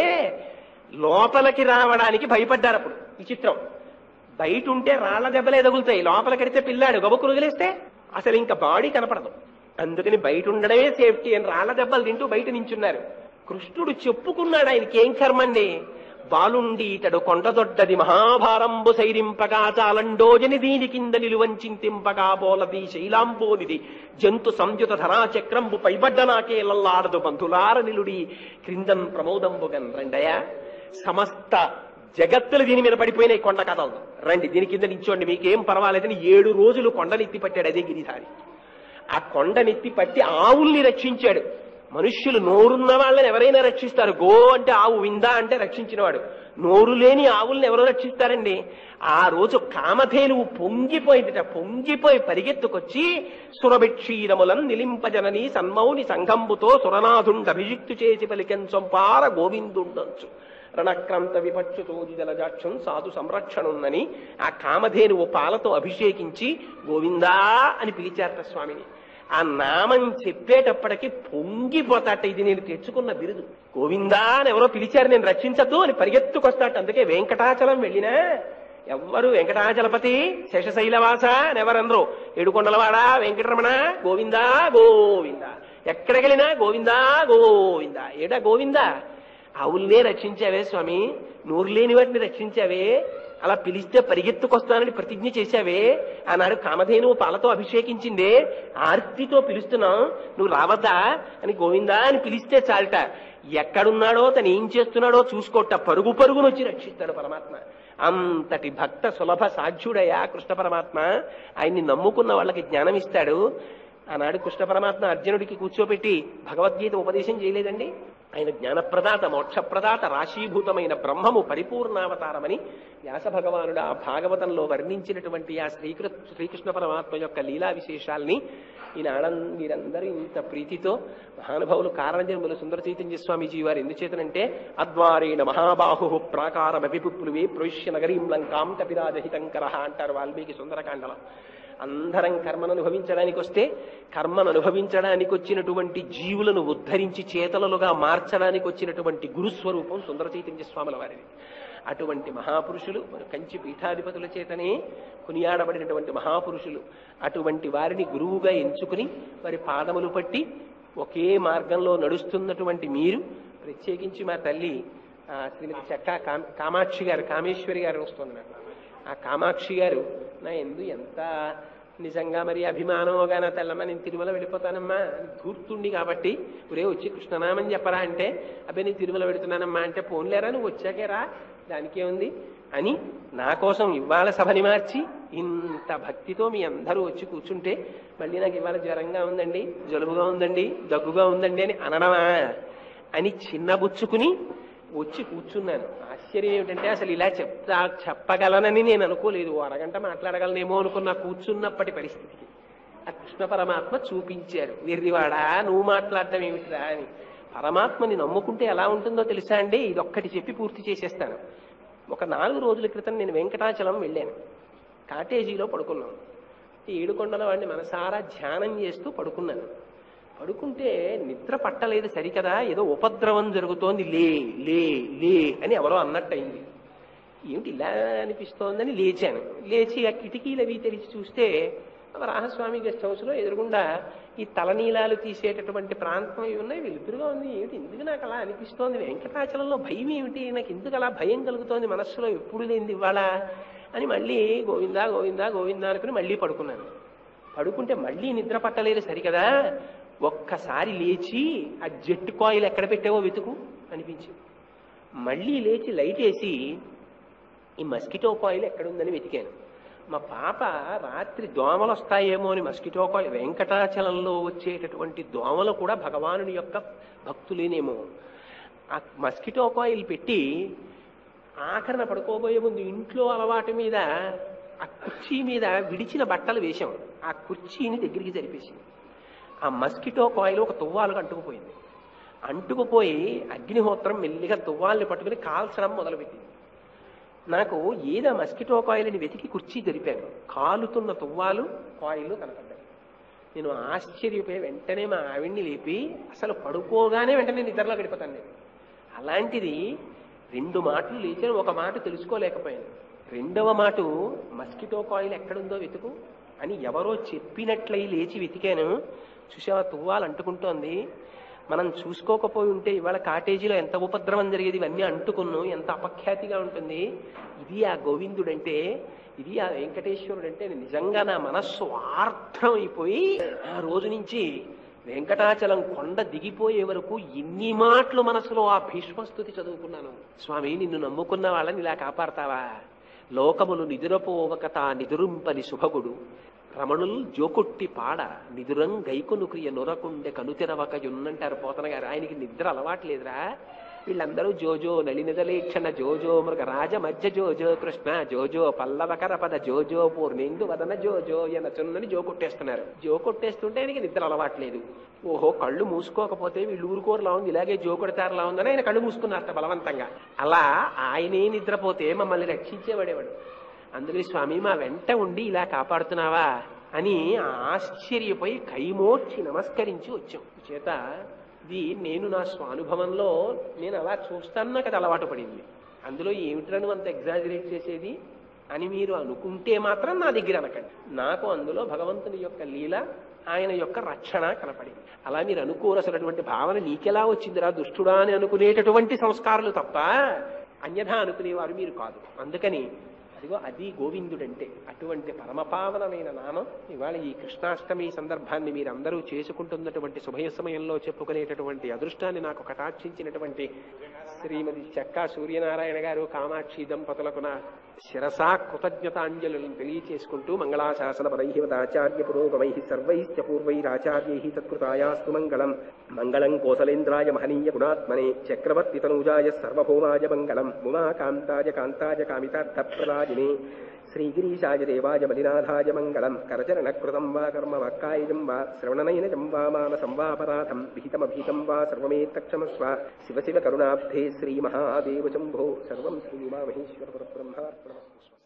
లోపలికి రావడానికి భయపడ్డారు అప్పుడు ఈ చిత్రం బయట ఉంటే రాళ్ల దెబ్బలే తగులుతాయి లోపల కడితే పిల్లాడు గబుకు వదిలేస్తే అసలు ఇంకా బాడీ కనపడదు అందుకని బయట ఉండడమే సేఫ్టీ అని రాళ్ల దెబ్బలు తింటూ బయట నించున్నారు కృష్ణుడు చెప్పుకున్నాడు ఆయనకి ఏం కర్మండి బాలుండి ఇతడు కొండదొడ్డది మహాభారంబు సైరింపగా చాలండోజని దీని కింద నిలువంచింతింపగా బోలది శైలాంబోనిది జంతు సంయుత ధరాచక్రంబు పైబడ్డ నాకే లల్లాడదు బంధులార నిలుడి క్రిందన్ ప్రమోదంబుగన్ రండయా సమస్త జగత్తులు దీని మీద పడిపోయినాయి కొండ కథలు రండి దీని కింద నించోండి మీకేం పర్వాలేదని ఏడు రోజులు కొండనెత్తి పట్టాడు అదే గిరిధారి ఆ కొండనెత్తి పట్టి ఆవుల్ని రక్షించాడు మనుష్యులు నోరున్న వాళ్ళని ఎవరైనా రక్షిస్తారు గో అంటే ఆవు విందా అంటే రక్షించినవాడు నోరు లేని ఆవుల్ని ఎవరు రక్షిస్తారండి ఆ రోజు కామధేనువు పొంగిపోయిందిట పొంగిపోయి పరిగెత్తుకొచ్చి సురభిక్షీరములను నిలింపజనని సన్మౌని సంఘంబుతో సురనాథుండ అభిజిక్తు చేసి పలికెంచంపార గోవిందుండంచు రణక్రాంత విపక్షుతోది జలజాక్షం సాధు సంరక్షణున్నని ఆ కామధేనువు పాలతో అభిషేకించి గోవిందా అని పిలిచారట స్వామిని ఆ నామం చెప్పేటప్పటికి పొంగిపోతాట ఇది నేను తెచ్చుకున్న బిరుదు గోవిందా అని ఎవరో పిలిచారు నేను రక్షించద్దు అని పరిగెత్తుకొస్తాట అందుకే వెంకటాచలం వెళ్ళినా ఎవ్వరు వెంకటాచలపతి శేషశైలవాస అని ఎవరందరూ ఏడుకొండలవాడ వెంకటరమణ గోవిందా గోవిందా ఎక్కడికెళ్ళినా గోవిందా గోవిందా ఏడా గోవిందా ఆవుల్నే రక్షించావే స్వామి నోరు లేని వాటిని రక్షించావే అలా పిలిస్తే పరిగెత్తుకొస్తానని ప్రతిజ్ఞ చేశావే ఆనాడు కామధేనువు పాలతో అభిషేకించిందే ఆర్తితో పిలుస్తున్నాం నువ్వు రావద్దా అని గోవిందా అని పిలిస్తే చాలట ఎక్కడున్నాడో తను ఏం చేస్తున్నాడో చూసుకోట పరుగు పరుగును వచ్చి రక్షిస్తాడు పరమాత్మ అంతటి భక్త సులభ సాధ్యుడయ్యా కృష్ణ పరమాత్మ ఆయన్ని నమ్ముకున్న వాళ్ళకి జ్ఞానం ఇస్తాడు ఆనాడు కృష్ణ పరమాత్మ అర్జునుడికి కూర్చోబెట్టి భగవద్గీత ఉపదేశం చేయలేదండి ఆయన జ్ఞానప్రదాత మోక్షప్రదాత రాశీభూతమైన బ్రహ్మము పరిపూర్ణావతారమని వ్యాస భగవానుడు ఆ భాగవతంలో వర్ణించినటువంటి ఆ శ్రీకృ శ్రీకృష్ణ పరమాత్మ యొక్క లీలా విశేషాల్ని ఈనాడ మీరందరూ ఇంత ప్రీతితో మహానుభావులు కారణజన్ములు సుందర చైతన్య స్వామీజీ వారు ఎందుచేతనంటే అద్వారేణ మహాబాహు ప్రాకారమభిపుప్లువే ప్రవిశ్య నగరీం లంకాం కపిరాజహితంకర అంటారు వాల్మీకి సుందరకాండలో అందరం కర్మను అనుభవించడానికి వస్తే కర్మను అనుభవించడానికి వచ్చినటువంటి జీవులను ఉద్ధరించి చేతలలుగా మార్చడానికి వచ్చినటువంటి గురుస్వరూపం సుందర చైతన్య స్వాముల వారిది అటువంటి మహాపురుషులు మన కంచి పీఠాధిపతుల చేతనే కొనియాడబడినటువంటి మహాపురుషులు అటువంటి వారిని గురువుగా ఎంచుకుని వారి పాదములు పట్టి ఒకే మార్గంలో నడుస్తున్నటువంటి మీరు ప్రత్యేకించి మా తల్లి ఆ, శ్రీమతి చెక్క కామ- కామాక్షి గారు కామేశ్వరి గారు వస్తుంది నాకు ఆ కామాక్షి గారు నా ఎందు ఎంత నిజంగా మరి అభిమానమోగా నా తెల్లమ్మ నేను తిరుమల వెళ్ళిపోతానమ్మా అని ధూర్తుండి కాబట్టి ఒరే వచ్చి కృష్ణనామని చెప్పరా అంటే అబ్బాయి నేను తిరుమల వెళుతున్నానమ్మా అంటే పోన్లేరా నువ్వు వచ్చాకే రా దానికే ఉంది అని నా కోసం ఇవాళ సభని మార్చి ఇంత భక్తితో మీ అందరూ వచ్చి కూర్చుంటే మళ్ళీ నాకు ఇవాళ జ్వరంగా ఉందండి జలుబుగా ఉందండి దగ్గుగా ఉందండి అని అనడమా అని చిన్నబుచ్చుకుని వచ్చి కూర్చున్నాను ఆశ్చర్యం ఏమిటంటే అసలు ఇలా చెప్తా చెప్పగలనని నేను అనుకోలేదు ఓ అరగంట మాట్లాడగలనేమో అనుకున్న కూర్చున్నప్పటి పరిస్థితికి ఆ కృష్ణ పరమాత్మ చూపించారు వెర్రివాడా నువ్వు మాట్లాడటం ఏమిటిరా అని పరమాత్మని నమ్ముకుంటే ఎలా ఉంటుందో తెలుసా అండి ఇదొక్కటి చెప్పి పూర్తి చేసేస్తాను ఒక నాలుగు రోజుల క్రితం నేను వెంకటాచలం వెళ్ళాను కాటేజీలో పడుకున్నాను ఏడుకొండల వాడిని మనసారా ధ్యానం చేస్తూ పడుకున్నాను పడుకుంటే నిద్ర పట్టలేదు సరికదా ఏదో ఉపద్రవం జరుగుతోంది లే లే లే అని ఎవరో అన్నట్టయింది ఏమిటి ఇలా అనిపిస్తోందని లేచాను లేచి ఆ కిటికీలు అవి తెరిచి చూస్తే రామస్వామి గెస్ట్ హౌస్ లో ఎదురుగుండా ఈ తలనీలాలు తీసేటటువంటి ప్రాంతం ఇవి ఉన్నాయి వెలుతురుగా ఉంది ఏమిటి ఎందుకు నాకు అలా అనిపిస్తోంది వెంకటాచలంలో భయం ఏమిటి నాకు ఎందుకు అలా భయం కలుగుతోంది మనస్సులో ఎప్పుడు లేనిది ఇవాళ అని మళ్ళీ గోవిందా గోవిందా గోవిందా అనుకుని మళ్ళీ పడుకున్నాను పడుకుంటే మళ్ళీ నిద్ర పట్టలేదు సరికదా ఒక్కసారి లేచి ఆ జెట్ కాయిల్ ఎక్కడ పెట్టావో వెతుకు అనిపించింది మళ్ళీ లేచి లైట్ వేసి ఈ మస్కిటో కాయిల్ ఎక్కడుందని వెతికాను మా పాప రాత్రి దోమలు వస్తాయేమో అని మస్కిటో కాయిల్ వెంకటాచలంలో వచ్చేటటువంటి దోమలు కూడా భగవానుని యొక్క భక్తులేనేమో ఆ మస్కిటో కాయిల్ పెట్టి ఆఖరణ పడుకోబోయే ముందు ఇంట్లో అలవాటు మీద ఆ కుర్చీ మీద విడిచిన బట్టలు వేశాం ఆ కుర్చీని దగ్గరికి జరిపేసింది ఆ మస్కిటో కాయిల్ ఒక తువ్వాలుగా అంటుకుపోయింది అంటుకుపోయి అగ్నిహోత్రం మెల్లిగా తువ్వాల్ని పట్టుకుని కాల్చడం మొదలుపెట్టింది నాకు ఏదో మస్కిటో కాయిల్ని వెతికి కుర్చీ జరిపాను కాలుతున్న తువ్వాలు కాయిల్ కనపడ్డాయి నేను ఆశ్చర్యపోయి వెంటనే మా ఆవిడ్ని లేపి అసలు పడుకోగానే వెంటనే నిద్రలో గడిపోతాను నేను అలాంటిది రెండు మాటలు లేచాను ఒక మాట తెలుసుకోలేకపోయాను రెండవ మాట మస్కిటో కాయిల్ ఎక్కడుందో వెతుకు అని ఎవరో చెప్పినట్లయి లేచి వెతికాను చూసావా తువ్వాలు అంటుకుంటోంది మనం చూసుకోకపోయి ఉంటే ఇవాళ కాటేజీలో ఎంత ఉపద్రవం జరిగేది ఇవన్నీ అంటుకున్నాం ఎంత అపఖ్యాతిగా ఉంటుంది ఇది ఆ గోవిందుడంటే ఇది ఆ వెంకటేశ్వరుడు అంటే నిజంగా నా మనస్సు ఆర్ద్రం అయిపోయి ఆ రోజు నుంచి వెంకటాచలం కొండ దిగిపోయే వరకు ఎన్ని మాటలు మనసులో ఆ భీష్మస్థుతి చదువుకున్నాను స్వామి నిన్ను నమ్ముకున్న వాళ్ళని ఇలా కాపాడతావా లోకములు నిదురపోవక తా నిదురుంపని శుభగుడు రమణులు జోకొట్టి పాడ నిదురం గైకొను క్రియ నొరకుండె కనుతెరవక యున్నంటారు పోతన గారు ఆయనకి నిద్ర అలవాట్లేదురా వీళ్ళందరూ జోజో నలినిదలేక్షణ జోజో మృగ రాజ మధ్య జోజో కృష్ణ జోజో పల్లవకర పద జోజో పూర్ణేందు వదన జోజో ఎన చున్నని జో కొట్టేస్తున్నారు జో కొట్టేస్తుంటే ఆయనకి నిద్ర అలవాట్లేదు ఓహో కళ్ళు మూసుకోకపోతే వీళ్ళు ఊరుకోరులా ఉంది ఇలాగే జో కొడతారులా ఉందని ఆయన కళ్ళు మూసుకున్నారట బలవంతంగా అలా ఆయనే నిద్రపోతే మమ్మల్ని రక్షించేవాడేవాడు అందుకని స్వామి మా వెంట ఉండి ఇలా కాపాడుతున్నావా అని ఆశ్చర్యపోయి కైమోర్చి నమస్కరించి వచ్చాం చేత ఇది నేను నా స్వానుభవంలో నేను అలా చూస్తాను నాకు అది అలవాటు పడింది అందులో ఏమిట్రా నువ్వు అంత ఎగ్జాజరేట్ చేసేది అని మీరు అనుకుంటే మాత్రం నా దగ్గర అనకండి నాకు అందులో భగవంతుని యొక్క లీల ఆయన యొక్క రక్షణ కనపడింది అలా మీరు అనుకోరు అసలు అటువంటి భావన నీకెలా వచ్చిందిరా దుష్టుడా అని అనుకునేటటువంటి సంస్కారాలు తప్ప అన్యథా అనుకునేవారు మీరు కాదు అందుకని అదిగో అది గోవిందుడంటే అటువంటి పరమపావనమైన నామం ఇవాళ ఈ కృష్ణాష్టమి సందర్భాన్ని మీరందరూ చేసుకుంటున్నటువంటి శుభయ సమయంలో చెప్పుకునేటటువంటి అదృష్టాన్ని నాకు కటాక్షించినటువంటి శ్రీమతి చెక్కా సూర్యనారాయణ గారు కామాక్షి దంపతులకు నా శిరసా కృతజ్ఞతాంజలులను తెలియచేసుకుంటూ మంగళాశాసన పరైహివతాచార్య పురోగమై సర్వైశ్చ పూర్వైరాచార్యై తత్కృతాయాస్తు మంగళం మంగళం కోసలేంద్రాయ మహనీయ గుణాత్మనే చక్రవర్తి తనూజాయ సర్వభౌమాయ మంగళం ఉమాకాంతాయ కాంతాయ కామితార్థప్రదాయినే శ్రీగిరీశాయ దేవాయ బలినాథాయ మంగళం కరచరణకృతం వా కర్మ వాక్కాయజం వా శ్రవణనయనజం వా మానసం వాపరాధం విహితమభీతం వా సర్వమేత్తక్షమస్వ శివ శివ కరుణాబ్ధే శ్రీ మహాదేవ శంభో సర్వం శ్రీ ఉమామహేశ్వర పరబ్రహ్మార్పణమస్తు